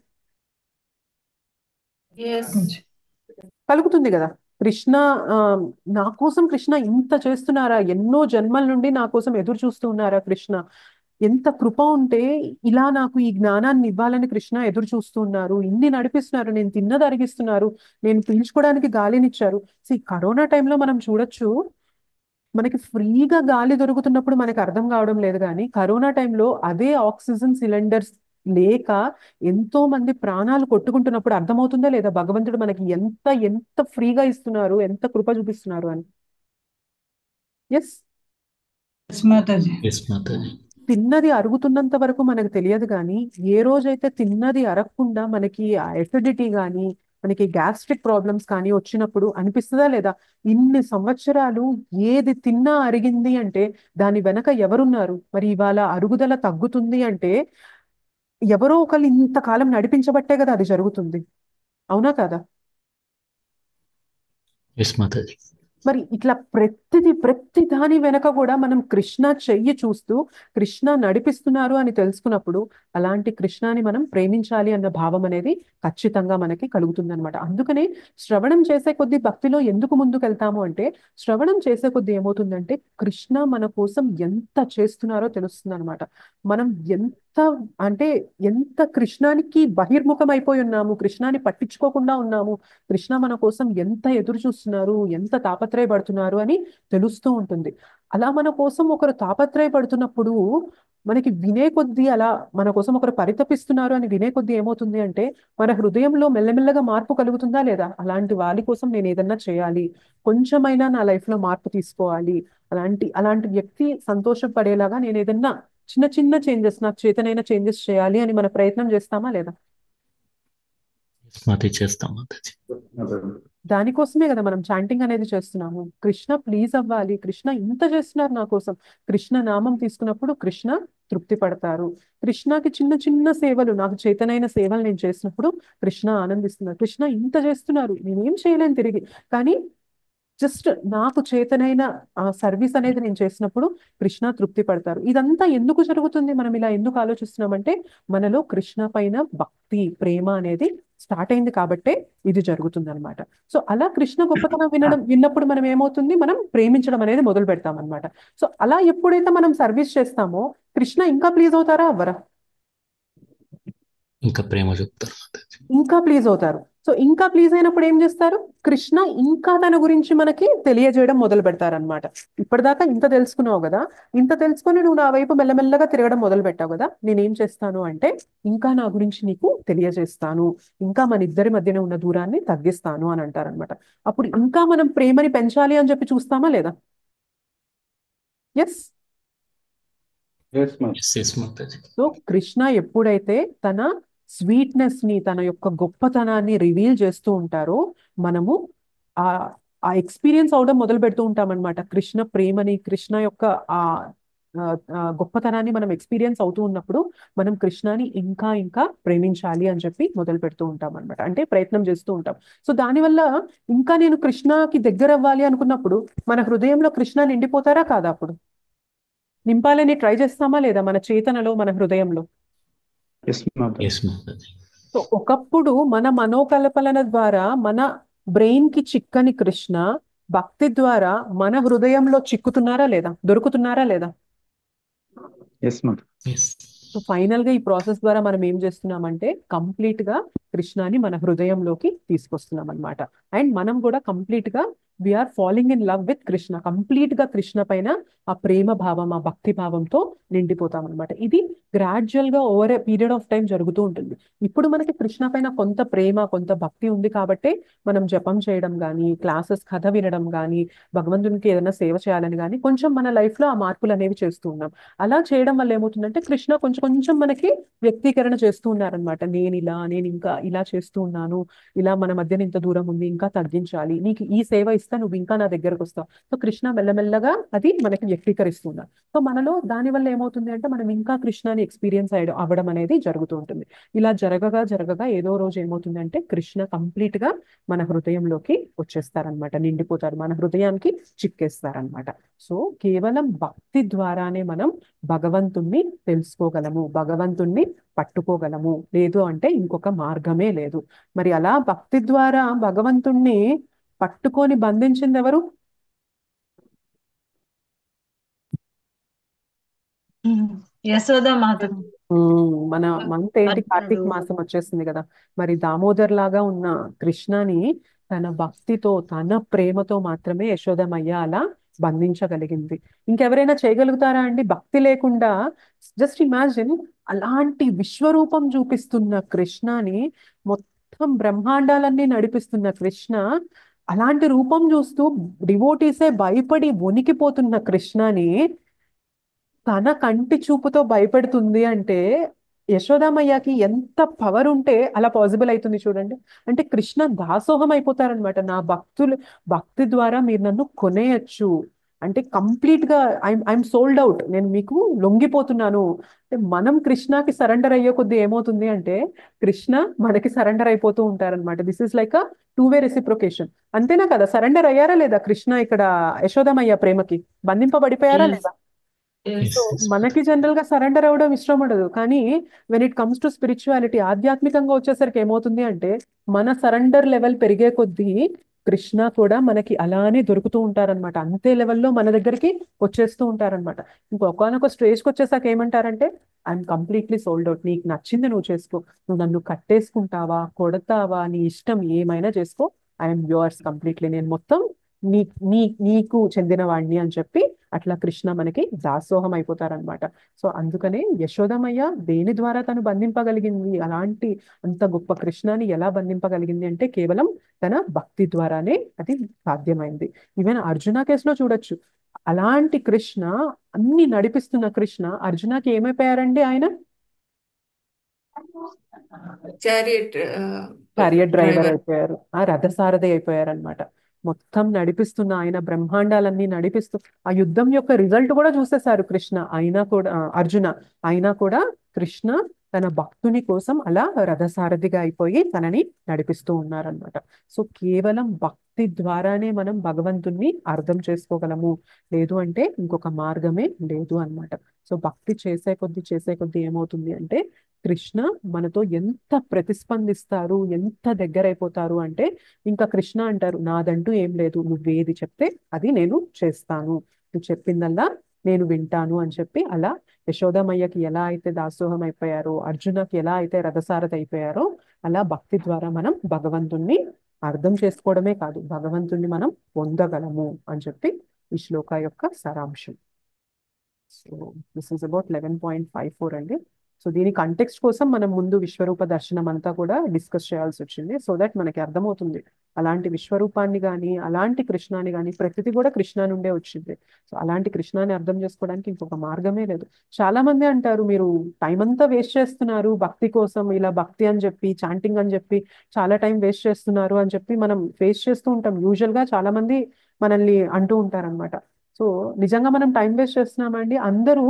Yes. కలుగుతుంది కదా కృష్ణ ఆ, నా కోసం కృష్ణ ఇంత చేస్తున్నారా ఎన్నో జన్మల నుండి నా కోసం ఎదురు చూస్తూ ఉన్నారా కృష్ణ ఎంత కృప ఉంటే ఇలా నాకు ఈ జ్ఞానాన్ని ఇవ్వాలని కృష్ణ ఎదురు చూస్తూ ఉన్నారు ఇన్ని నడిపిస్తున్నారు నేను తిన్నది అరిగిస్తున్నారు నేను పీల్చుకోవడానికి గాలినిచ్చారు ఈ కరోనా టైంలో మనం చూడొచ్చు మనకి ఫ్రీగా గాలి దొరుకుతున్నప్పుడు మనకి అర్థం కావడం లేదు కానీ కరోనా టైంలో అదే ఆక్సిజన్ సిలిండర్స్ లేక ఎంతో మంది ప్రాణాలు కొట్టుకుంటున్నప్పుడు అర్థమవుతుందా లేదా భగవంతుడు మనకి ఎంత ఎంత ఫ్రీగా ఇస్తున్నారు ఎంత కృప చూపిస్తున్నారు అని yes Yes, Mataji. Yes, Mataji. తిన్నది అరుగుతున్నంత వరకు మనకు తెలియదు కానీ ఏ రోజైతే తిన్నది అరగకుండా మనకి ఆ ఎసిడిటీ కానీ మనకి గ్యాస్ట్రిక్ ప్రాబ్లమ్స్ కానీ వచ్చినప్పుడు అనిపిస్తుందా లేదా ఇన్ని సంవత్సరాలు ఏది తిన్నా అరిగింది అంటే దాని వెనక ఎవరున్నారు మరి ఇవాళ అరుగుదల తగ్గుతుంది అంటే ఎవరో ఒకళ్ళు ఇంతకాలం నడిపించబట్టే కదా అది జరుగుతుంది అవునా కదా Yes, Mataji. మరి ఇట్లా ప్రతిది ప్రతి దాని వెనక కూడా మనం కృష్ణ చెయ్యి చూస్తూ కృష్ణ నడిపిస్తున్నారు అని తెలుసుకున్నప్పుడు అలాంటి కృష్ణని మనం ప్రేమించాలి అన్న భావం అనేది ఖచ్చితంగా మనకి కలుగుతుంది అనమాట అందుకనే శ్రవణం చేసే కొద్దీ భక్తిలో ఎందుకు ముందుకు వెళ్తాము అంటే శ్రవణం చేసే కొద్దీ ఏమవుతుందంటే కృష్ణ మన కోసం ఎంత చేస్తున్నారో తెలుస్తుంది అనమాట మనం ఎంత అంటే ఎంత కృష్ణానికి బహిర్ముఖం అయిపోయి ఉన్నాము కృష్ణాని పట్టించుకోకుండా ఉన్నాము కృష్ణ మన కోసం ఎంత ఎదురు చూస్తున్నారు ఎంత తాపత్రయపడుతున్నారు అని తెలుస్తూ ఉంటుంది అలా మన కోసం ఒకరు తాపత్రయపడుతున్నప్పుడు మనకి వినే కొద్దీ అలా మన కోసం ఒకరు పరితపిస్తున్నారు అని వినే కొద్దీ ఏమవుతుంది అంటే మన హృదయంలో మెల్లమెల్లగా మార్పు కలుగుతుందా లేదా అలాంటి వాళ్ళ కోసం నేను ఏదన్నా చేయాలి కొంచెమైనా నా లైఫ్ లో మార్పు తీసుకోవాలి అలాంటి అలాంటి వ్యక్తి సంతోషపడేలాగా నేను ఏదన్నా చిన్న చిన్న చేంజెస్ నాకు చేతనైన చేంజెస్ చేయాలి అని మన ప్రయత్నం చేస్తామా లేదా Yes, Mataji. చేస్తాం మాతాజీ దానికోసమే కదా మనం చాంటింగ్ అనేది చేస్తున్నాము కృష్ణ ప్లీజ్ అవ్వాలి కృష్ణ ఇంత చేస్తున్నారు నా కోసం కృష్ణ నామం తీసుకున్నప్పుడు కృష్ణ తృప్తి పడతారు కృష్ణకి చిన్న చిన్న సేవలు నాకు చేతనైన సేవలు నేను చేసినప్పుడు కృష్ణ ఆనందిస్తున్నారు కృష్ణ ఇంత చేస్తున్నారు నేనేం చేయలేను తిరిగి కానీ జస్ట్ నాకు చేతనైన ఆ సర్వీస్ అనేది నేను చేసినప్పుడు కృష్ణ తృప్తి పడతారు ఇదంతా ఎందుకు జరుగుతుంది మనం ఇలా ఎందుకు ఆలోచిస్తున్నామంటే మనలో కృష్ణ పైన భక్తి ప్రేమ అనేది స్టార్ట్ అయింది కాబట్టే ఇది జరుగుతుంది అనమాట సో అలా కృష్ణ గొప్పతనం వినడం విన్నప్పుడు మనం ఏమవుతుంది మనం ప్రేమించడం అనేది మొదలు పెడతాం అనమాట సో అలా ఎప్పుడైతే మనం సర్వీస్ చేస్తామో కృష్ణ ఇంకా ప్లీజ్ అవుతారా అవ్వరా ఇంకా ప్రేమ చూపుతారు మాతాజీ ఇంకా ప్లీజ్ అవుతారు సో ఇంకా ప్లీజ్ అయినప్పుడు ఏం చేస్తారు కృష్ణ ఇంకా తన గురించి మనకి తెలియజేయడం మొదలు పెడతారనమాట ఇప్పటిదాకా ఇంత తెలుసుకున్నావు కదా ఇంత తెలుసుకొని నువ్వు నా వైపు మెల్లమెల్లగా తిరగడం మొదలు పెట్టావు కదా నేనేం చేస్తాను అంటే ఇంకా నా గురించి నీకు తెలియజేస్తాను ఇంకా మన ఇద్దరి మధ్యన ఉన్న దూరాన్ని తగ్గిస్తాను అని అంటారనమాట అప్పుడు ఇంకా మనం ప్రేమని పెంచాలి అని చెప్పి చూస్తామా లేదా yes yes yes Mataji so Krishna ఎప్పుడైతే తన స్వీట్నెస్ ని తన యొక్క గొప్పతనాన్ని రివీల్ చేస్తూ ఉంటారో మనము ఆ ఆ ఎక్స్పీరియన్స్ అవడం మొదలు పెడుతూ ఉంటాం అనమాట కృష్ణ ప్రేమని కృష్ణ యొక్క ఆ ఆ, ఆ, గొప్పతనాన్ని మనం ఎక్స్పీరియన్స్ అవుతూ ఉన్నప్పుడు మనం కృష్ణని ఇంకా ఇంకా ప్రేమించాలి అని చెప్పి మొదలు పెడుతూ ఉంటాం అనమాట అంటే ప్రయత్నం చేస్తూ ఉంటాం సో దానివల్ల ఇంకా నేను కృష్ణకి దగ్గర అవ్వాలి అనుకున్నప్పుడు మన హృదయంలో కృష్ణ నిండిపోతారా కాదా అప్పుడు నింపాలని ట్రై చేస్తామా లేదా మన చేతనలో మన హృదయంలో ఎస్ మాతాజీ సో ఒకప్పుడు మన మనోకల్పన ద్వారా మన బ్రెయిన్ కి చిక్కని కృష్ణ భక్తి ద్వారా మన హృదయంలో చిక్కుతున్నారా లేదా దొరుకుతున్నారా లేదా ఎస్ ఎస్ సో ఫైనల్ గా ఈ ప్రాసెస్ ద్వారా మనం ఏం చేస్తున్నామంటే కంప్లీట్ గా కృష్ణాని మన హృదయంలోకి తీసుకొస్తున్నాం అనమాట అండ్ మనం కూడా కంప్లీట్ గా we are following in love with Krishna complete గా కృష్ణ పైన ఆ ప్రేమ భావం ఆ భక్తి భావంతో నిండిపోతాం అనమాట ఇది గ్రాడ్యువల్ గా over a period of time జరుగుతూ ఉంటుంది ఇప్పుడు మనకి కృష్ణ పైన కొంత ప్రేమ కొంత భక్తి ఉంది కాబట్టి మనం జపం చేయడం కానీ క్లాసెస్ కథ వినడం కానీ భగవంతునికి ఏదైనా సేవ చేయాలని కానీ కొంచెం మన లైఫ్ లో ఆ మార్పులు అనేవి చేస్తూ ఉన్నాం అలా చేయడం వల్ల ఏమవుతుందంటే కృష్ణ కొంచెం కొంచెం మనకి వ్యక్తీకరణ చేస్తూ ఉన్నారనమాట నేను ఇలా నేను ఇంకా ఇలా చేస్తూ ఉన్నాను ఇలా మన మధ్యన ఇంత దూరం ఉంది ఇంకా తగ్గించాలి నీకు ఈ సేవ ఇస్తా నువ్వు ఇంకా నా దగ్గరకు వస్తావు సో కృష్ణ మెల్లమెల్లగా అది మనకి వ్యక్తీకరిస్తున్నారు సో మనలో దాని వల్ల ఏమవుతుంది అంటే మనం ఇంకా కృష్ణని ఎక్స్పీరియన్స్ అయ్యడం అవ్వడం అనేది జరుగుతూ ఉంటుంది ఇలా జరగగా జరగగా ఏదో రోజు ఏమవుతుంది అంటే కృష్ణ కంప్లీట్ గా మన హృదయంలోకి వచ్చేస్తారనమాట నిండిపోతారు మన హృదయానికి చిక్కేస్తారనమాట సో కేవలం భక్తి ద్వారానే మనం భగవంతుణ్ణి తెలుసుకోగలము భగవంతుణ్ణి పట్టుకోగలము లేదు అంటే ఇంకొక మార్గమే లేదు మరి అలా భక్తి ద్వారా భగవంతుణ్ణి పట్టుకొని బంధించింది ఎవరు యశోద మాత ఉమ్, మన మంత్ ఏంటి అర్జునుడు. కార్తీక మాసం వచ్చేసింది కదా మరి దామోదర్ లాగా ఉన్న కృష్ణని తన భక్తితో తన ప్రేమతో మాత్రమే యశోదమయ్య అలా బంధించగలిగింది ఇంకెవరైనా చేయగలుగుతారా అండి భక్తి లేకుండా జస్ట్ ఇమాజిన్ అలాంటి విశ్వరూపం చూపిస్తున్న కృష్ణని మొత్తం బ్రహ్మాండాలన్నీ నడిపిస్తున్న కృష్ణ అలాంటి రూపం చూస్తూ డివోటీసే భయపడి వణికిపోతున్న కృష్ణని తన కంటి చూపుతో భయపెడుతుంది అంటే యశోదామయ్యకి ఎంత పవర్ ఉంటే అలా పాసిబుల్ అవుతుంది చూడండి అంటే కృష్ణ దాసోహం అయిపోతారనమాట నా భక్తులు భక్తి ద్వారా మీరు నన్ను కొనేయచ్చు అంటే కంప్లీట్ గా ఐఎమ్ ఐఎమ్ సోల్డ్ అవుట్ నేను మీకు లొంగిపోతున్నాను అంటే మనం కృష్ణకి సరెండర్ అయ్యే కొద్దీ ఏమవుతుంది అంటే కృష్ణ మనకి సరెండర్ అయిపోతూ ఉంటారనమాట this is like a two way reciprocation అంతేనా కదా సరెండర్ అయ్యారా లేదా కృష్ణ ఇక్కడ యశోదమయ్య ప్రేమకి బంధింపబడిపోయారా లేదా సో మనకి జనరల్ గా సరెండర్ అవ్వడం ఇష్టం ఉండదు కానీ when it comes to spirituality ఆధ్యాత్మికంగా వచ్చేసరికి ఏమవుతుంది అంటే మన సరెండర్ లెవెల్ పెరిగే కొద్దీ కృష్ణ కూడా మనకి అలానే దొరుకుతూ ఉంటారనమాట అంతే లెవెల్లో మన దగ్గరికి వచ్చేస్తూ ఉంటారనమాట ఇంకొకనొక స్టేజ్కి వచ్చేసాక ఏమంటారంటే ఐఎమ్ కంప్లీట్లీ సోల్డ్ అవుట్ నీకు నచ్చింది నువ్వు చేసుకో నువ్వు నన్ను కట్టేసుకుంటావా కొడతావా నీ ఇష్టం ఏమైనా చేసుకో ఐఎమ్ యువర్స్ కంప్లీట్లీ నేను మొత్తం నీ నీ నీకు చెందిన వాడిని అని చెప్పి అట్లా కృష్ణ మనకి దాసోహం అయిపోతారనమాట సో అందుకనే యశోదమయ్య దేని ద్వారా తను బంధింపగలిగింది అలాంటి అంత గొప్ప కృష్ణని ఎలా బంధింపగలిగింది అంటే కేవలం తన భక్తి ద్వారానే అది సాధ్యమైంది ఈవెన్ అర్జున కేసులో చూడొచ్చు అలాంటి కృష్ణ అన్ని నడిపిస్తున్న కృష్ణ అర్జునకి ఏమైపోయారండి ఆయన చారియట్ చారియట్ డ్రైవర్ అయిపోయారు ఆ రథసారథి అయిపోయారు అనమాట మొత్తం నడిపిస్తున్న ఆయన బ్రహ్మాండాలన్నీ నడిపిస్తూ ఆ యుద్ధం యొక్క రిజల్ట్ కూడా చూసేశారు కృష్ణ అయినా కూడా ఆ, అర్జున అయినా కూడా కృష్ణ తన భక్తుని కోసం అలా రథసారథిగా అయిపోయి తనని నడిపిస్తూ ఉన్నారనమాట సో కేవలం భక్తి ద్వారానే మనం భగవంతుణ్ణి అర్థం చేసుకోగలము లేదు అంటే ఇంకొక మార్గమే లేదు అన్నమాట సో భక్తి చేసే కొద్దీ చేసే కొద్దీ ఏమవుతుంది అంటే కృష్ణ మనతో ఎంత ప్రతిస్పందిస్తారు ఎంత దగ్గర అయిపోతారు అంటే ఇంకా కృష్ణ అంటారు నాదంటూ ఏం లేదు నువ్వేది చెప్తే అది నేను చేస్తాను నువ్వు చెప్పిందల్లా నేను వింటాను అని చెప్పి అలా యశోదమయ్యకి ఎలా అయితే దాసోహం అయిపోయారో అర్జునకి ఎలా అయితే రథసారథి అయిపోయారో అలా భక్తి ద్వారా మనం భగవంతుణ్ణి అర్థం చేసుకోవడమే కాదు భగవంతుణ్ణి మనం పొందగలము అని చెప్పి ఈ శ్లోక యొక్క సారాంశం so this is about eleven point five four అండి సో దీని కంటెక్స్ట్ కోసం మనం ముందు విశ్వరూప దర్శనం అంతా కూడా డిస్కస్ చేయాల్సి వచ్చింది సో దట్ మనకి అర్థమవుతుంది అలాంటి విశ్వరూపాన్ని కానీ అలాంటి కృష్ణాని కానీ ప్రతిది కూడా కృష్ణ నుండే వచ్చింది సో అలాంటి కృష్ణాన్ని అర్థం చేసుకోవడానికి ఇంకొక మార్గమే లేదు చాలా మంది అంటారు మీరు టైం అంతా వేస్ట్ చేస్తున్నారు భక్తి కోసం ఇలా భక్తి అని చెప్పి చాంటింగ్ అని చెప్పి చాలా టైం వేస్ట్ చేస్తున్నారు అని చెప్పి మనం ఫేస్ చేస్తూ ఉంటాం యూజువల్ గా చాలా మంది మనల్ని అంటూ ఉంటారనమాట సో నిజంగా మనం టైం వేస్ట్ చేస్తున్నామండి అందరూ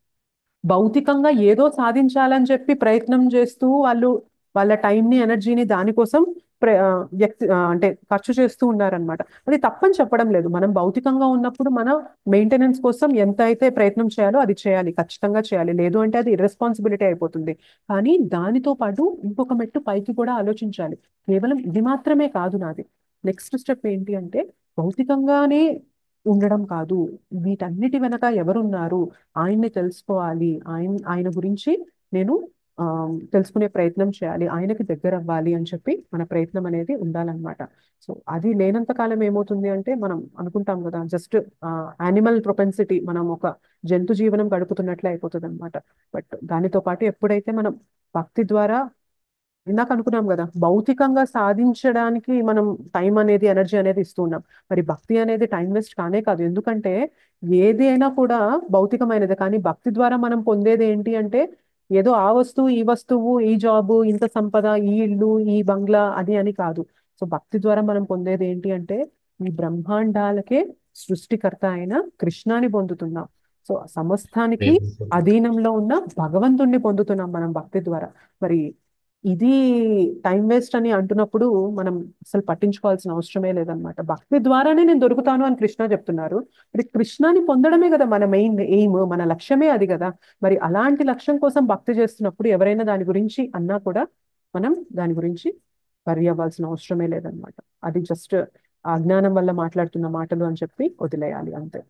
భౌతికంగా ఏదో సాధించాలని చెప్పి ప్రయత్నం చేస్తూ వాళ్ళు వాళ్ళ టైంని ఎనర్జీని దానికోసం ప్ర వ్యక్తి అంటే ఖర్చు చేస్తూ ఉన్నారనమాట అది తప్పని చెప్పడం లేదు మనం భౌతికంగా ఉన్నప్పుడు మన మెయింటెనెన్స్ కోసం ఎంత అయితే ప్రయత్నం చేయాలో అది చేయాలి ఖచ్చితంగా చేయాలి లేదు అంటే అది ఇర్రెస్పాన్సిబిలిటీ అయిపోతుంది కానీ దానితో పాటు ఇంకొక మెట్టు పైకి కూడా ఆలోచించాలి కేవలం ఇది మాత్రమే కాదు నాది నెక్స్ట్ స్టెప్ ఏంటి అంటే భౌతికంగానే ఉండడం కాదు వీటన్నిటి వెనక ఎవరున్నారు ఆయన్ని తెలుసుకోవాలి ఆయన ఆయన గురించి నేను తెలుసుకునే ప్రయత్నం చేయాలి ఆయనకి దగ్గర అవ్వాలి అని చెప్పి మన ప్రయత్నం అనేది ఉండాలన్నమాట సో అది లేనంత కాలం ఏమవుతుంది అంటే మనం అనుకుంటాం కదా జస్ట్ యానిమల్ ప్రొపెన్సిటీ మనం ఒక జంతు జీవనం గడుపుతున్నట్లే అయిపోతుంది అనమాట బట్ దానితో పాటు ఎప్పుడైతే మనం భక్తి ద్వారా ఇందాక అనుకున్నాం కదా భౌతికంగా సాధించడానికి మనం టైం అనేది ఎనర్జీ అనేది ఇస్తూ ఉన్నాం మరి భక్తి అనేది టైం వేస్ట్ కానే కాదు ఎందుకంటే ఏది అయినా కూడా భౌతికమైనది కానీ భక్తి ద్వారా మనం పొందేది ఏంటి అంటే ఏదో ఆ వస్తువు ఈ వస్తువు ఈ జాబు ఇంత సంపద ఈ ఇల్లు ఈ బంగ్లా అది అని కాదు సో భక్తి ద్వారా మనం పొందేది ఏంటి అంటే ఈ బ్రహ్మాండాలకే సృష్టికర్త అయిన కృష్ణాని పొందుతున్నాం సో సమస్తానికి అధీనంలో ఉన్న భగవంతుణ్ణి పొందుతున్నాం మనం భక్తి ద్వారా మరి ఇది టైం వేస్ట్ అని అంటున్నప్పుడు మనం అసలు పట్టించుకోవాల్సిన అవసరమే లేదనమాట భక్తి ద్వారానే నేను దొరుకుతాను అని కృష్ణ చెప్తున్నారు మరి కృష్ణాని పొందడమే కదా మన మెయిన్ ఎయిమ్ మన లక్ష్యమే అది కదా మరి అలాంటి లక్ష్యం కోసం భక్తి చేస్తున్నప్పుడు ఎవరైనా దాని గురించి అన్నా కూడా మనం దాని గురించి వరి అవ్వాల్సిన అవసరమే లేదనమాట అది జస్ట్ అజ్ఞానం వల్ల మాట్లాడుతున్న మాటలు అని చెప్పి వదిలేయాలి అంతే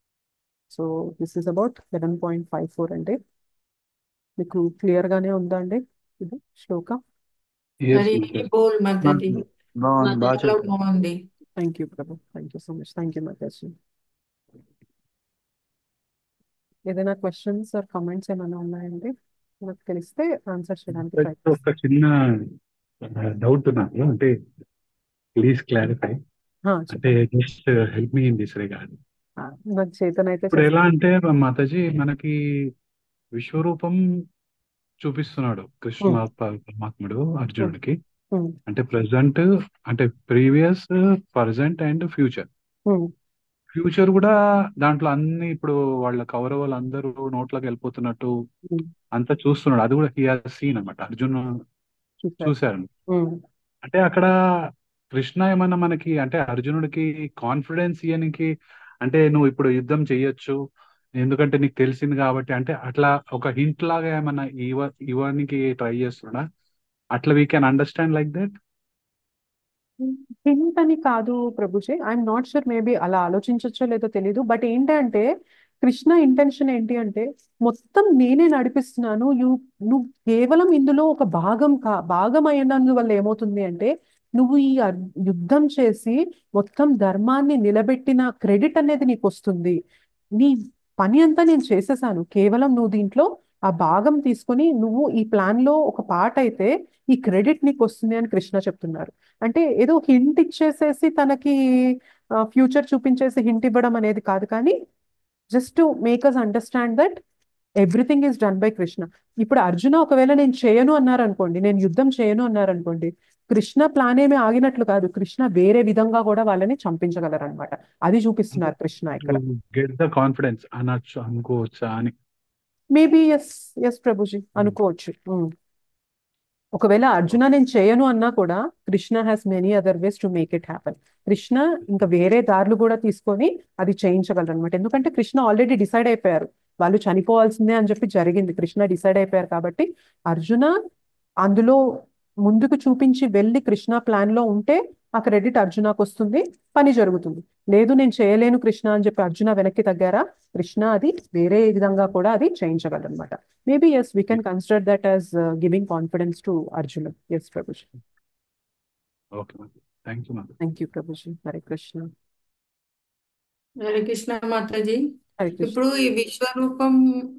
so this is about eleven point five four అండి మీకు క్లియర్ గానే ఉందా అండి ఇది శ్లోక హరి బోల్ మాతాజీ బాగుంది బాగా చాలా చెప్పారు బాగుంది thank you Prabhu thank you so much thank you Mataji ఏదైనా క్వశ్చన్స్ ఆర్ కామెంట్స్ ఏమైనా ఉన్నాయండి నాకు తెలిస్తే ఆన్సర్ చేయడానికి ట్రై ఒక చిన్న డౌట్ నాకు అంటే ప్లీజ్ క్లారిఫై అంటే just help me in this regard నాకు చేతన్ అయితే ఇప్పుడు ఎలా అంటే మాతాజీ మనకి విశ్వరూపం చూపిస్తున్నాడు కృష్ణ పరమాత్ముడు అర్జునుడికి అంటే ప్రజెంట్ అంటే previous present and future future కూడా దాంట్లో అన్ని ఇప్పుడు వాళ్ళ కౌరవులు అందరూ నోట్లోకి వెళ్ళిపోతున్నట్టు అంతా చూస్తున్నాడు అది కూడా హీ సీన్ అనమాట అర్జున్ చూశారు అంటే అక్కడ కృష్ణ ఏమన్నా మనకి అంటే అర్జునుడికి కాన్ఫిడెన్స్ ఇయనికి అంటే నువ్వు ఇప్పుడు యుద్ధం చెయ్యొచ్చు ఎందుకంటే నీకు తెలిసింది కాబట్టి అంటే అట్లా ఒక హింట్ లాగా ఏమన్నా ఇవ ఇవ్వడానికి ట్రై చేస్తున్నా అట్లా we can understand like that hint అని కాదు ప్రభుజీ ఐఎమ్ నాట్ షూర్ మేబీ అలా ఆలోచించచ్చో లేదో తెలీదు బట్ ఏంటంటే కృష్ణ ఇంటెన్షన్ ఏంటి అంటే మొత్తం నేనే నడిపిస్తున్నాను యు నువ్వు కేవలం ఇందులో ఒక భాగం కా భాగం అయినందువల్ల ఏమవుతుంది అంటే నువ్వు ఈ యుద్ధం చేసి మొత్తం ధర్మాన్ని నిలబెట్టిన క్రెడిట్ అనేది నీకు వస్తుంది నీ పని అంతా నేను చేసేసాను కేవలం నువ్వు దీంట్లో ఆ భాగం తీసుకొని నువ్వు ఈ ప్లాన్ లో ఒక పార్ట్ అయితే ఈ క్రెడిట్ నీకు వస్తుంది అని కృష్ణ చెప్తున్నారు అంటే ఏదో హింట్ ఇచ్చేసేసి తనకి ఫ్యూచర్ చూపించేసి హింట్ ఇవ్వడం అనేది కాదు కానీ just to make us understand that everything is done by Krishna ఇప్పుడు అర్జున ఒకవేళ నేను చేయను అన్నారు అనుకోండి నేను యుద్ధం చేయను అన్నారు అనుకోండి కృష్ణ ప్లాన్ ఏమీ ఆగినట్లు కాదు కృష్ణ వేరే విధంగా కూడా వాళ్ళని చంపించగలరు అనమాట అది చూపిస్తున్నారు కృష్ణ ఇక్కడ గెట్ ద కాన్ఫిడెన్స్ అనొచ్చు అనుకోవచ్చా అని మేబీ ఎస్ ఎస్ ప్రభుజీ అనుకోవచ్చు ఉమ్. ఒకవేళ అర్జున నేను చేయను అన్నా కూడా Krishna has many other ways to make it happen Krishna ఇంకా వేరే దారులు కూడా తీసుకొని అది చేయించగలరు అనమాట ఎందుకంటే కృష్ణ ఆల్రెడీ డిసైడ్ అయిపోయారు వాళ్ళు చనిపోవాల్సిందే అని చెప్పి జరిగింది కృష్ణ డిసైడ్ అయిపోయారు కాబట్టి అర్జున అందులో ముందుకు చూపించి వెళ్ళి కృష్ణ ప్లాన్ లో ఉంటే ఆ క్రెడిట్ అర్జునకు వస్తుంది పని జరుగుతుంది లేదు నేను చేయలేను కృష్ణ అని చెప్పి అర్జున వెనక్కి తగ్గారా కృష్ణ అది వేరే విధంగా కూడా అది చేయించగలరు అనమాట maybe yes we can consider that as giving confidence to Arjuna yes Prabhuji okay Mata thank you Mata thank you Prabhuji Hare Krishna Hare Krishna Mataji Hare Krishna ఇప్పుడు ఈ విశ్వరూపం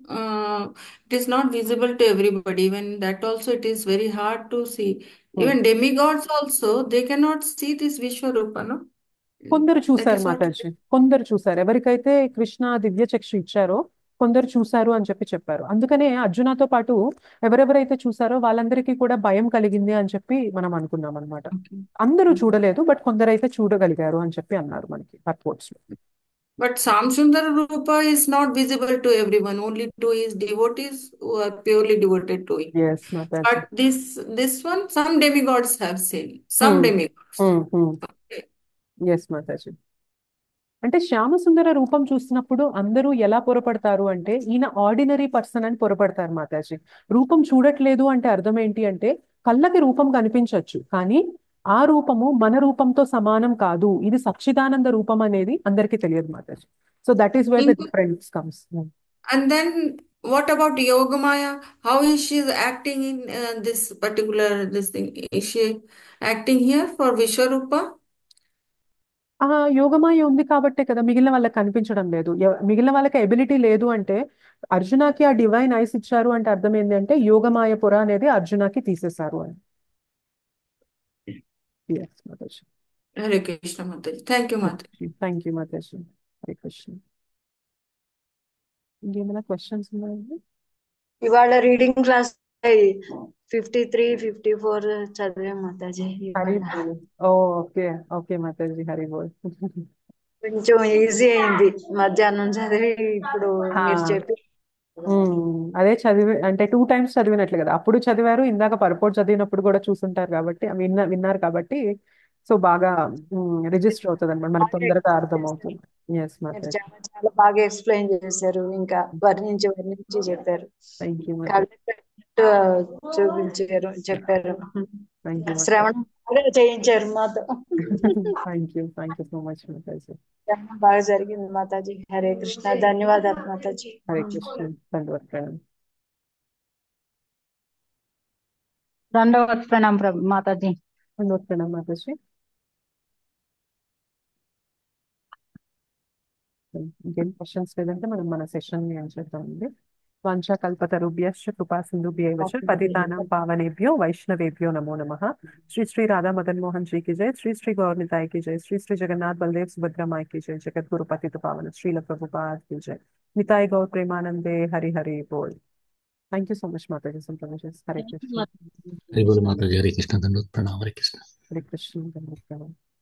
it is not visible to everybody even that also it is very hard to see even demigods also they cannot see this విశ్వరూపను కొందరు that చూశారు is what Mataji కొందరు చూశారు ఎవరికైతే కృష్ణ దివ్య చక్షు ఇచ్చారో కొందరు చూశారు అని చెప్పి చెప్పారు అందుకనే అర్జునతో పాటు ఎవరెవరైతే చూసారో వాళ్ళందరికీ కూడా భయం కలిగింది అని చెప్పి మనం అనుకున్నాం అనమాట అందరూ చూడలేదు బట్ కొందరైతే చూడగలిగారు అని చెప్పి అన్నారు మనకి రిపోర్ట్స్ లో But Samsundara Rupa is not visible to everyone, only to his devotees who are purely devoted to him. Yes Mataji But this this one, some demigods have seen. Some demigods. Okay. Yes Mataji అంటే శ్యామసుందర రూపం చూసినప్పుడు అందరూ ఎలా పొరపడతారు అంటే ఈయన ordinary person అని పొరపడతారు మాతాజీ రూపం చూడట్లేదు అంటే అర్థం ఏంటి అంటే కళ్ళకి రూపం కనిపించవచ్చు కానీ ఆ రూపము మన రూపంతో సమానం కాదు ఇది సచ్చిదానంద రూపం అనేది అందరికీ తెలియదు Mataji so that is where the Inko- difference comes And then what about Yogamaya? How is she acting in uh, this particular this thing? Is she acting here for Vishwarupa? ఆ యోగమాయ ఉంది కాబట్టే కదా మిగిలిన వాళ్ళకి కనిపించడం లేదు ఎవ- మిగిలిన వాళ్ళకి ఎబిలిటీ లేదు అంటే అర్జునకి ఆ డివైన్ ఐస్ ఇచ్చారు అంటే అర్థం ఏంటి అంటే యోగమాయ పొర అనేది అర్జునకి తీసేశారు అని yes Mataji Hare Krishna Mataji. Thank you, Mataji. Thank you Mataji Hare Krishna ఇంకేమైనా క్వశ్చన్స్ ఉన్నాయండి ఇవాళ reading class fifty three fifty four చదివాం మాతాజీ హరి ఇవాళ బోల్ oh okay okay Mataji Hari బోల్ కొంచెం ఈజీ అయింది మధ్యాహ్నం చదివి ఇప్పుడు మీరు చెప్పి ఉమ్, అదే చదివి అంటే టూ టైమ్స్ చదివినట్లు కదా అప్పుడు చదివారు ఇందాక పర్పోర్ట్ చదివినప్పుడు కూడా చూసుంటారు కాబట్టి విన్న విన్నారు కాబట్టి సో బాగా రిజిస్టర్ అవుతుంది అనమాట మనకి బాగా తొందరగా explain అర్థం చేశారు. అవుతుంది ఎస్ మీరు మాతాజీ చాలా చాలా బాగా ఎక్స్ప్లెయిన్ చేశారు ఇంకా వర్ణించి వర్ణించి చెప్పారు థ్యాంక్ యూ మాతాజీ కళ్ళతో చూపించారు చెప్పారు థ్యాంక్ యూ మాతాజీ శ్రవణం బాగా చేయించారు మాతో thank you thank you so much Mataji శ్రవణం బాగా జరిగింది మాతాజీ హరే కృష్ణ ధన్యవాదాలు మాతాజీ హరే కృష్ణ ధన్యవాద ప్రణామ్ దండవత్ ప్రణాం ప్రభు మాతాజీ ధన్యవాద ప్రణామ్ మాతాజీ ఇంకేం క్వశ్చన్స్ లేదంటే మనం మన సెషన్ ని చేద్దామండి వాంఛా కల్పతరుభ్యశ్చ కృపా సింధుభ్యైవ చ పతితానాం పావనేభ్యో వైష్ణవేభ్యో నమో నమః శ్రీ శ్రీ రాధా మదన్ మోహన్ జీ की जय श्री श्री गौरनिताय की जय श्री श्री जगन्नाथ बलदेव सुभद्रा माई की जय जगत गुरु पतित पावन श्रील प्रभुपाद की जय निताय गौर प्रेमानंदे हरि हरि बोल थैंक यू सो मच माता जी संप्रभु हरे कृष्ण हरि बोल माता जी हरे कृष्ण धन्यवाद प्रणाम हरे कृष्ण हरे कृष्ण धन्यवाद